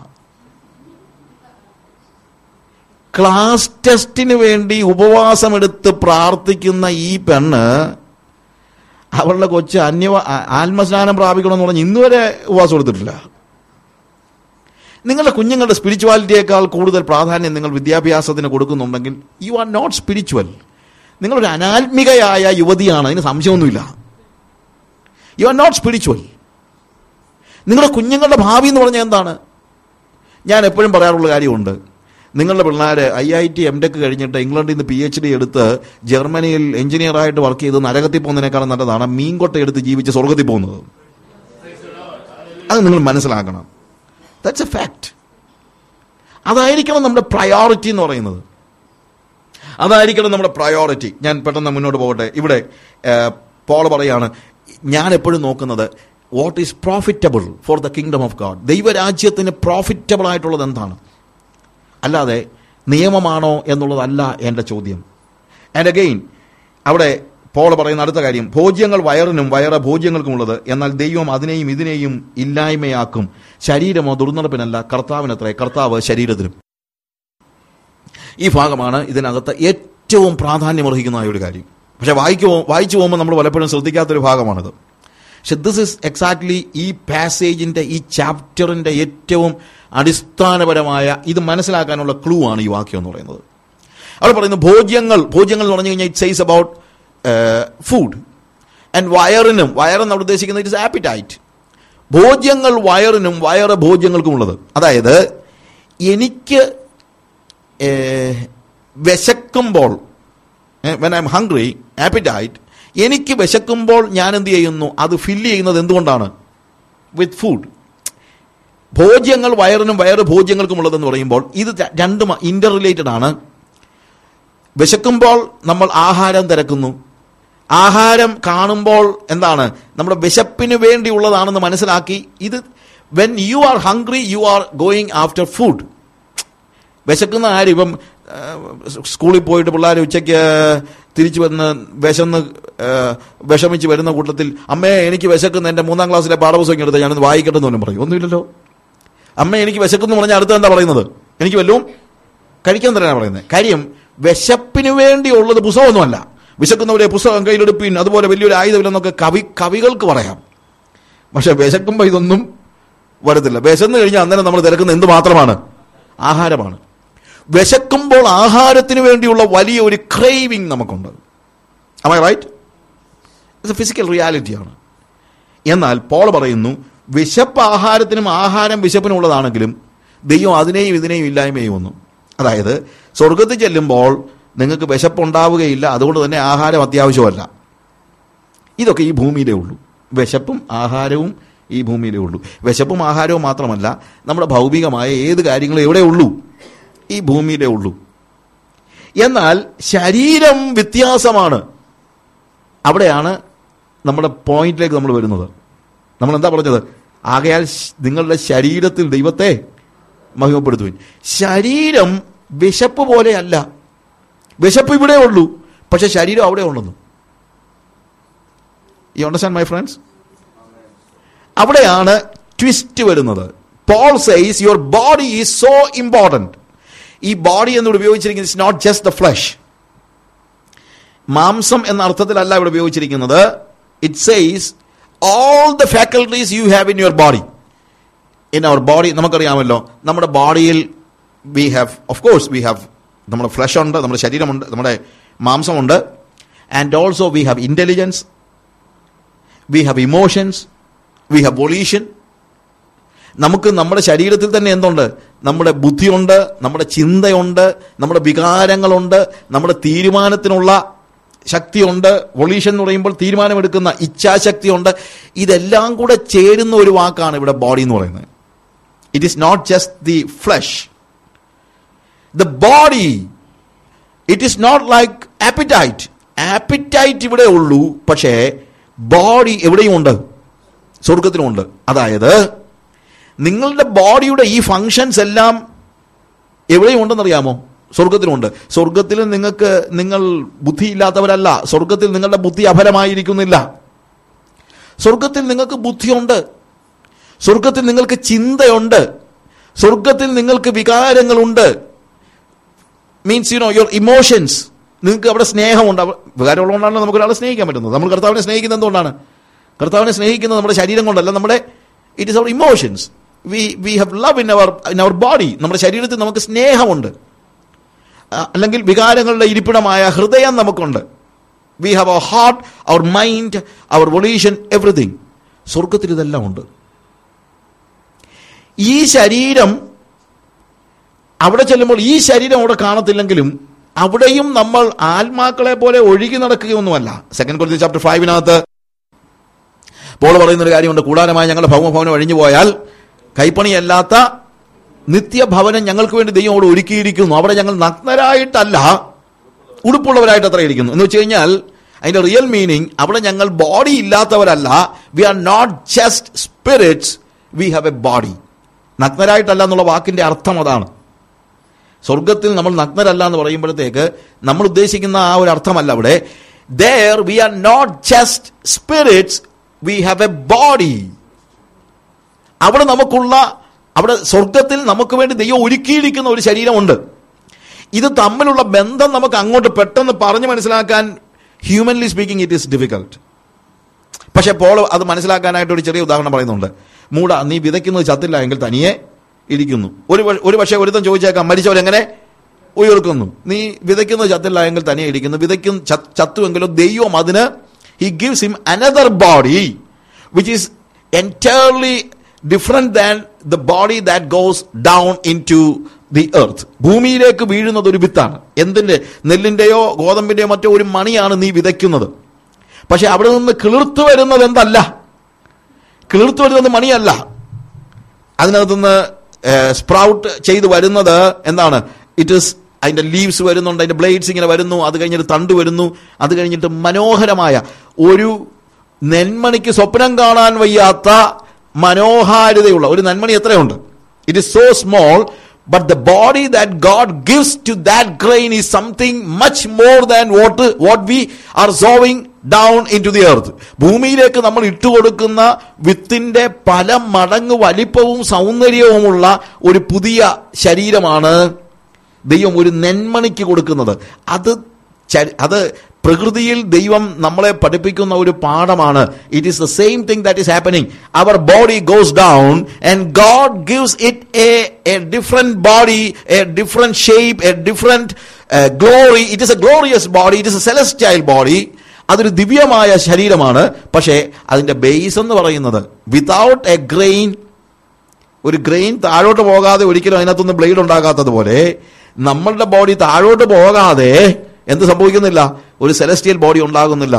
A: ക്ലാസ് ടെസ്റ്റിന് വേണ്ടി ഉപവാസമെടുത്ത് പ്രാർത്ഥിക്കുന്ന ഈ പെണ്ണ് അവളുടെ കൊച്ച് അന്യ ആ- ആത്മസ്നാനം പ്രാപിക്കണമെന്ന് പറഞ്ഞ് ഇന്നുവരെ ഉപവാസം എടുത്തിട്ടില്ല നിങ്ങളുടെ കുഞ്ഞുങ്ങളുടെ സ്പിരിച്വാലിറ്റിയേക്കാൾ കൂടുതൽ പ്രാധാന്യം നിങ്ങൾ വിദ്യാഭ്യാസത്തിന് കൊടുക്കുന്നുണ്ടെങ്കിൽ യു ആർ നോട്ട് സ്പിരിച്വൽ നിങ്ങളൊരു അനാത്മികയായ യുവതിയാണ് അതിന് സംശയമൊന്നുമില്ല യു ആർ നോട്ട് സ്പിരിച്വൽ നിങ്ങളുടെ കുഞ്ഞുങ്ങളുടെ ഭാവി എന്ന് പറഞ്ഞാൽ എന്താണ് ഞാൻ എപ്പോഴും പറയാറുള്ള കാര്യമുണ്ട് നിങ്ങളുടെ പിള്ളേർ I I T M tech കഴിഞ്ഞിട്ട് ഇംഗ്ലണ്ടിൽ നിന്ന് പി എച്ച് ഡി എടുത്ത് ജർമ്മനിയിൽ എഞ്ചിനീയറായിട്ട് വർക്ക് ചെയ്ത് നരകത്തിൽ പോകുന്നതിനേക്കാളും നല്ലതാണ് മീൻകൊട്ട എടുത്ത് ജീവിച്ച് സ്വർഗത്തിൽ പോകുന്നത് അത് നിങ്ങൾ മനസ്സിലാക്കണം ദാറ്റ്സ് എ ഫാക്ട് അതായിരിക്കണം നമ്മുടെ പ്രയോറിറ്റി എന്ന് പറയുന്നത് അതായിരിക്കണം നമ്മുടെ പ്രയോറിറ്റി ഞാൻ പെട്ടെന്ന് മുന്നോട്ട് പോകട്ടെ ഇവിടെ പോൾ പറയാണ് ഞാൻ എപ്പോഴും നോക്കുന്നത് what is profitable for the kingdom of God ദൈവരാജ്യത്തിന് പ്രോഫിറ്റബിൾ ആയിട്ടുള്ളത് എന്താണ് അല്ലാതെ നിയമമാണോ എന്നുള്ളതല്ല എൻ്റെ ചോദ്യം ആൻഡ് അഗെയിൻ അവിടെ പോൾ പറയുന്ന അടുത്ത കാര്യം ഭോജ്യങ്ങൾ വയറിനും വയറ് ഭോജ്യങ്ങൾക്കുമുള്ളത് എന്നാൽ ദൈവം അതിനെയും ഇതിനെയും ഇല്ലായ്മയാക്കും ശരീരമോ ദുർനടപ്പിനല്ല കർത്താവിനത്രേ കർത്താവ് ശരീരത്തിനും ഈ ഭാഗമാണ് ഇതിനകത്ത് ഏറ്റവും പ്രാധാന്യമർഹിക്കുന്ന ഒരു കാര്യം പക്ഷെ വായിക്കു വായിച്ചു പോകുമ്പോൾ നമ്മൾ പലപ്പോഴും ശ്രദ്ധിക്കാത്തൊരു ഭാഗമാണിത് പക്ഷെ ദിസ് ഇസ് എക്സാക്ട്ലി ഈ പാസേജിന്റെ ഈ ചാപ്റ്ററിന്റെ ഏറ്റവും അടിസ്ഥാനപരമായ ഇത് മനസ്സിലാക്കാനുള്ള ക്ലൂ ആണ് ഈ വാക്യം എന്ന് പറയുന്നത് അവിടെ പറയുന്നത് ഭോജ്യങ്ങൾ ഭോജ്യങ്ങൾ എന്ന് പറഞ്ഞു കഴിഞ്ഞാൽ it says about food and വയറിനും വയറെന്ന് അവിടെ ഉദ്ദേശിക്കുന്നത് ഇറ്റ് ഇസ് ആപ്പിറ്റൈറ്റ് ഭോജ്യങ്ങൾ വയറിനും വയറ് ഭോജ്യങ്ങൾക്കും ഉള്ളത് അതായത് എനിക്ക് ഏഹ്, വിശക്കുമ്പോൾ when I'm hungry appetite എനിക്ക് വിശക്കുമ്പോൾ ഞാൻ എന്ത് ചെയ്യുന്നു അത് ഫില്ല് ചെയ്യുന്നത് എന്തുകൊണ്ടാണ് വിത്ത് ഫുഡ് ഭോജ്യങ്ങൾ വയറിനും വയറ് ഭോജ്യങ്ങൾക്കും ഉള്ളതെന്ന് പറയുമ്പോൾ ഇത് ര- രണ്ടും ഇന്റർ റിലേറ്റഡ് ആണ് വിശക്കുമ്പോൾ നമ്മൾ ആഹാരം തിരക്കുന്നു ആഹാരം കാണുമ്പോൾ എന്താണ് നമ്മുടെ വിശപ്പിന് വേണ്ടിയുള്ളതാണെന്ന് മനസ്സിലാക്കി ഇത് when you are hungry you are going after food വിശക്കുന്ന ആരും ഇപ്പം ആ, സ്കൂളിൽ പോയിട്ട് പിള്ളേർ ഉച്ചയ്ക്ക് തിരിച്ചു വന്ന് വിശന്ന് ആ, വിഷമിച്ച് വരുന്ന കൂട്ടത്തിൽ അമ്മേ എനിക്ക് വിശക്കുന്ന എൻ്റെ മൂന്നാം ക്ലാസ്സിലെ പാഠപുസ്തകം എടുത്ത് ഞാനൊന്ന് വായിക്കട്ടെ എന്ന് പോലും പറയും ഒന്നുമില്ലല്ലോ അമ്മ എനിക്ക് വിശക്കുന്നു പറഞ്ഞാൽ അടുത്ത എന്താ പറയുന്നത് എനിക്ക് വല്ലതും കഴിക്കാൻ തരാനാണ് പറയുന്നത് കാര്യം വിശപ്പിന് വേണ്ടിയുള്ളത് പുസ്തകമൊന്നുമല്ല വിശക്കുന്നവരെ പുസ്തകം കയ്യിലെടുപ്പിൻ അതുപോലെ വലിയൊരു ആയുധമില്ലെന്നൊക്കെ കവി കവികൾക്ക് പറയാം പക്ഷെ വിശക്കുമ്പോൾ ഇതൊന്നും വരത്തില്ല വിശന്ന് കഴിഞ്ഞാൽ അന്നേരം നമ്മൾ തിരക്കുന്ന എന്ത് മാത്രമാണ് ആഹാരമാണ് വിശക്കുമ്പോൾ ആഹാരത്തിന് വേണ്ടിയുള്ള വലിയ ഒരു ക്രേവിങ് നമുക്കുണ്ട് am I right it's a physical റിയാലിറ്റിയാണ് എന്നാൽ പോൾ പറയുന്നു വിശപ്പ് ആഹാരത്തിനും ആഹാരം വിശപ്പിനും ഉള്ളതാണെങ്കിലും ദൈവം അതിനെയും ഇതിനെയും ഇല്ലായ്മ ചെയ്യുമെന്നു അതായത് സ്വർഗത്തിൽ ചെല്ലുമ്പോൾ നിങ്ങൾക്ക് വിശപ്പുണ്ടാവുകയില്ല അതുകൊണ്ട് തന്നെ ആഹാരം അത്യാവശ്യമല്ല ഇതൊക്കെ ഈ ഭൂമിയിലേ ഉള്ളൂ വിശപ്പും ആഹാരവും ഈ ഭൂമിയിലേ ഉള്ളൂ വിശപ്പും ആഹാരവും മാത്രമല്ല നമ്മുടെ ഭൗതികമായ ഏത് കാര്യങ്ങളും എവിടെ ഉള്ളൂ ഈ ഭൂമിയിലേ ഉള്ളൂ എന്നാൽ ശരീരം വ്യത്യാസമാണ് അവിടെയാണ് നമ്മുടെ പോയിന്റിലേക്ക് നമ്മൾ വരുന്നത് നമ്മൾ എന്താ പറഞ്ഞത് ആകയാൽ ശ്- നിങ്ങളുടെ ശരീരത്തിൽ ദൈവത്തെ മഹിമപ്പെടുത്തുവിൻ ശരീരം വിശപ്പ് പോലെയല്ല വിശപ്പ് ഇവിടെ ഉള്ളൂ പക്ഷെ ശരീരം അവിടെ ഉണ്ടെന്നു യു അണ്ടർസ്റ്റാൻഡ് മൈ ഫ്രണ്ട്സ് അവിടെയാണ് ട്വിസ്റ്റ് വരുന്നത് Paul says your body is so important ഈ ബോഡി എന്നിവിടെ ഉപയോഗിച്ചിരിക്കുന്നത് it's not just the flesh മാംസം എന്ന അർത്ഥത്തിലല്ല ഇവിടെ ഉപയോഗിച്ചിരിക്കുന്നത് it says all the faculties you have in your body in our body നമുക്കറിയാമല്ലോ നമ്മുടെ ബോഡിയിൽ we have of course we have നമ്മുടെ ഫ്ലഷ് ഉണ്ട് നമ്മുടെ ശരീരമുണ്ട് നമ്മുടെ മാംസമുണ്ട് and also we have intelligence we have emotions we have volition നമുക്ക് നമ്മുടെ ശരീരത്തിൽ തന്നെ എന്തുണ്ട് നമ്മുടെ ബുദ്ധിയുണ്ട് നമ്മുടെ ചിന്തയുണ്ട് നമ്മുടെ വികാരങ്ങളുണ്ട് നമ്മുടെ തീരുമാനത്തിനുള്ള ശക്തിയുണ്ട് വൊളീഷൻ എന്ന് പറയുമ്പോൾ തീരുമാനമെടുക്കുന്ന ഇച്ഛാശക്തിയുണ്ട് ഇതെല്ലാം കൂടെ ചേരുന്ന ഒരു വാക്കാണ് ഇവിടെ ബോഡി എന്ന് പറയുന്നത് it is not just the flesh the body it is not like appetite appetite ഇവിടെ ഉള്ളൂ പക്ഷേ ബോഡി എവിടെയും ഉണ്ട് സ്വർഗത്തിലുമുണ്ട് അതായത് നിങ്ങളുടെ ബോഡിയുടെ ഈ ഫങ്ഷൻസ് എല്ലാം എവിടെയും ഉണ്ടെന്നറിയാമോ സ്വർഗത്തിലുണ്ട് സ്വർഗത്തിൽ നിങ്ങൾക്ക് നിങ്ങൾ ബുദ്ധിയില്ലാത്തവരല്ല സ്വർഗത്തിൽ നിങ്ങളുടെ ബുദ്ധി അഫലമായിരിക്കുന്നില്ല സ്വർഗത്തിൽ നിങ്ങൾക്ക് ബുദ്ധിയുണ്ട് സ്വർഗത്തിൽ നിങ്ങൾക്ക് ചിന്തയുണ്ട് സ്വർഗത്തിൽ നിങ്ങൾക്ക് വികാരങ്ങളുണ്ട് means you know your emotions നിങ്ങൾക്ക് അവിടെ സ്നേഹമുണ്ട് അവ- വികാരമുള്ളതുകൊണ്ടാണ് നമുക്ക് ഒരാളെ സ്നേഹിക്കാൻ പറ്റുന്നത് നമ്മൾ കർത്താവിനെ സ്നേഹിക്കുന്നത് എന്തുകൊണ്ടാണ് കർത്താവിനെ സ്നേഹിക്കുന്നത് നമ്മുടെ ശരീരം കൊണ്ടല്ല നമ്മുടെ it is our emotions we we have love in our in our body നമ്മുടെ ശരീരത്തിൽ നമുക്ക് സ്നേഹമുണ്ട് ആ, അല്ലെങ്കിൽ വികാരങ്ങളുടെ ഇരിപ്പിടമായ ഹൃദയം നമുക്കുണ്ട് we have our heart our mind our volition everything സ്വർഗത്തിൽ ഇതെല്ലാം ഉണ്ട് ഈ ശരീരം അവിടെ ചെല്ലുമ്പോൾ ഈ ശരീരം അവിടെ കാണത്തില്ലെങ്കിലും അവിടെയും നമ്മൾ ആത്മാക്കളെ പോലെ ഒഴുകി നടക്കുകയൊന്നുമല്ല സെക്കൻഡ് കൊല്ലം ചാപ്റ്റർ ഫൈവിനകത്ത് പോൾ പറയുന്ന ഒരു കാര്യമുണ്ട് കൂടാരമായ ഞങ്ങളുടെ ഭൗമഭവനം ഒഴിഞ്ഞു പോയാൽ കൈപ്പണിയല്ലാത്ത നിത്യഭവനം ഞങ്ങൾക്ക് വേണ്ടി ദൈവം അവിടെ ഒരുക്കിയിരിക്കുന്നു അവിടെ ഞങ്ങൾ നഗ്നരായിട്ടല്ല ഉടുപ്പുള്ളവരായിട്ട് അത്ര ഇരിക്കുന്നു എന്ന് വെച്ച് കഴിഞ്ഞാൽ അതിന്റെ റിയൽ മീനിങ് അവിടെ ഞങ്ങൾ ബോഡി ഇല്ലാത്തവരല്ല we are not just spirits we have a body നഗ്നരായിട്ടല്ല എന്നുള്ള വാക്കിന്റെ അർത്ഥം അതാണ് സ്വർഗത്തിൽ നമ്മൾ നഗ്നരല്ല എന്ന് പറയുമ്പോഴത്തേക്ക് നമ്മൾ ഉദ്ദേശിക്കുന്ന ആ ഒരു അർത്ഥമല്ല അവിടെ there we are not just spirits we have a body അവിടെ നമുക്കുള്ള അവിടെ സ്വർഗത്തിൽ നമുക്ക് വേണ്ടി ദൈവം ഒരുക്കിയിരിക്കുന്ന ഒരു ശരീരമുണ്ട് ഇത് തമ്മിലുള്ള ബന്ധം നമുക്ക് അങ്ങോട്ട് പെട്ടെന്ന് പറഞ്ഞു മനസ്സിലാക്കാൻ humanly speaking it is difficult പക്ഷെ പോൾ അത് മനസ്സിലാക്കാനായിട്ട് ഒരു ചെറിയ ഉദാഹരണം പറയുന്നുണ്ട് മൂട നീ വിതയ്ക്കുന്നത് ചത്തില്ല എങ്കിൽ തനിയെ ഇരിക്കുന്നു ഒരു വ- ഒരു പക്ഷേ ഒരുത്തം ചോദിച്ചേക്കാം മരിച്ചവരെങ്ങനെ ഉയർക്കുന്നു നീ വിതയ്ക്കുന്നത് ചത്തില്ല എങ്കിൽ തനിയെ ഇരിക്കുന്നു വിതയ്ക്കും ച- ചത്തുവെങ്കിലും ദൈവം അതിന് he gives him another body which is entirely different than the body that goes down into the earth ഭൂമിയിലേക്ക് വീഴുന്നത് ഒരു വിത്താണ് എന്തിന്റെ നെല്ലിന്റെയോ ഗോതമ്പിന്റെയോ മറ്റോ ഒരു മണിയാണ് നീ വിതയ്ക്കുന്നത് പക്ഷെ അവിടെ നിന്ന് കിളിർത്തു വരുന്നത് എന്തല്ല കിളിർത്തു വരുന്നത് മണിയല്ല അതിനകത്തുനിന്ന് സ്പ്രൗട്ട് ചെയ്ത് വരുന്നത് എന്താണ് ഇറ്റ് ഇസ് അതിന്റെ ലീവ്സ് വരുന്നുണ്ട് അതിന്റെ ബ്ലേഡ്സ് ഇങ്ങനെ വരുന്നു അത് കഴിഞ്ഞിട്ട് തണ്ട് വരുന്നു അത് കഴിഞ്ഞിട്ട് മനോഹരമായ ഒരു നെന്മണിക്ക് സ്വപ്നം കാണാൻ വയ്യാത്ത മനോഹാരിതയുള്ള ഒരു നെന്മണി എത്രയുണ്ട് it is so small but the body that God gives to that grain is something much more than what what we are sowing down into the earth ഭൂമിയിലേക്ക് നമ്മൾ ഇട്ടുകൊടുക്കുന്ന വിത്തിന്റെ പല മടങ്ങ് വലിപ്പവും സൗന്ദര്യവുമുള്ള ഒരു പുതിയ ശരീരമാണ് ദൈവം ഒരു നെന്മണിക്ക് കൊടുക്കുന്നത് അത് ചരി- അത് പ്രകൃതിയിൽ ദൈവം നമ്മളെ പഠിപ്പിക്കുന്ന ഒരു പാഠമാണ് it is the same thing that is happening our body goes down and God gives it a a different body a different shape a different glory it is a glorious body it is a celestial body അതൊരു ദിവ്യമായ ശരീരമാണ് പക്ഷേ അതിന്റെ base എന്ന് പറയുന്നത് without a grain ഒരു grain താഴോട്ട് പോകാതെ ഒരിക്കലും അതിനകത്തൊന്നും ബ്ലേഡ് ഉണ്ടാകാത്തതുപോലെ നമ്മളുടെ ബോഡി താഴോട്ട് പോകാതെ എന്ത് സംഭവിക്കുന്നില്ല ഒരു സെലസ്റ്റിയൽ ബോഡി ഉണ്ടാകുന്നില്ല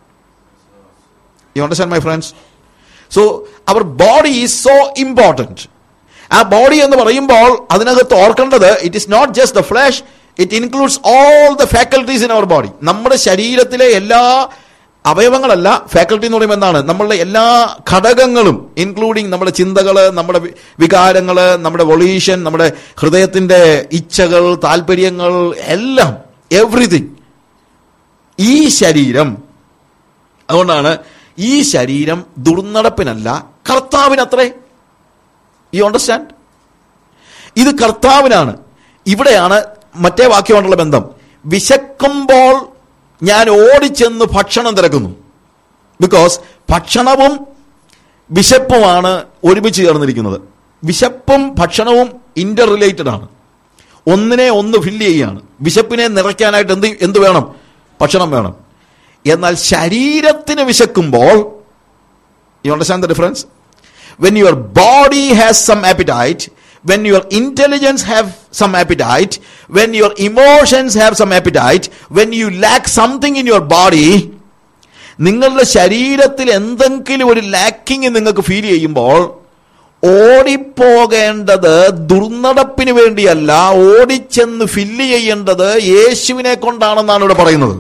A: you understand my friends so our body is so important ആ ബോഡി എന്ന് പറയുമ്പോൾ അതിനകത്ത് ഓർക്കേണ്ടത് it is not just the flesh it includes all the faculties in our body നമ്മുടെ ശരീരത്തിലെ എല്ലാ അവയവങ്ങളല്ല ഫാക്കൽറ്റി എന്ന് പറയുമ്പോൾ എന്താണ് നമ്മളുടെ എല്ലാ ഘടകങ്ങളും ഇൻക്ലൂഡിങ് നമ്മുടെ ചിന്തകൾ നമ്മുടെ വി- വികാരങ്ങൾ നമ്മുടെ വൊളീഷൻ നമ്മുടെ ഹൃദയത്തിന്റെ ഇച്ഛകൾ താല്പര്യങ്ങൾ എല്ലാം എവ്രിതിങ് ഈ ശരീരം അതുകൊണ്ടാണ് ഈ ശരീരം ദുർനടപ്പിനല്ല കർത്താവിനത്രേ യു അണ്ടർസ്റ്റാൻഡ് ഇത് കർത്താവിനാണ് ഇവിടെയാണ് മറ്റേ വാക്യമായിട്ടുള്ള ബന്ധം വിശക്കുമ്പോൾ ഞാൻ ഓടിച്ചെന്ന് ഭക്ഷണം തിരക്കുന്നു ബിക്കോസ് ഭക്ഷണവും വിശപ്പുമാണ് ഒരുമിച്ച് ചേർന്നിരിക്കുന്നത് വിശപ്പും ഭക്ഷണവും ഇന്റർ റിലേറ്റഡ് ആണ് ഒന്നിനെ ഒന്ന് ഫില്ല് ചെയ്യുകയാണ് വിശപ്പിനെ നിറയ്ക്കാനായിട്ട് എന്ത് എന്ത് വേണം ഭക്ഷണം വേണം എന്നാൽ ശരീരത്തിന് വിശക്കുമ്പോൾ you understand the difference when your body has some appetite when your intelligence have some appetite when your emotions have some appetite when you lack something in your body നിങ്ങളുടെ ശരീരത്തിൽ എന്തെങ്കിലും ഒരു ലാക്കിങ് നിങ്ങൾക്ക് ഫീൽ ചെയ്യുമ്പോൾ ഓടിപ്പോകേണ്ടത് ദുർനടപ്പിന് വേണ്ടിയല്ല ഓടിച്ചെന്ന് fill ചെയ്യേണ്ടത് യേശുവിനെ കൊണ്ടാണെന്നാണ് ഇവിടെ പറയുന്നത്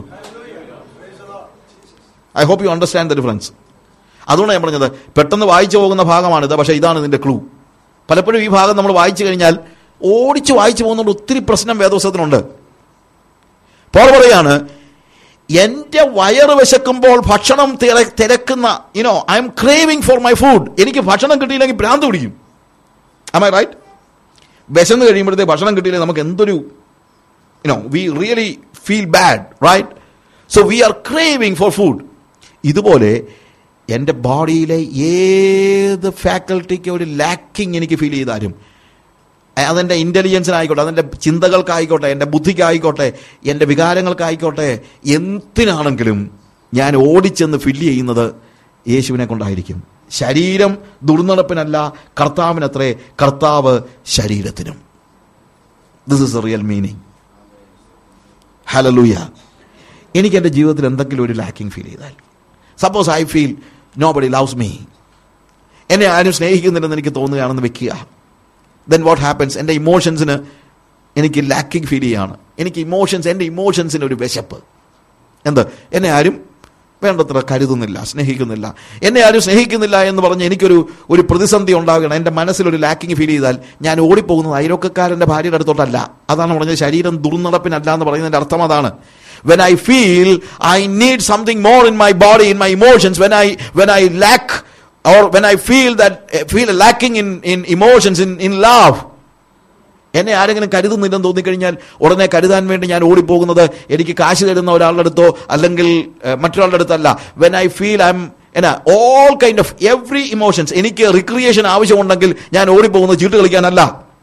A: I hope you understand the difference അതുകൊണ്ടാണ് ഞാൻ പറഞ്ഞത് പെട്ടെന്ന് വായിച്ചു പോകുന്ന ഭാഗമാണിത് പക്ഷേ ഇതാണ് ഇതിന്റെ ക്ലൂ പലപ്പോഴും ഈ ഭാഗം നമ്മൾ വായിച്ചു കഴിഞ്ഞാൽ ഓടിച്ച് വായിച്ചു പോകുന്നതുകൊണ്ട് ഒത്തിരി പ്രശ്നം വേദോത്സവത്തിനുണ്ട് പോൾ പറയാണ് എന്റെ വയറ് വിശക്കുമ്പോൾ ഭക്ഷണം തിര- തിരക്കുന്ന you know I'm craving for my food എനിക്ക് ഭക്ഷണം കിട്ടിയില്ലെങ്കിൽ ഭ്രാന്ത് പിടിക്കും am I റൈറ്റ് വിശന്ന് കഴിയുമ്പോഴത്തേക്ക് ഭക്ഷണം കിട്ടിയില്ലെങ്കിൽ നമുക്ക് എന്തൊരു you know we really feel bad right so we are craving for food ഇതുപോലെ എൻ്റെ ബോഡിയിലെ ഏത് ഫാക്കൽറ്റിക്ക് ഒരു ലാക്കിംഗ് എനിക്ക് ഫീൽ ചെയ്താലും അതെൻ്റെ ഇൻ്റലിജൻസിനായിക്കോട്ടെ അതെൻ്റെ ചിന്തകൾക്കായിക്കോട്ടെ എൻ്റെ ബുദ്ധിക്കായിക്കോട്ടെ എൻ്റെ വികാരങ്ങൾക്കായിക്കോട്ടെ എന്തിനാണെങ്കിലും ഞാൻ ഓടിച്ചെന്ന് ഫില്ല് ചെയ്യുന്നത് യേശുവിനെ കൊണ്ടായിരിക്കും ശരീരം ദുർനടപ്പിനല്ല കർത്താവിനത്രേ കർത്താവ് ശരീരത്തിനും this is a real meaning hallelujah എനിക്ക് എൻ്റെ ജീവിതത്തിൽ എന്തെങ്കിലും ഒരു ലാക്കിംഗ് ഫീൽ ചെയ്താൽ suppose I feel nobody loves me എന്നെ ആരും സ്നേഹിക്കുന്നില്ലെന്ന് എനിക്ക് തോന്നുകയാണെന്ന് വെക്കുക ദെൻ വാട്ട് ഹാപ്പൻസ് എൻ്റെ ഇമോഷൻസിന് എനിക്ക് ലാക്കിംഗ് ഫീൽ ചെയ്യാണ് എനിക്ക് ഇമോഷൻസ് എൻ്റെ ഇമോഷൻസിന് ഒരു വിശപ്പ് എന്ത് എന്നെ ആരും വേണ്ടത്ര കരുതുന്നില്ല സ്നേഹിക്കുന്നില്ല എന്നെ ആരും സ്നേഹിക്കുന്നില്ല എന്ന് പറഞ്ഞ് എനിക്കൊരു ഒരു പ്രതിസന്ധി ഉണ്ടാകണം എൻ്റെ മനസ്സിലൊരു ലാക്കിംഗ് ഫീൽ ചെയ്താൽ ഞാൻ ഓടിപ്പോകുന്നത് അയൽവക്കക്കാരൻ്റെ ഭാര്യയുടെ അടുത്തോട്ടല്ല അതാണ് പറഞ്ഞത് ശരീരം ദുർനടപ്പിനല്ല എന്ന് പറയുന്നതിൻ്റെ അർത്ഥം അതാണ് when I feel I need something more in my body, in my emotions, when I when I lack or when I feel that feel lacking in, in emotions, in, in love, എന്നെ ആരെങ്കിലും കരുതുന്നില്ലെന്ന് തോന്നിക്കഴിഞ്ഞാൽ ഉടനെ കരുതാൻ വേണ്ടി ഞാൻ ഓടിപ്പോകുന്നത് എനിക്ക് കാശ് തരുന്ന ഒരാളുടെ അടുത്തോ അല്ലെങ്കിൽ ഏഹ്, മറ്റൊരാളുടെ അടുത്തല്ല when I feel I'm എന്നാ all kind of every emotions എനിക്ക് റിക്രിയേഷൻ ആവശ്യമുണ്ടെങ്കിൽ ഞാൻ ഓടിപ്പോകുന്നത് ചീട്ട് കളിക്കാനല്ല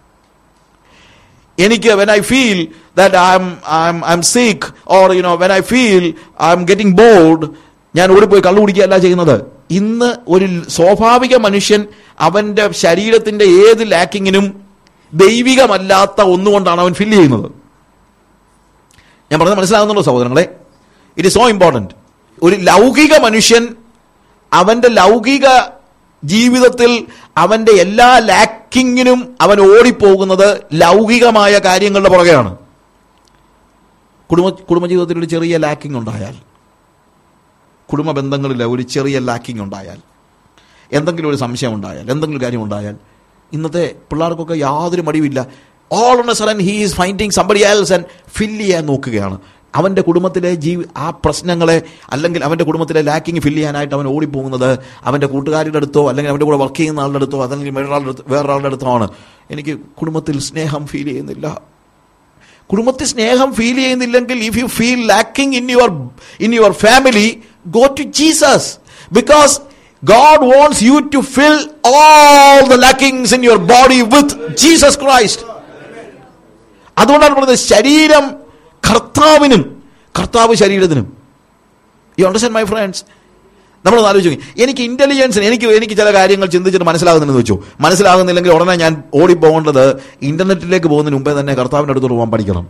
A: എനിക്ക് when I feel that I'm I'm I'm sick or you know when I feel I'm getting bored ഞാൻ ഓടിപ്പോയി കള്ളു കുടിക്കുകയല്ല ചെയ്യുന്നത് ഇന്ന് ഒരു സ്വാഭാവിക മനുഷ്യൻ അവന്റെ ശരീരത്തിന്റെ ഏത് ലാക്കിങ്ങിനും ദൈവികമല്ലാത്ത ഒന്നുകൊണ്ടാണ് അവൻ ഫില്ല് ചെയ്യുന്നത് ഞാൻ പറഞ്ഞത് മനസ്സിലാകുന്നുണ്ടോ സഹോദരങ്ങളെ ഇറ്റ് ഇസ് സോ ഇമ്പോർട്ടൻറ്റ് ഒരു ലൗകിക മനുഷ്യൻ അവന്റെ ലൗകിക ജീവിതത്തിൽ അവന്റെ എല്ലാ ലാക്കിങ്ങിനും അവൻ ഓടിപ്പോകുന്നത് ലൗകികമായ കാര്യങ്ങളുടെ പുറകെയാണ് കുടുംബ കുടുംബജീവിതത്തിൽ ഒരു ചെറിയ ലാക്കിംഗ് ഉണ്ടായാൽ കുടുംബ ബന്ധങ്ങളിൽ ഒരു ചെറിയ ലാക്കിംഗ് ഉണ്ടായാൽ എന്തെങ്കിലും ഒരു സംശയം ഉണ്ടായാൽ എന്തെങ്കിലും കാര്യം ഉണ്ടായാൽ ഇന്നത്തെ പിള്ളേർക്കൊക്കെ യാതൊരു മടിയുമില്ല all on a sudden he is finding somebody else and fill ചെയ്യാൻ നോക്കുകയാണ് അവൻ്റെ കുടുംബത്തിലെ ജീവി ആ പ്രശ്നങ്ങളെ അല്ലെങ്കിൽ അവൻ്റെ കുടുംബത്തിലെ ലാക്കിങ് ഫില്ല് ചെയ്യാനായിട്ട് അവൻ ഓടിപ്പോകുന്നത് അവൻ്റെ കൂട്ടുകാരുടെ അടുത്തോ അല്ലെങ്കിൽ അവൻ്റെ കൂടെ വർക്ക് ചെയ്യുന്ന ആളുടെ അടുത്തോ അല്ലെങ്കിൽ വേറൊരാളുടെ അടുത്ത് വേറൊരാളുടെ അടുത്തോ ആണ് എനിക്ക് കുടുംബത്തിൽ സ്നേഹം ഫീൽ ചെയ്യുന്നില്ല കുടുംബത്തിൽ സ്നേഹം ഫീൽ ചെയ്യുന്നില്ലെങ്കിൽ if you feel lacking in your in your family go to Jesus because God wants you to fill all the lackings in your body with Jesus Christ അതുകൊണ്ടാണ് പറയുന്നത് ശരീരം കർത്താവിനും കർത്താവ് ശരീരത്തിനും യു അണ്ടർസ്റ്റാൻഡ് മൈ ഫ്രണ്ട്സ് നമ്മൾ ആലോചിച്ചു എനിക്ക് ഇന്റലിജൻസിന് എനിക്ക് എനിക്ക് ചില കാര്യങ്ങൾ ചിന്തിച്ചിട്ട് മനസ്സിലാകുന്നില്ലെന്ന് വെച്ചു മനസ്സിലാകുന്നില്ലെങ്കിൽ ഉടനെ ഞാൻ ഓടിപ്പോകേണ്ടത് ഇന്റർനെറ്റിലേക്ക് പോകുന്നതിന് മുമ്പേ തന്നെ കർത്താവിൻ്റെ അടുത്തോട്ട് പോകാൻ പഠിക്കണം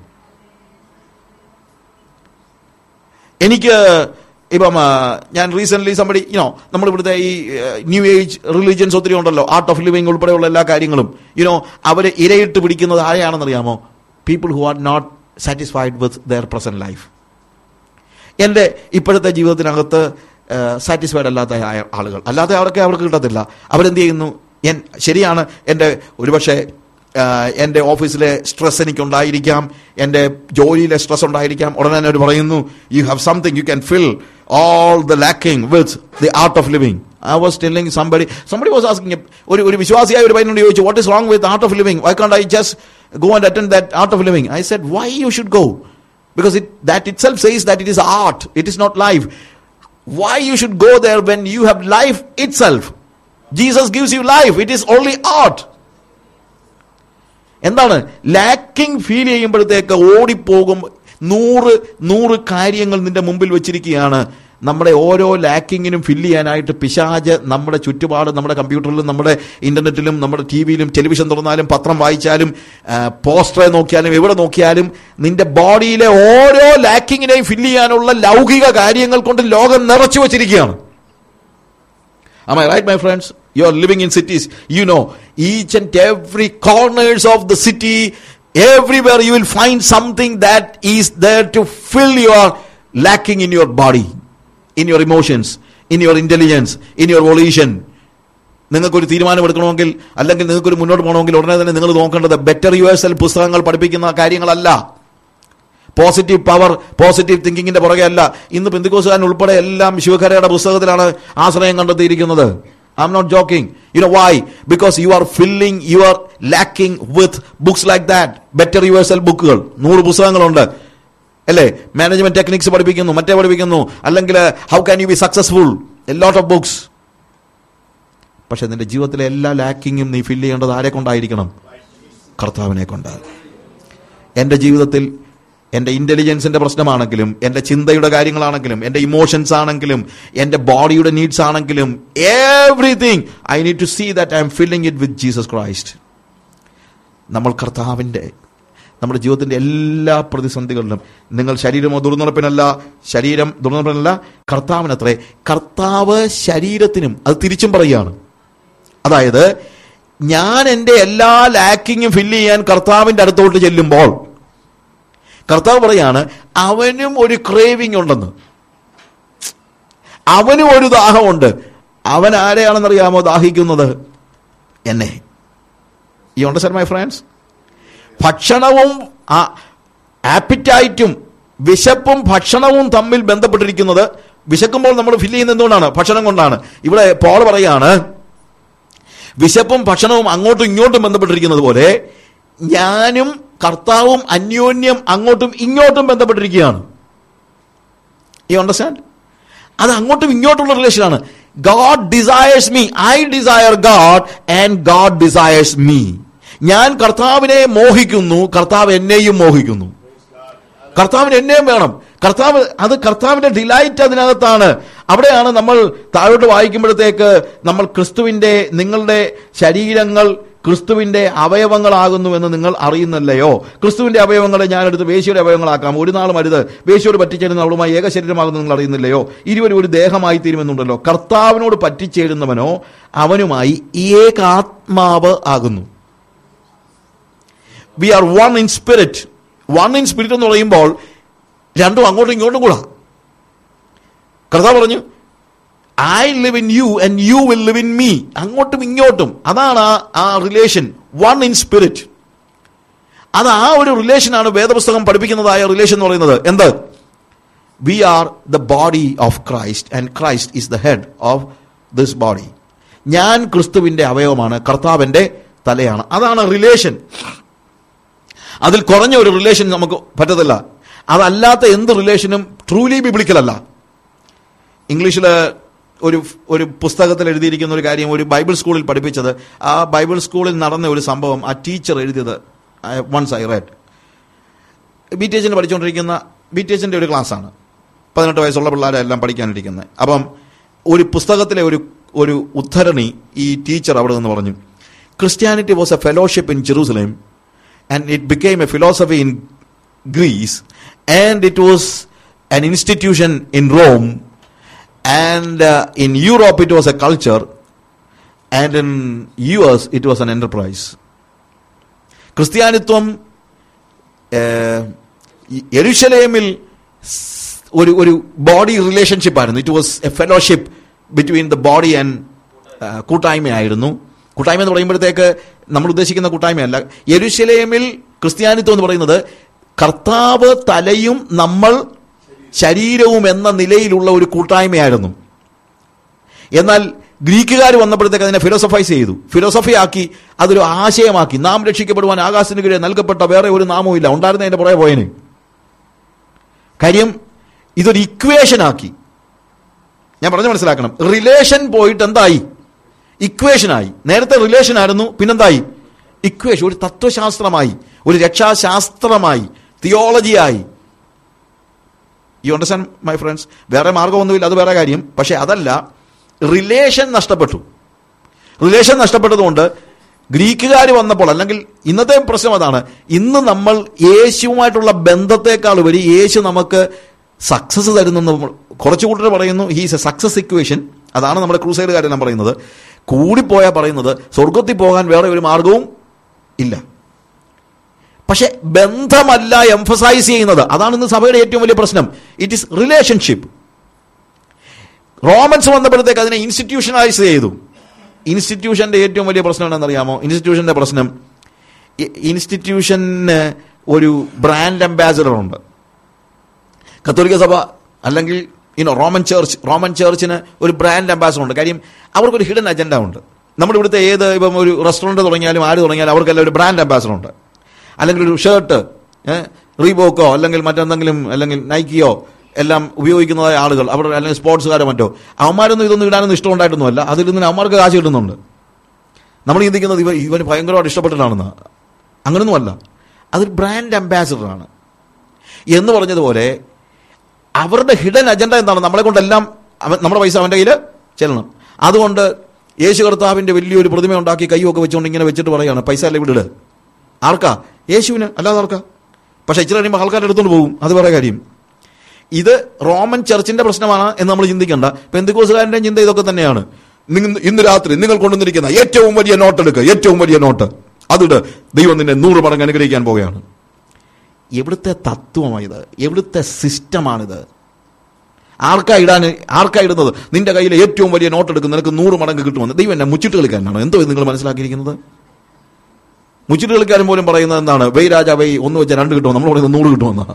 A: എനിക്ക് ഇപ്പം ആ, ഞാൻ റീസെന്റ് സംബടി യുനോ നമ്മൾ ഇവിടുത്തെ ഈ ന്യൂ ഏജ് റിലീജിയൻസ് ഒത്തിരി ഉണ്ടല്ലോ ആർട്ട് ഓഫ് ലിവിങ് ഉൾപ്പെടെയുള്ള എല്ലാ കാര്യങ്ങളും യുനോ അവർ ഇരയിട്ട് പിടിക്കുന്നത് ആരെയാണെന്നറിയാമോ people who are not satisfied with their present life എൻ്റെ ഇപ്പോഴത്തെ ജീവിതത്തിനകത്ത് സാറ്റിസ്ഫൈഡ് അല്ലാത്ത ആയ- ആളുകൾ അല്ലാതെ അവർക്ക് അവർക്ക് കിട്ടത്തില്ല അവരെന്ത് ചെയ്യുന്നു എൻ ശരിയാണ് എൻ്റെ ഒരുപക്ഷെ ആ, എൻ്റെ ഓഫീസിലെ സ്ട്രെസ് എനിക്കുണ്ടായിരിക്കാം എൻ്റെ ജോലിയിലെ സ്ട്രെസ് ഉണ്ടായിരിക്കാം ഉടനെ തന്നെ അവർ പറയുന്നു you have something you can fill all the lacking with the Art of Living I was telling somebody somebody was asking ഒരു ഒരു വിശ്വാസിയായ ഒരു പയ്യനോട് ചോദിച്ചു what is wrong with Art of Living why can't I just go and attend that Art of Living I said why you should go because it, that itself says that it is art it is not life why you should go there when you have life itself jesus gives you life it is only art എന്താണ് lacking feel ചെയ്യുമ്പോഴത്തേക്ക് ഓടിപ്പോകും നൂറ് നൂറ് കാര്യങ്ങൾ നിന്റെ മുമ്പിൽ വെച്ചിരിക്കുകയാണ് നമ്മുടെ ഓരോ ലാക്കിങ്ങിനും ഫില്ല് ചെയ്യാനായിട്ട് പിശാജ് നമ്മുടെ ചുറ്റുപാട് നമ്മുടെ കമ്പ്യൂട്ടറിലും നമ്മുടെ ഇന്റർനെറ്റിലും നമ്മുടെ ടി വിയിലും ടെലിവിഷൻ തുറന്നാലും പത്രം വായിച്ചാലും പോസ്റ്ററെ നോക്കിയാലും എവിടെ നോക്കിയാലും നിന്റെ ബോഡിയിലെ ഓരോ ലാക്കിങ്ങിനെയും ഫില്ല് ചെയ്യാനുള്ള ലൗകിക കാര്യങ്ങൾ കൊണ്ട് ലോകം നിറച്ചു വച്ചിരിക്കുകയാണ് Am I right, my friends? You are living in cities. You know, each and every corners of the city, everywhere you will find something that is there to fill your lacking in your body, in your emotions, in your intelligence, in your volition. നിങ്ങൾക്കൊരു തീരുമാനമെടുക്കണമെങ്കിൽ അല്ലെങ്കിൽ നിങ്ങൾക്കൊരു മുന്നോട്ട് പോകണമെങ്കിൽ ഉടനെ തന്നെ നിങ്ങൾ നോക്കേണ്ടത് better S L പുസ്തകങ്ങൾ പഠിപ്പിക്കുന്ന കാര്യങ്ങളല്ല പോസിറ്റീവ് പവർ പോസിറ്റീവ് തിങ്കിങ്ങിന്റെ പുറകെ അല്ല ഇന്ന് പെന്തിക്കോസുകാരൻ ഉൾപ്പെടെ എല്ലാം ശിവഖരയുടെ പുസ്തകത്തിലാണ് ആശ്രയം കണ്ടെത്തിയിരിക്കുന്നത് I'm not joking you know why because you are filling you are lacking with books like that bestseller ബുക്കുകൾ നൂറ് പുസ്തകങ്ങളുണ്ട് അല്ലേ മാനേജ്മെന്റ് ടെക്നിക്സ് പഠിപ്പിക്കുന്നു മറ്റേ പഠിപ്പിക്കുന്നു അല്ലെങ്കിൽ how can you be successful a lot of books പക്ഷെ നിന്റെ ജീവിതത്തിലെ എല്ലാ ലാക്കിങ്ങും നീ ഫില്ല് ചെയ്യേണ്ടത് ആരെ കൊണ്ടായിരിക്കണം കർത്താവിനെ കൊണ്ട് എൻ്റെ ജീവിതത്തിൽ എൻ്റെ ഇൻ്റലിജൻസിൻ്റെ പ്രശ്നമാണെങ്കിലും എൻ്റെ ചിന്തയുടെ കാര്യങ്ങളാണെങ്കിലും എൻ്റെ ഇമോഷൻസ് ആണെങ്കിലും എൻ്റെ ബോഡിയുടെ നീഡ്സ് ആണെങ്കിലും everything I need to see that I'm filling it with Jesus Christ നമ്മൾ കർത്താവിൻ്റെ നമ്മുടെ ജീവിതത്തിന്റെ എല്ലാ പ്രതിസന്ധികളിലും നിങ്ങൾ ശരീരമോ ദുർനടപ്പിനല്ല ശരീരം ദുർനടപ്പിനല്ല കർത്താവിനത്രേ കർത്താവ് ശരീരത്തിനും അത് തിരിച്ചും പറയുകയാണ് അതായത് ഞാൻ എൻ്റെ എല്ലാ ലാക്കിങ്ങും ഫില്ല് ചെയ്യാൻ കർത്താവിൻ്റെ അടുത്തോട്ട് ചെല്ലുമ്പോൾ കർത്താവ് പറയാണ് അവനും ഒരു ക്രേവിംഗ് ഉണ്ടെന്ന് അവനും ഒരു ദാഹമുണ്ട് അവൻ ആരെയാണെന്നറിയാമോ ദാഹിക്കുന്നത് എന്നെ ഈ അണ്ടർസ്റ്റാൻഡ് മൈ ഫ്രണ്ട്സ് ഭക്ഷണവും ആപ്പിറ്റൈറ്റും വിശപ്പും ഭക്ഷണവും തമ്മിൽ ബന്ധപ്പെട്ടിരിക്കുന്നത് വിശക്കുമ്പോൾ നമ്മൾ ഫില്ല് ചെയ്യുന്നത് എന്തുകൊണ്ടാണ് ഭക്ഷണം കൊണ്ടാണ് ഇവിടെ പോൾ പറയാണ് വിശപ്പും ഭക്ഷണവും അങ്ങോട്ടും ഇങ്ങോട്ടും ബന്ധപ്പെട്ടിരിക്കുന്നത് പോലെ ഞാനും കർത്താവും അന്യോന്യം അങ്ങോട്ടും ഇങ്ങോട്ടും ബന്ധപ്പെട്ടിരിക്കുകയാണ് യു അണ്ടർസ്റ്റാൻഡ് അത് അങ്ങോട്ടും ഇങ്ങോട്ടുള്ള റിലേഷനാണ് God desires me I desire God and God desires me ഞാൻ കർത്താവിനെ മോഹിക്കുന്നു കർത്താവ് എന്നെയും മോഹിക്കുന്നു കർത്താവിന് എന്നെയും വേണം കർത്താവ് അത് കർത്താവിന്റെ ഡിലൈറ്റ് അതിനകത്താണ് അവിടെയാണ് നമ്മൾ താഴോട്ട് വായിക്കുമ്പോഴത്തേക്ക് നമ്മൾ ക്രിസ്തുവിന്റെ നിങ്ങളുടെ ശരീരങ്ങൾ ക്രിസ്തുവിന്റെ അവയവങ്ങളാകുന്നു എന്ന് നിങ്ങൾ അറിയുന്നില്ലയോ ക്രിസ്തുവിന്റെ അവയവങ്ങളെ ഞാനെടുത്ത് വേശ്യയുടെ അവയവങ്ങളാക്കാം ഒരു നാളും അരുത് വേശ്യയോട് പറ്റിച്ചേരുന്ന അവളുമായി ഏകശരീരമാകുന്നു നിങ്ങൾ അറിയുന്നില്ലയോ ഇരുവരും ഒരു ദേഹമായി തീരുമെന്നുണ്ടല്ലോ കർത്താവിനോട് പറ്റിച്ചേരുന്നവനോ അവനുമായി ഏകാത്മാവ് ആകുന്നു we are one in spirit one in spirit എന്ന് പറയുമ്പോൾ രണ്ടും അങ്ങോട്ടും ഇങ്ങോട്ടും കൂടാ കർത്താവ് പറഞ്ഞു I live in you and you will live in me അങ്ങോട്ടും ഇങ്ങോട്ടും അതാണ് ആ ആ റിലേഷൻ വൺ ഇൻ സ്പിരിറ്റ് അത് ആ ഒരു റിലേഷനാണ് വേദപുസ്തകം പഠിപ്പിക്കുന്നതായ റിലേഷൻ എന്ന് പറയുന്നത് എന്ത് we are the body of Christ and Christ is the head of this body ഞാൻ ക്രിസ്തുവിന്റെ അവയവമാണ് കർത്താവിന്റെ തലയാണ് അതാണ് റിലേഷൻ അതിൽ കുറഞ്ഞ ഒരു റിലേഷൻ നമുക്ക് പറ്റത്തില്ല അതല്ലാത്ത എന്ത് റിലേഷനും ട്രൂലി ബിബ്ലിക്കലല്ല ഇംഗ്ലീഷിൽ ഒരു ഒരു പുസ്തകത്തിൽ എഴുതിയിരിക്കുന്ന ഒരു കാര്യം ഒരു ബൈബിൾ സ്കൂളിൽ പഠിപ്പിച്ചത് ആ ബൈബിൾ സ്കൂളിൽ നടന്ന ഒരു സംഭവം ആ ടീച്ചർ എഴുതിയത് once I read B T എച്ചിന് പഠിച്ചുകൊണ്ടിരിക്കുന്ന ബി ടി എച്ചിൻ്റെ ഒരു ക്ലാസ്സാണ് പതിനെട്ട് വയസ്സുള്ള പിള്ളേരെല്ലാം പഠിക്കാനിരിക്കുന്നത് അപ്പം ഒരു പുസ്തകത്തിലെ ഒരു ഒരു ഉദ്ധരണി ഈ ടീച്ചർ അവിടെ നിന്ന് പറഞ്ഞു Christianity was a fellowship in Jerusalem and it became a philosophy in Greece, and it was an institution in Rome, and uh, in Europe it was a culture, and in US it was an enterprise. ക്രിസ്ത്യാനിത്വം എരുഷലേമിൽ ഒരു ഒരു body relationship ആയിരുന്നു it was a fellowship between the body and കൂട്ടായ്മയായിരുന്നു കൂട്ടായ്മ എന്ന് പറയുമ്പോഴത്തേക്ക് നമ്മൾ ഉദ്ദേശിക്കുന്ന കൂട്ടായ്മയല്ല യെരുശലേമിൽ ക്രിസ്ത്യാനിത്വം എന്ന് പറയുന്നത് കർത്താവ് തലയും നമ്മൾ ശരീരവും എന്ന നിലയിലുള്ള ഒരു കൂട്ടായ്മയായിരുന്നു എന്നാൽ ഗ്രീക്കുകാർ വന്നപ്പോഴത്തേക്ക് അതിനെ ഫിലോസഫൈസ് ചെയ്തു ഫിലോസഫി ആക്കി അതൊരു ആശയമാക്കി നാം രക്ഷിക്കപ്പെടുവാൻ ആകാശത്തിന് കീഴെ നൽകപ്പെട്ട വേറെ ഒരു നാമവും ഇല്ല ഉണ്ടായിരുന്ന അതിന്റെ പുറകെ പോയന് കാര്യം ഇതൊരു ഇക്വേഷൻ ആക്കി ഞാൻ പറഞ്ഞു മനസ്സിലാക്കണം റിലേഷൻ പോയിട്ട് എന്തായി ഇക്വേഷനായി നേരത്തെ റിലേഷൻ ആയിരുന്നു പിന്നെന്തായി ഇക്വേഷൻ ഒരു തത്വശാസ്ത്രമായി ഒരു രക്ഷാശാസ്ത്രമായി തിയോളജിയായി യു അണ്ടർസ്റ്റാൻഡ് മൈ ഫ്രണ്ട്സ് വേറെ മാർഗമൊന്നുമില്ല അത് വേറെ കാര്യം പക്ഷെ അതല്ല റിലേഷൻ നഷ്ടപ്പെട്ടു റിലേഷൻ നഷ്ടപ്പെട്ടതുകൊണ്ട് ഗ്രീക്കുകാർ വന്നപ്പോൾ അല്ലെങ്കിൽ ഇന്നത്തെ പ്രശ്നം അതാണ് ഇന്ന് നമ്മൾ യേശുവുമായിട്ടുള്ള ബന്ധത്തെക്കാൾ ഉപരി യേശു നമുക്ക് സക്സസ് തരുന്നെന്ന് നമ്മൾ- കുറച്ച് കൂട്ടർ പറയുന്നു ഹീസ് എ സക്സസ് ഇക്വേഷൻ അതാണ് നമ്മുടെ ക്രൂസൈഡുകാരെല്ലാം പറയുന്നത് കൂടിപ്പോയാൽ പറയുന്നത് സ്വർഗത്തിൽ പോകാൻ വേറെ ഒരു മാർഗവും ഇല്ല പക്ഷെ ബന്ധമല്ല എംഫസൈസ് ചെയ്യുന്നത് അതാണ് ഇന്ന് സഭയുടെ ഏറ്റവും വലിയ പ്രശ്നം ഇറ്റ് ഇസ് റിലേഷൻഷിപ്പ് റോമൻസ് വന്നപ്പോഴത്തേക്ക് അതിനെ ഇൻസ്റ്റിറ്റ്യൂഷനൈസ് ചെയ്തു ഇൻസ്റ്റിറ്റ്യൂഷന്റെ ഏറ്റവും വലിയ പ്രശ്നം എന്താണെന്നറിയാമോ ഇൻസ്റ്റിറ്റ്യൂഷന്റെ പ്രശ്നം ഇ- ഇൻസ്റ്റിറ്റ്യൂഷന് ഒരു ബ്രാൻഡ് അംബാസഡർ ഉണ്ട് കത്തോലിക്ക സഭ അല്ലെങ്കിൽ ഇനോ റോമൻ ചേർച്ച് റോമൻ ചേർച്ചിന് ഒരു ബ്രാൻഡ് അംബാസഡർ ഉണ്ട് കാര്യം അവർക്കൊരു ഹിഡൻ അജണ്ട ഉണ്ട് നമ്മുടെ ഇവിടുത്തെ ഏത് ഇപ്പം ഒരു റെസ്റ്റോറൻറ്റ് തുടങ്ങിയാലും ആര് തുടങ്ങിയാലും അവർക്കെല്ലാം ഒരു ബ്രാൻഡ് അംബാസഡർ ഉണ്ട് അല്ലെങ്കിൽ ഒരു ഷർട്ട് റീബോക്കോ അല്ലെങ്കിൽ മറ്റെന്തെങ്കിലും അല്ലെങ്കിൽ നൈക്കിയോ എല്ലാം ഉപയോഗിക്കുന്നതായ ആളുകൾ അവർ അല്ലെങ്കിൽ സ്പോർട്സുകാരോ മറ്റോ അവന്മാരൊന്നും ഇതൊന്നും ഇടാനൊന്നും ഇഷ്ടമുണ്ടായിട്ടൊന്നുമല്ല അതിൽ നിന്ന് അവന്മാർക്ക് കാശ് കിട്ടുന്നുണ്ട് നമ്മൾ ചിന്തിക്കുന്നത് ഇവ ഇവന് ഭയങ്കരമായിട്ട് ഇഷ്ടപ്പെട്ടിട്ടാണെന്ന് അങ്ങനൊന്നുമല്ല അതൊരു ബ്രാൻഡ് അംബാസിഡറാണ് എന്ന് പറഞ്ഞതുപോലെ അവരുടെ ഹിഡൻ അജണ്ട എന്താണ് നമ്മളെ കൊണ്ടെല്ലാം അവൻ നമ്മുടെ പൈസ അവൻ്റെ കയ്യിൽ ചെല്ലണം അതുകൊണ്ട് യേശു കർത്താവിൻ്റെ വലിയൊരു പ്രതിമ ഉണ്ടാക്കി കൈയൊക്കെ വെച്ചുകൊണ്ട് ഇങ്ങനെ വെച്ചിട്ട് പറയുകയാണ് പൈസ അല്ലേ വിടുക ആർക്കാ യേശുവിന് അല്ലാതെ ആർക്കാ പക്ഷെ ഇച്ചിരി കഴിയുമ്പോൾ ആൾക്കാർ എടുത്തുകൊണ്ട് പോകും അത് വേറെ കാര്യം ഇത് റോമൻ ചർച്ചിന്റെ പ്രശ്നമാണ് എന്ന് നമ്മൾ ചിന്തിക്കേണ്ട പെന്തിക്കോസുകാരന്റെ ചിന്ത ഇതൊക്കെ തന്നെയാണ് നിങ്ങൾ ഇന്ന് രാത്രി നിങ്ങൾ കൊണ്ടുവന്നിരിക്കുന്ന ഏറ്റവും വലിയ നോട്ട് എടുക്കുക ഏറ്റവും വലിയ നോട്ട് അതിട് ദൈവം നിന്നെ നൂറ് മടങ്ങ് അനുഗ്രഹിക്കാൻ പോവുകയാണ് എവിടുത്തെ തത്വമാണിത് എവിടുത്തെ സിസ്റ്റമാണിത് ആർക്കാ ഇടാൻ ആർക്കാ ഇടുന്നത് നിന്റെ കയ്യിൽ ഏറ്റവും വലിയ നോട്ട് എടുക്കും നിനക്ക് നൂറ് മടങ്ങ് കിട്ടുമെന്ന് ദൈവം എന്നെ മുച്ചിട്ട് കളിക്കാനാണ് എന്തോ ഇത് നിങ്ങൾ മനസ്സിലാക്കിയിരിക്കുന്നത് മുച്ചിട്ട് കളിക്കാരൻ പോലും പറയുന്നത് എന്താണ് വെയ് രാജാ വെയ് ഒന്ന് വെച്ചാൽ രണ്ട് കിട്ടുമോ നമ്മൾ പറയുന്നത് നൂറ് കിട്ടുമെന്നാണ്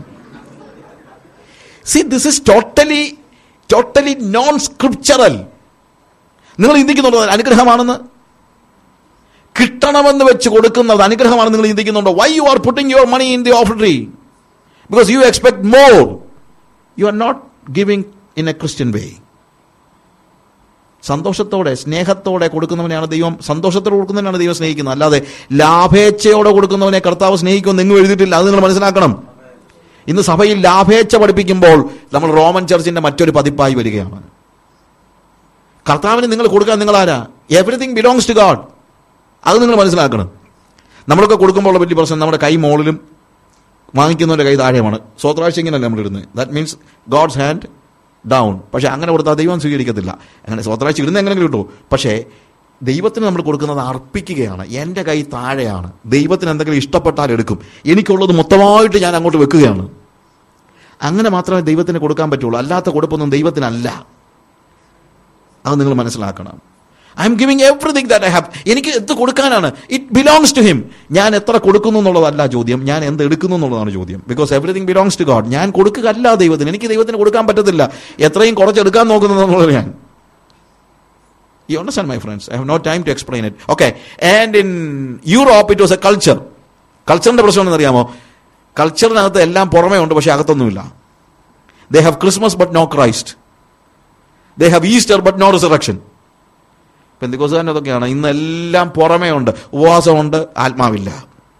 A: see this is totally totally non scriptural നിങ്ങൾ ചിന്തിക്കുന്നുണ്ടോ അത് അനുഗ്രഹമാണെന്ന് കിട്ടണമെന്ന് വെച്ച് കൊടുക്കുന്നത് അനുഗ്രഹമാണ് നിങ്ങൾ ചിന്തിക്കുന്നുണ്ടോ why you are putting your money in the offertory because you expect more you are not giving in a Christian way സന്തോഷത്തോടെ സ്നേഹത്തോടെ കൊടുക്കുന്നവനെയാണ് ദൈവം സന്തോഷത്തോടെ കൊടുക്കുന്നവനാണ് ദൈവം സ്നേഹിക്കുന്നത് അല്ലാതെ ലാഭേച്ഛയോടെ കൊടുക്കുന്നവനെ കർത്താവ് സ്നേഹിക്കുമെന്ന് നിങ്ങൾ എഴുതിയിട്ടില്ല അത് നിങ്ങൾ മനസ്സിലാക്കണം ഇന്ന് സഭയിൽ ലാഭേച്ഛ പഠിപ്പിക്കുമ്പോൾ നമ്മൾ റോമൻ ചർച്ചിന്റെ മറ്റൊരു പതിപ്പായി വരികയാണ് കർത്താവിന് നിങ്ങൾ കൊടുക്കാൻ നിങ്ങൾ ആരാ എവറിഥിങ് ബിലോങ്സ് ടു ഗാഡ് അത് നിങ്ങൾ മനസ്സിലാക്കണം നമ്മളൊക്കെ കൊടുക്കുമ്പോൾ ഉള്ള വലിയ പ്രശ്നം നമ്മുടെ കൈ മുകളിലും വാങ്ങിക്കുന്നവന്റെ കൈ താഴെയുമാണ് സ്വത്രാഴ്ച ഇങ്ങനെയല്ല നമ്മൾ ഇടുന്നത് that means God's hand down പക്ഷെ അങ്ങനെ കൊടുത്താൽ ദൈവം സ്വീകരിക്കത്തില്ല അങ്ങനെ സ്വത്രാഴ്ച ഇടുന്ന എങ്ങനെയെങ്കിലും കിട്ടും പക്ഷേ ദൈവത്തിന് നമ്മൾ കൊടുക്കുന്നത് അർപ്പിക്കുകയാണ് എൻ്റെ കൈ താഴെയാണ് ദൈവത്തിന് എന്തെങ്കിലും ഇഷ്ടപ്പെട്ടാൽ എടുക്കും എനിക്കുള്ളത് മൊത്തമായിട്ട് ഞാൻ അങ്ങോട്ട് വെക്കുകയാണ് അങ്ങനെ മാത്രമേ ദൈവത്തിന് കൊടുക്കാൻ പറ്റുള്ളൂ അല്ലാത്ത കൊടുപ്പൊന്നും ദൈവത്തിനല്ല അത് നിങ്ങൾ മനസ്സിലാക്കണം I'm giving everything that I have എനിക്ക് എന്ത് കൊടുക്കാനാണ് ഇറ്റ് ബിലോങ്സ് ടു ഹിം ഞാൻ എത്ര കൊടുക്കുന്നു എന്നുള്ളതല്ല ചോദ്യം ഞാൻ എന്ത് എടുക്കുന്നു എന്നുള്ളതാണ് ചോദ്യം because everything belongs to God ഞാൻ കൊടുക്കുകയല്ല ദൈവത്തിന് എനിക്ക് ദൈവത്തിന് കൊടുക്കാൻ പറ്റത്തില്ല എത്രയും കുറച്ചെടുക്കാൻ നോക്കുന്നത് എന്നുള്ളത് ഞാൻ you understand my friends I have no time to explain it okay and in Europe it was a culture കൾച്ചറിന്റെ പ്രശ്നം എന്നറിയാമോ കൾച്ചറിനകത്ത് എല്ലാം പുറമേ ഉണ്ട് പക്ഷെ അകത്തൊന്നുമില്ല they have Christmas but no Christ they have Easter but no resurrection പെന്തിക്കോസുകാരൻ അതൊക്കെയാണ് ഇന്ന് എല്ലാം പുറമേ ഉണ്ട് ഉപവാസമുണ്ട് ആത്മാവില്ല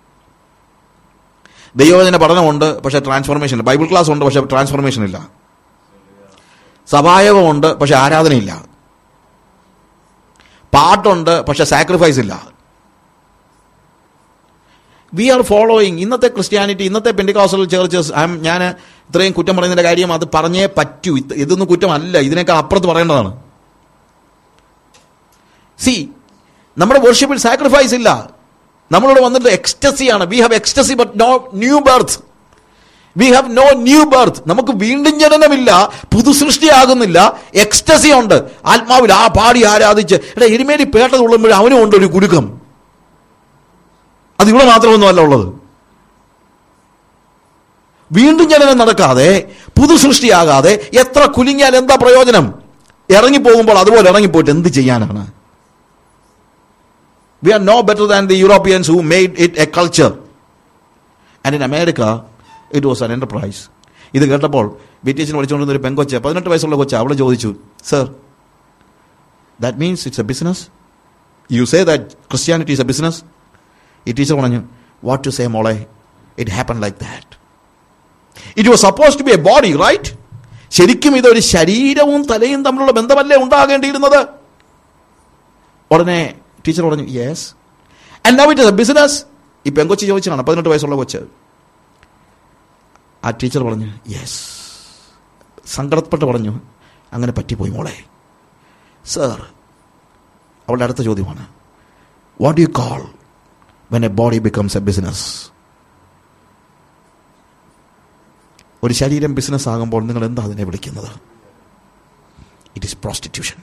A: ദൈവവചന പഠനമുണ്ട് പക്ഷെ ട്രാൻസ്ഫോർമേഷൻ ഇല്ല ബൈബിൾ ക്ലാസ് ഉണ്ട് പക്ഷെ ട്രാൻസ്ഫോർമേഷൻ ഇല്ല സഭായകമുണ്ട് പക്ഷെ ആരാധനയില്ല പാട്ടുണ്ട് പക്ഷെ സാക്രിഫൈസ് ഇല്ല വി ആർ ഫോളോയിങ് ഇന്നത്തെ ക്രിസ്ത്യാനിറ്റി ഇന്നത്തെ പെൻഡിക്കോസൽ ചേർച്ചസ് ഞാൻ ഇത്രയും കുറ്റം പറയുന്നതിന്റെ കാര്യം അത് പറഞ്ഞേ പറ്റൂ ഇത് ഇതൊന്നും കുറ്റമല്ല ഇതിനേക്കാൾ അപ്പുറത്ത് പറയേണ്ടതാണ് സി നമ്മുടെ വർഷിപ്പിൽ സാക്രിഫൈസ് ഇല്ല നമ്മളോട് വന്നിട്ട് എക്സ്റ്റസിയാണ് we have ecstasy but no new birth we have no new birth നമുക്ക് വീണ്ടും ജനനമില്ല പുതുസൃഷ്ടിയാകുന്നില്ല എക്സ്റ്റസി ഉണ്ട് ആത്മാവിൽ ആ പാടി ആരാധിച്ച് എടാ എരുമേലി പേട്ട തുള്ളുമ്പോൾ അവനും ഉണ്ട് ഒരു കുലുക്കം അത് ഇവിടെ മാത്രമൊന്നുമല്ല ഉള്ളത് വീണ്ടും ജനനം നടക്കാതെ പുതുസൃഷ്ടിയാകാതെ എത്ര കുലുങ്ങിയാൽ എന്താ പ്രയോജനം ഇറങ്ങിപ്പോകുമ്പോൾ അതുപോലെ ഇറങ്ങിപ്പോയിട്ട് എന്ത് ചെയ്യാനാണ് we are no better than the Europeans who made it a culture and in America it was an enterprise ഇത് കേട്ടപ്പോൾ ബി ടി എച്ചിന് വിളിച്ചുകൊണ്ടിരുന്ന ഒരു പെങ്കൊച്ച് പതിനെട്ട് വയസ്സുള്ള കൊച്ച് അവളെ ചോദിച്ചു sir that means it's a business you say that Christianity is a business ഈ teacher പറഞ്ഞു വാട്ട് ടു സേ മോളെ it happen like that it was suppose to be a body right ശരിക്കും ഇതൊരു ശരീരവും തലയും തമ്മിലുള്ള ബന്ധമല്ലേ ഉണ്ടാകേണ്ടിയിരുന്നത് ഉടനെ ടീച്ചർ പറഞ്ഞു yes and now it is a business ഈ പെങ്കൊച്ചി ചോദിച്ചതാണ് പതിനെട്ട് വയസ്സുള്ള കൊച്ച് ആ ടീച്ചർ പറഞ്ഞു യെസ് സങ്കടപ്പെട്ട് പറഞ്ഞു അങ്ങനെ പറ്റിപ്പോയി മോളെ സർ അവളുടെ അടുത്ത ചോദ്യമാണ് what you call when a body becomes a business ഒരു ശരീരം ബിസിനസ് ആകുമ്പോൾ നിങ്ങൾ എന്താ അതിനെ വിളിക്കുന്നത് it is prostitution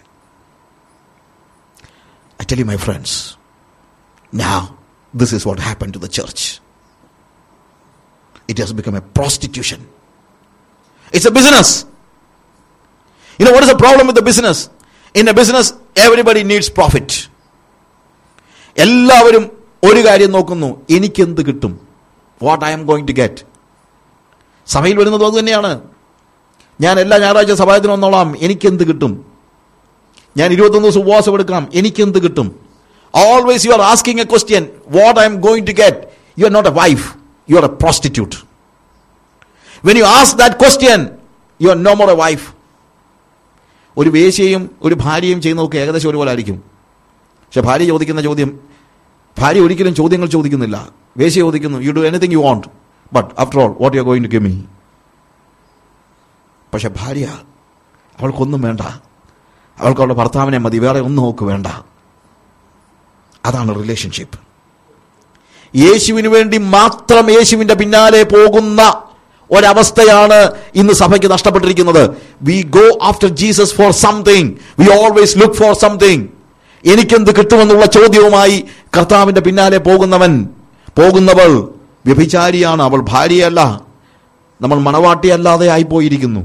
A: I tell you my friends now this is what happened to the church it has become a prostitution it's a business you know what is the problem with the business in a business everybody needs profit എല്ലാവരും ഒരു കാര്യം നോക്കുന്നു എനിക്കെന്ത് കിട്ടും what I'm going to get സഭയിൽ വരുന്നതും അത് തന്നെയാണ് ഞാൻ എല്ലാ ഞായറാഴ്ച സഭായത്തിന് വന്നോളാം എനിക്കെന്ത് കിട്ടും ഞാൻ ഇരുപത്തൊന്ന് ദിവസം ഉപവാസം എടുക്കാം എനിക്കെന്ത് കിട്ടും always you are asking a question what I'm going to get you are not a wife you are a prostitute when you ask that question you are no more a wife ഒരു വേശ്യയും ഒരു ഭാര്യയും ചെയ്യുന്നതൊക്കെ ഏകദേശം ഒരുപോലെ ആയിരിക്കും പക്ഷെ ഭാര്യ ചോദിക്കുന്ന ചോദ്യം ഭാര്യ ഒരിക്കലും ചോദ്യങ്ങൾ ചോദിക്കുന്നില്ല വേശ്യ ചോദിക്കുന്നു you do anything you want but after all what you are going to give me പക്ഷെ ഭാര്യ അവൾക്കൊന്നും വേണ്ട അവൾക്ക് അവളുടെ ഭർത്താവിനെ മതി വേറെ ഒന്നും അവൾക്ക് വേണ്ട അതാണ് റിലേഷൻഷിപ്പ് യേശുവിന് വേണ്ടി മാത്രം യേശുവിന്റെ പിന്നാലെ പോകുന്ന ഒരവസ്ഥയാണ് ഇന്ന് സഭയ്ക്ക് നഷ്ടപ്പെട്ടിരിക്കുന്നത് we go after Jesus for something we always look for something എനിക്കെന്ത് കിട്ടുമെന്നുള്ള ചോദ്യവുമായി കർത്താവിന്റെ പിന്നാലെ പോകുന്നവൻ പോകുന്നവൾ വ്യഭിചാരിയാണ് അവൾ ഭാര്യയല്ല നമ്മൾ മണവാട്ടിയല്ലാതെ ആയിപ്പോയിരിക്കുന്നു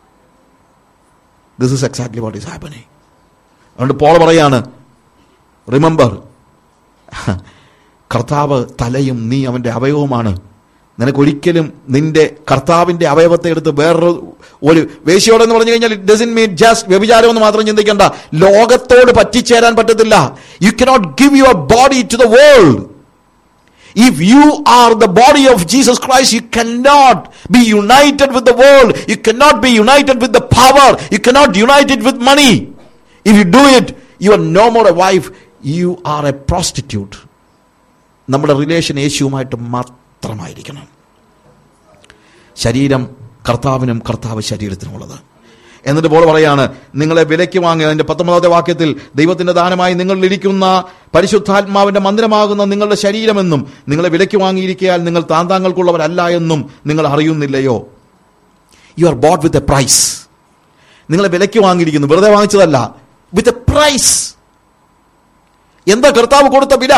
A: this is exactly what is happening അതുകൊണ്ട് പോൾ പറയാണ് റിമെമ്പർ കർത്താവ് തലയും നീ അവന്റെ അവയവമാണ് നിനക്കൊരിക്കലും നിന്റെ കർത്താവിന്റെ അവയവത്തെ എടുത്ത് വേറൊരു ഒരു വേശ്യോടെന്ന് പറഞ്ഞു കഴിഞ്ഞാൽ ഇറ്റ് ഡസൻ മീൻ ജസ്റ്റ് വ്യഭിചാരം എന്ന് മാത്രം ചിന്തിക്കണ്ട ലോകത്തോട് പറ്റിച്ചേരാൻ പറ്റത്തില്ല you cannot give your body to the world If you are the body of Jesus Christ, you cannot be united with the world. You cannot be united with the power. You cannot unite it with money. If you do it, you are no more a wife. You are a prostitute. നമ്മുടെ relation യേശുവുമായിട്ട് മാത്രമായിരിക്കണം ശരീരം കർത്താവിനും കർത്താവ് ശരീരത്തിനുമുള്ളത് എന്നിട്ട് Paul പറയാണ് നിങ്ങളെ വിലയ്ക്ക് വാങ്ങി അതിന്റെ പത്തൊമ്പതാമത്തെ വാക്യത്തിൽ ദൈവത്തിന്റെ ദാനമായി നിങ്ങളിലിരിക്കുന്ന പരിശുദ്ധാത്മാവിന്റെ മന്ദിരമാകുന്ന നിങ്ങളുടെ ശരീരമെന്നും നിങ്ങളെ വിലയ്ക്ക് വാങ്ങിയിരിക്കയാൽ നിങ്ങൾ താന്താങ്ങൾക്കുള്ളവരല്ല എന്നും നിങ്ങൾ അറിയുന്നില്ലയോ you are bought with a price നിങ്ങളെ വിലയ്ക്ക് വാങ്ങിയിരിക്കുന്നു വെറുതെ വാങ്ങിച്ചതല്ല വിത്ത് എ പ്രൈസ് എന്താ കർത്താവ് കൊടുത്ത വില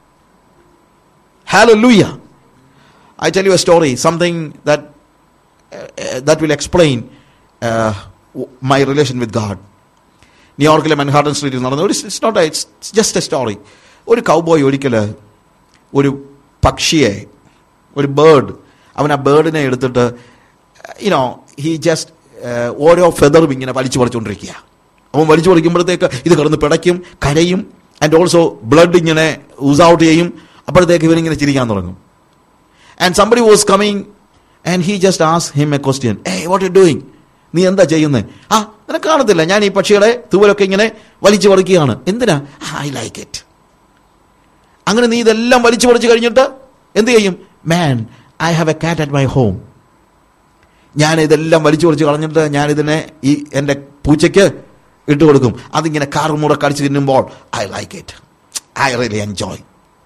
A: hallelujah I tell you a story something that that will explain uh, my relation with God. ന്യൂയോർക്കിലെ മൻഹാട്ടൻ സ്ട്രീറ്റിൽ നടന്ന ഒരു it's not it's just a story ഒരു കൗബോയ് ഒരിക്കൽ ഒരു പക്ഷിയെ ഒരു ബേർഡ് അവൻ ആ ബേർഡിനെ എടുത്തിട്ട് യുനോ ഹി ജസ്റ്റ് ഓരോ ഫെദറും ഇങ്ങനെ വലിച്ചു പറിച്ചുകൊണ്ടിരിക്കുക അവൻ വലിച്ചു പറിക്കുമ്പോഴത്തേക്ക് ഇത് കിടന്ന് പിടയ്ക്കും കരയും ആൻഡ് ഓൾസോ ബ്ലഡ് ഇങ്ങനെ ഊസ് ഔട്ട് ചെയ്യും അപ്പോഴത്തേക്ക് ഇവനിങ്ങനെ ചിരിക്കാൻ തുടങ്ങും and somebody was coming and he just ആസ് ഹിം എ ക്വസ്റ്റ്യൻ ഏ വാട്ട് യു ഡൂയിങ് നീ എന്താ ചെയ്യുന്നത് ആ നിനക്ക് കാണത്തില്ല ഞാൻ ഈ പക്ഷിയുടെ തൂവലൊക്കെ ഇങ്ങനെ വലിച്ചു പറിക്കുകയാണ് എന്തിനാ ഐ ലൈക്ക് ഇറ്റ് അങ്ങനെ നീ ഇതെല്ലാം വലിച്ചു പറിച്ചു കഴിഞ്ഞിട്ട് എന്ത് ചെയ്യും man I have a cat at my home ഞാൻ ഇതെല്ലാം വലിച്ചു പറിച്ച് കളഞ്ഞിട്ട് ഞാൻ ഇതിനെ ഈ എൻ്റെ പൂച്ചയ്ക്ക് ഇട്ട് കൊടുക്കും അതിങ്ങനെ കാറുമൂടെ കടിച്ച് തിന്നുമ്പോൾ I like it I really enjoy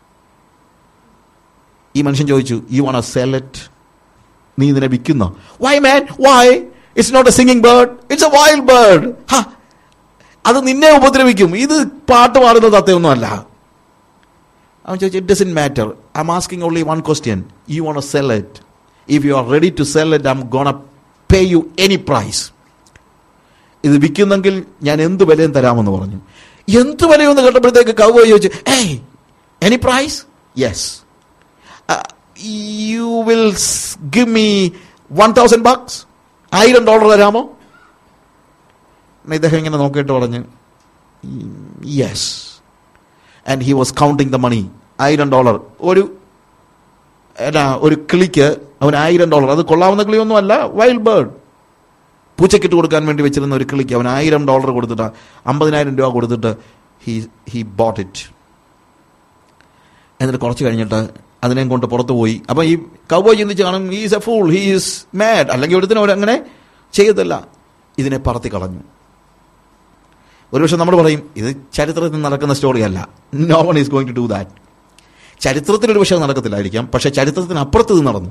A: ഈ മനുഷ്യൻ ചോദിച്ചു യു വോണ്ട് സെൽ ഇറ്റ് നീ ഇതിനെ വിൽക്കുന്നോ why man why it's not a singing bird it's a wild bird അത് നിന്നെ ഉപദ്രവിക്കും ഇത് പാട്ട് പാടുന്ന തത്തയൊന്നുമല്ല അവൻ ചോദിച്ചു it doesn't matter I'm asking only one question you want sell it if you are ready to sell it I'm gonna pay you any price ഇത് വിൽക്കുന്നെങ്കിൽ ഞാൻ എന്ത് വിലയും തരാമെന്ന് പറഞ്ഞു എന്ത് വിലയൊന്ന് കേട്ടപ്പോഴത്തേക്ക് കൗബോ ചോദിച്ചു hey any price yes you will give me one thousand bucks ആയിരം dollar തരാമോ ഇദ്ദേഹം ഇങ്ങനെ നോക്കിയിട്ട് പറഞ്ഞു yes and he was counting the money ആയിരം ഡോളർ ഒരു എന്നാ ഒരു കിളിക്ക് അവൻ ആയിരം ഡോളർ അത് കൊള്ളാവുന്ന കിളിയൊന്നും അല്ല വൈൽഡ് ബേർഡ് പൂച്ചക്കിട്ട് കൊടുക്കാൻ വേണ്ടി വെച്ചിരുന്ന ഒരു കിളിക്ക് അവൻ ആയിരം ഡോളർ കൊടുത്തിട്ട് അമ്പതിനായിരം രൂപ കൊടുത്തിട്ട് ഹി ഹി ബോട്ട് ഇറ്റ് എന്നിട്ട് കുറച്ച് കഴിഞ്ഞിട്ട് അതിനെയും കൊണ്ട് പുറത്തു പോയി അപ്പം ഈ കൗബോയ് ചിന്തിച്ച് കാണും he's a fool he's mad അല്ലെങ്കിൽ ഒരുത്തിനും അവർ അങ്ങനെ ചെയ്യത്തില്ല ഇതിനെ പറത്തി കളഞ്ഞു ഒരുപക്ഷെ നമ്മൾ പറയും ഇത് ചരിത്രത്തിൽ നടക്കുന്ന സ്റ്റോറി അല്ല no one is going to do that ചരിത്രത്തിൽ ഒരു പക്ഷേ നടക്കത്തില്ലായിരിക്കാം പക്ഷേ ചരിത്രത്തിന് അപ്പുറത്ത് ഇത് നടന്നു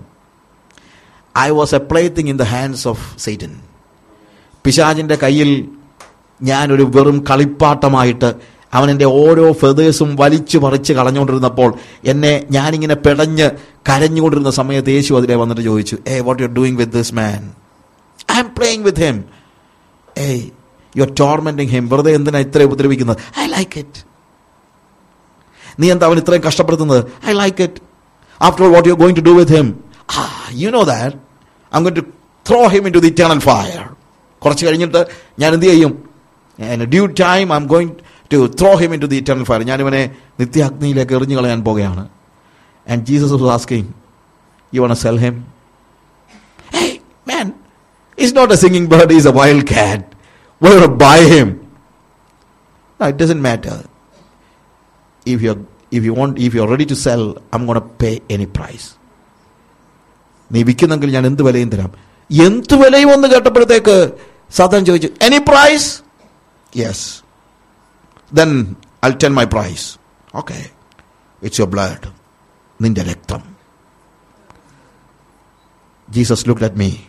A: I was a plaything in the hands of Satan പിശാജിൻ്റെ കയ്യിൽ ഞാനൊരു വെറും കളിപ്പാട്ടമായിട്ട് അവൻ എൻ്റെ ഓരോ ഫെതേഴ്സും വലിച്ചു പറിച്ച് കളഞ്ഞുകൊണ്ടിരുന്നപ്പോൾ എന്നെ ഞാനിങ്ങനെ പെടഞ്ഞ് കരഞ്ഞുകൊണ്ടിരുന്ന സമയത്ത് യേശു അതിലെ വന്നിട്ട് ചോദിച്ചു hey what you doing with this man I'm playing with him hey you are tormenting him വെറുതെ എന്തിനാ ഇത്ര ഉപദ്രവിക്കുന്നത് ഐ ലൈക്ക് ഇറ്റ് നീ എന്താ അവൻ ഇത്രയും കഷ്ടപ്പെടുത്തുന്നത് I like it after all what you going to do with him you know that I going to throw him into the eternal fire കുറച്ച് കഴിഞ്ഞിട്ട് ഞാൻ എന്ത് ചെയ്യും due time I'm going to throw him into the eternal fire ഞാനിവനെ നിത്യാഗ്നിയിലേക്ക് എറിഞ്ഞു കളയാൻ പോകുകയാണ് and Jesus was asking you want sell him Hey, man, he's not a singing bird, he's a wild cat. We're going to buy him. No, it doesn't matter. If you're if you want if you're ready to sell, I'm going to pay any price. നീ വിൽക്കുന്നെങ്കിൽ ഞാൻ എന്ത് വിലയും തരാം എന്ത് വിലയും ഒന്ന് കേട്ടപ്പോഴത്തേക്ക് സാധാരണ ചോദിച്ചു any price yes then I tell my price okay it's your blood നിന്റെ രക്തം ജീസസ് ലുക്ക് അറ്റ് മീ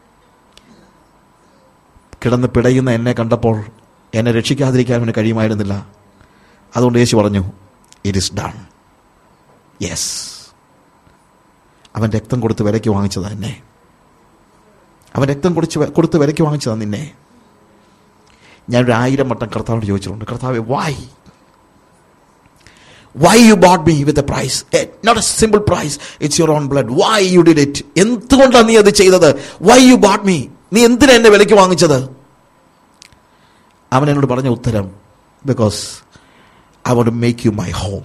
A: കിടന്ന് പിടയുന്ന എന്നെ കണ്ടപ്പോൾ എന്നെ രക്ഷിക്കാതിരിക്കാൻ അവന് കഴിയുമായിരുന്നില്ല അതുകൊണ്ട് യേശു പറഞ്ഞു ഇറ്റ് ഇസ് ഡൺ യെസ് അവൻ രക്തം കൊടുത്ത് വിലയ്ക്ക് വാങ്ങിച്ചതാ എന്നെ അവൻ രക്തം കൊടുത്ത് വെ- കൊടുത്ത് വിലയ്ക്ക് വാങ്ങിച്ചതാ നിന്നെ ഞാനൊരു ആയിരം വട്ടം കർത്താവിനോട് ചോദിച്ചിട്ടുണ്ട് കർത്താവ് why why you bought me with a price not a simple price it's your own blood why you did it എന്തുകൊണ്ടാണ് നീ അത് ചെയ്തത് വൈ യു ബോട്ട് മീ നീ എന്തിനാ എന്നെ വിലയ്ക്ക് വാങ്ങിച്ചത് അവൻ എന്നോട് പറഞ്ഞ ഉത്തരം because I want make you my home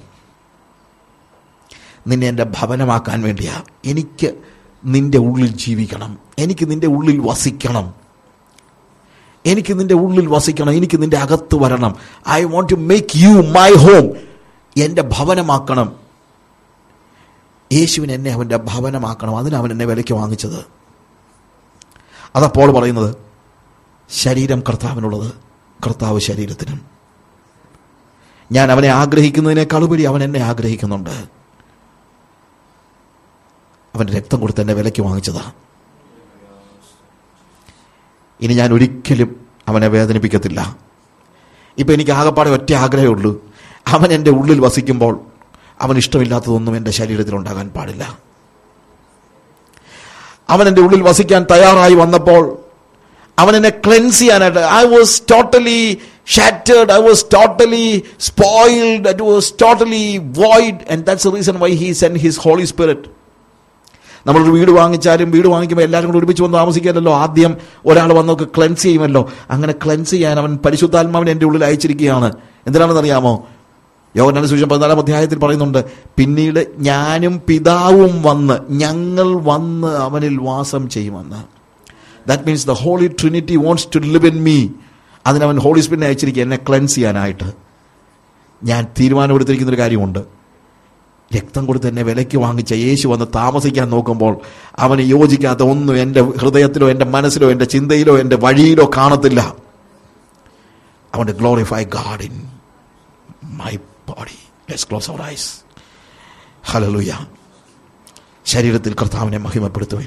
A: നിന്നെ എൻ്റെ ഭവനമാക്കാൻ വേണ്ടിയാ എനിക്ക് നിന്റെ ഉള്ളിൽ ജീവിക്കണം എനിക്ക് നിന്റെ ഉള്ളിൽ വസിക്കണം എനിക്ക് നിന്റെ ഉള്ളിൽ വസിക്കണം എനിക്ക് നിന്റെ അകത്ത് വരണം I want to make you my home എൻ്റെ ഭവനമാക്കണം യേശുവിന് എന്നെ അവൻ്റെ ഭവനമാക്കണം അതിന് അവൻ എന്നെ വിലയ്ക്ക് വാങ്ങിച്ചത് അതപ്പോൾ പറയുന്നത് ശരീരം കർത്താവിനുള്ളത് കർത്താവ് ശരീരത്തിനും ഞാൻ അവനെ ആഗ്രഹിക്കുന്നതിനേക്കാൾ ഉപരി അവൻ എന്നെ ആഗ്രഹിക്കുന്നുണ്ട് അവൻ്റെ രക്തം കൊടുത്ത് എന്നെ വിലയ്ക്ക് വാങ്ങിച്ചതാ ഇനി ഞാൻ ഒരിക്കലും അവനെ വേദനിപ്പിക്കത്തില്ല ഇപ്പം എനിക്ക് ആകെപ്പാടെ ഒറ്റ ആഗ്രഹമേ ഉള്ളൂ അവൻ എൻ്റെ ഉള്ളിൽ വസിക്കുമ്പോൾ അവൻ ഇഷ്ടമില്ലാത്തതൊന്നും എൻ്റെ ശരീരത്തിൽ ഉണ്ടാകാൻ പാടില്ല അവൻ എൻ്റെ ഉള്ളിൽ വസിക്കാൻ തയ്യാറായി വന്നപ്പോൾ അവൻ എന്നെ ക്ലെൻസ് ചെയ്യാനായിട്ട് I was totally shattered I was totally spoiled it was totally void and that's reason why he send his Holy Spirit നമ്മളൊരു വീട് വാങ്ങിച്ചാലും വീട് വാങ്ങിക്കുമ്പോൾ എല്ലാവരും കൂടി ഒരുമിച്ച് വന്ന് താമസിക്കാമല്ലോ ആദ്യം ഒരാൾ വന്നൊക്കെ ക്ലെൻസ് ചെയ്യുമല്ലോ അങ്ങനെ ക്ലെൻസ് ചെയ്യാൻ അവൻ പരിശുദ്ധാത്മാവിനെ എൻ്റെ ഉള്ളിൽ അയച്ചിരിക്കുകയാണ് എന്തിനാണെന്ന് അറിയാമോ യോഗനാന സുവിശേഷം പതിനാലാം അധ്യായത്തിൽ പറയുന്നുണ്ട് പിന്നീട് ഞാനും പിതാവും വന്ന് ഞങ്ങൾ വന്ന് അവനിൽ വാസം ചെയ്യുമെന്ന് that means the Holy Trinity wants to live in me അതിനവൻ ഹോളി സ്പിരിറ്റിനെ അയച്ചിരിക്കുക എന്നെ ക്ലെൻസ് ചെയ്യാനായിട്ട് ഞാൻ തീരുമാനമെടുത്തിരിക്കുന്ന ഒരു കാര്യമുണ്ട് രക്തം കൊടുത്ത് എന്നെ വിലയ്ക്ക് വാങ്ങിച്ച യേശു വന്ന് താമസിക്കാൻ നോക്കുമ്പോൾ അവന് യോജിക്കാത്ത ഒന്നും എൻ്റെ ഹൃദയത്തിലോ എൻ്റെ മനസ്സിലോ എൻ്റെ ചിന്തയിലോ എൻ്റെ വഴിയിലോ കാണത്തില്ല അവൻ്റെ glorify God in my body let's close our eyes hallelujah ശരീരത്തിൽ കർത്താവിനെ മഹിമപ്പെടുത്തുവാൻ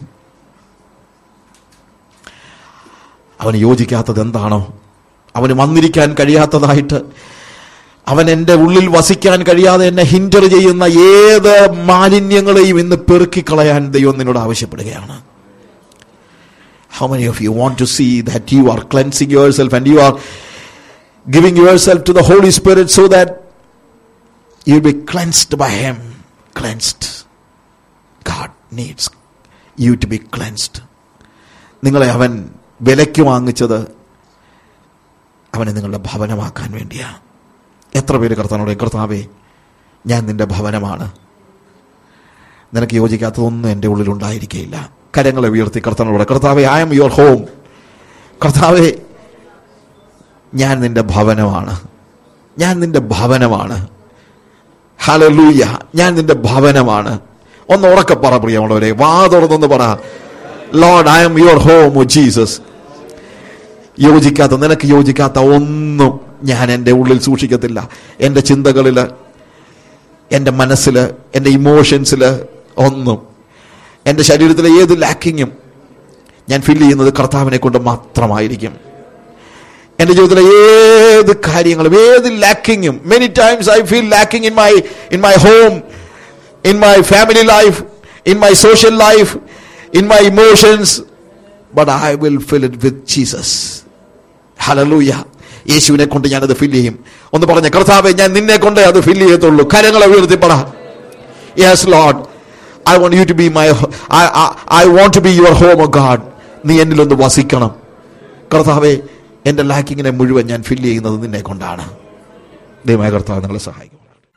A: അവന് യോജിക്കാത്തത് എന്താണോ അവന് വന്നിരിക്കാൻ കഴിയാത്തതായിട്ട് അവൻ എൻ്റെ ഉള്ളിൽ വസിക്കാൻ കഴിയാതെ എന്നെ ഹിൻഡർ ചെയ്യുന്ന ഏത് മാലിന്യങ്ങളെയും ഇന്ന് പെറുക്കിക്കളയാൻ ദൈവം നിന്നോട് ആവശ്യപ്പെടുകയാണ് how many of you want to see that you are cleansing yourself and you are giving yourself to the Holy Spirit so that you'll be cleansed by Him. Cleansed. God needs you to be cleansed. നിങ്ങളെ അവൻ വിലയ്ക്ക് വാങ്ങിച്ചത് അവനെ നിങ്ങളുടെ ഭവനമാക്കാൻ വേണ്ടിയാ എത്ര പേര് കർത്താനോട് കർത്താവേ ഞാൻ നിന്റെ ഭവനമാണ് നിനക്ക് യോജിക്കാത്തതൊന്നും എൻ്റെ ഉള്ളിൽ ഉണ്ടായിരിക്കുകയില്ല കരങ്ങളെ ഉയർത്തി കർത്താനോട് കർത്താവേ ഐ എം യുവർ ഹോം കർത്താവേ ഞാൻ നിന്റെ ഭവനമാണ് ഞാൻ നിന്റെ ഭവനമാണ് ഹലലൂയ ഞാൻ നിന്റെ ഭവനമാണ് ഒന്ന് ഉറക്കെ പറ പ്രിയമുള്ളവരെ വാ തുറന്നൊന്ന് പറ Lord I'm your home Jesus യോജിക്കാത്ത നിനക്ക് യോജിക്കാത്ത ഒന്നും ഞാൻ എൻ്റെ ഉള്ളിൽ സൂക്ഷിക്കത്തില്ല എൻ്റെ ചിന്തകളിൽ എൻ്റെ മനസ്സിൽ എൻ്റെ ഇമോഷൻസിൽ ഒന്നും എൻ്റെ ശരീരത്തിലെ ഏത് ലാക്കിങ്ങും ഞാൻ ഫീൽ ചെയ്യുന്നത് കർത്താവിനെ കൊണ്ട് മാത്രമായിരിക്കും എൻ്റെ ജീവിതത്തിലെ ഏത് കാര്യങ്ങളും ഏത് ലാക്കിങ്ങും many times I feel lacking in my in my home in my family life in my social life in my emotions but I will fill it with Jesus hallelujah യേശുവിനെ കൊണ്ട് ഞാനത് ഫിൽ ചെയ്യും ഒന്ന് പറഞ്ഞ കർത്താവെ ഞാൻ നിന്നെ കൊണ്ട് അത് ഫിൽ ചെയ്യത്തുള്ളൂ കരങ്ങളെ ഉയർത്തി പറ yes Lord I want you to be my I want to be your home oh God നീ എന്നിലൊന്ന് വസിക്കണം കർത്താവെ എൻ്റെ ലാക്കിങ്ങിനെ മുഴുവൻ ഞാൻ ഫില്ല് ചെയ്യുന്നത് നിന്നെ കൊണ്ടാണ് ദൈവമായ കർത്താവ് നിങ്ങളെ സഹായിക്കും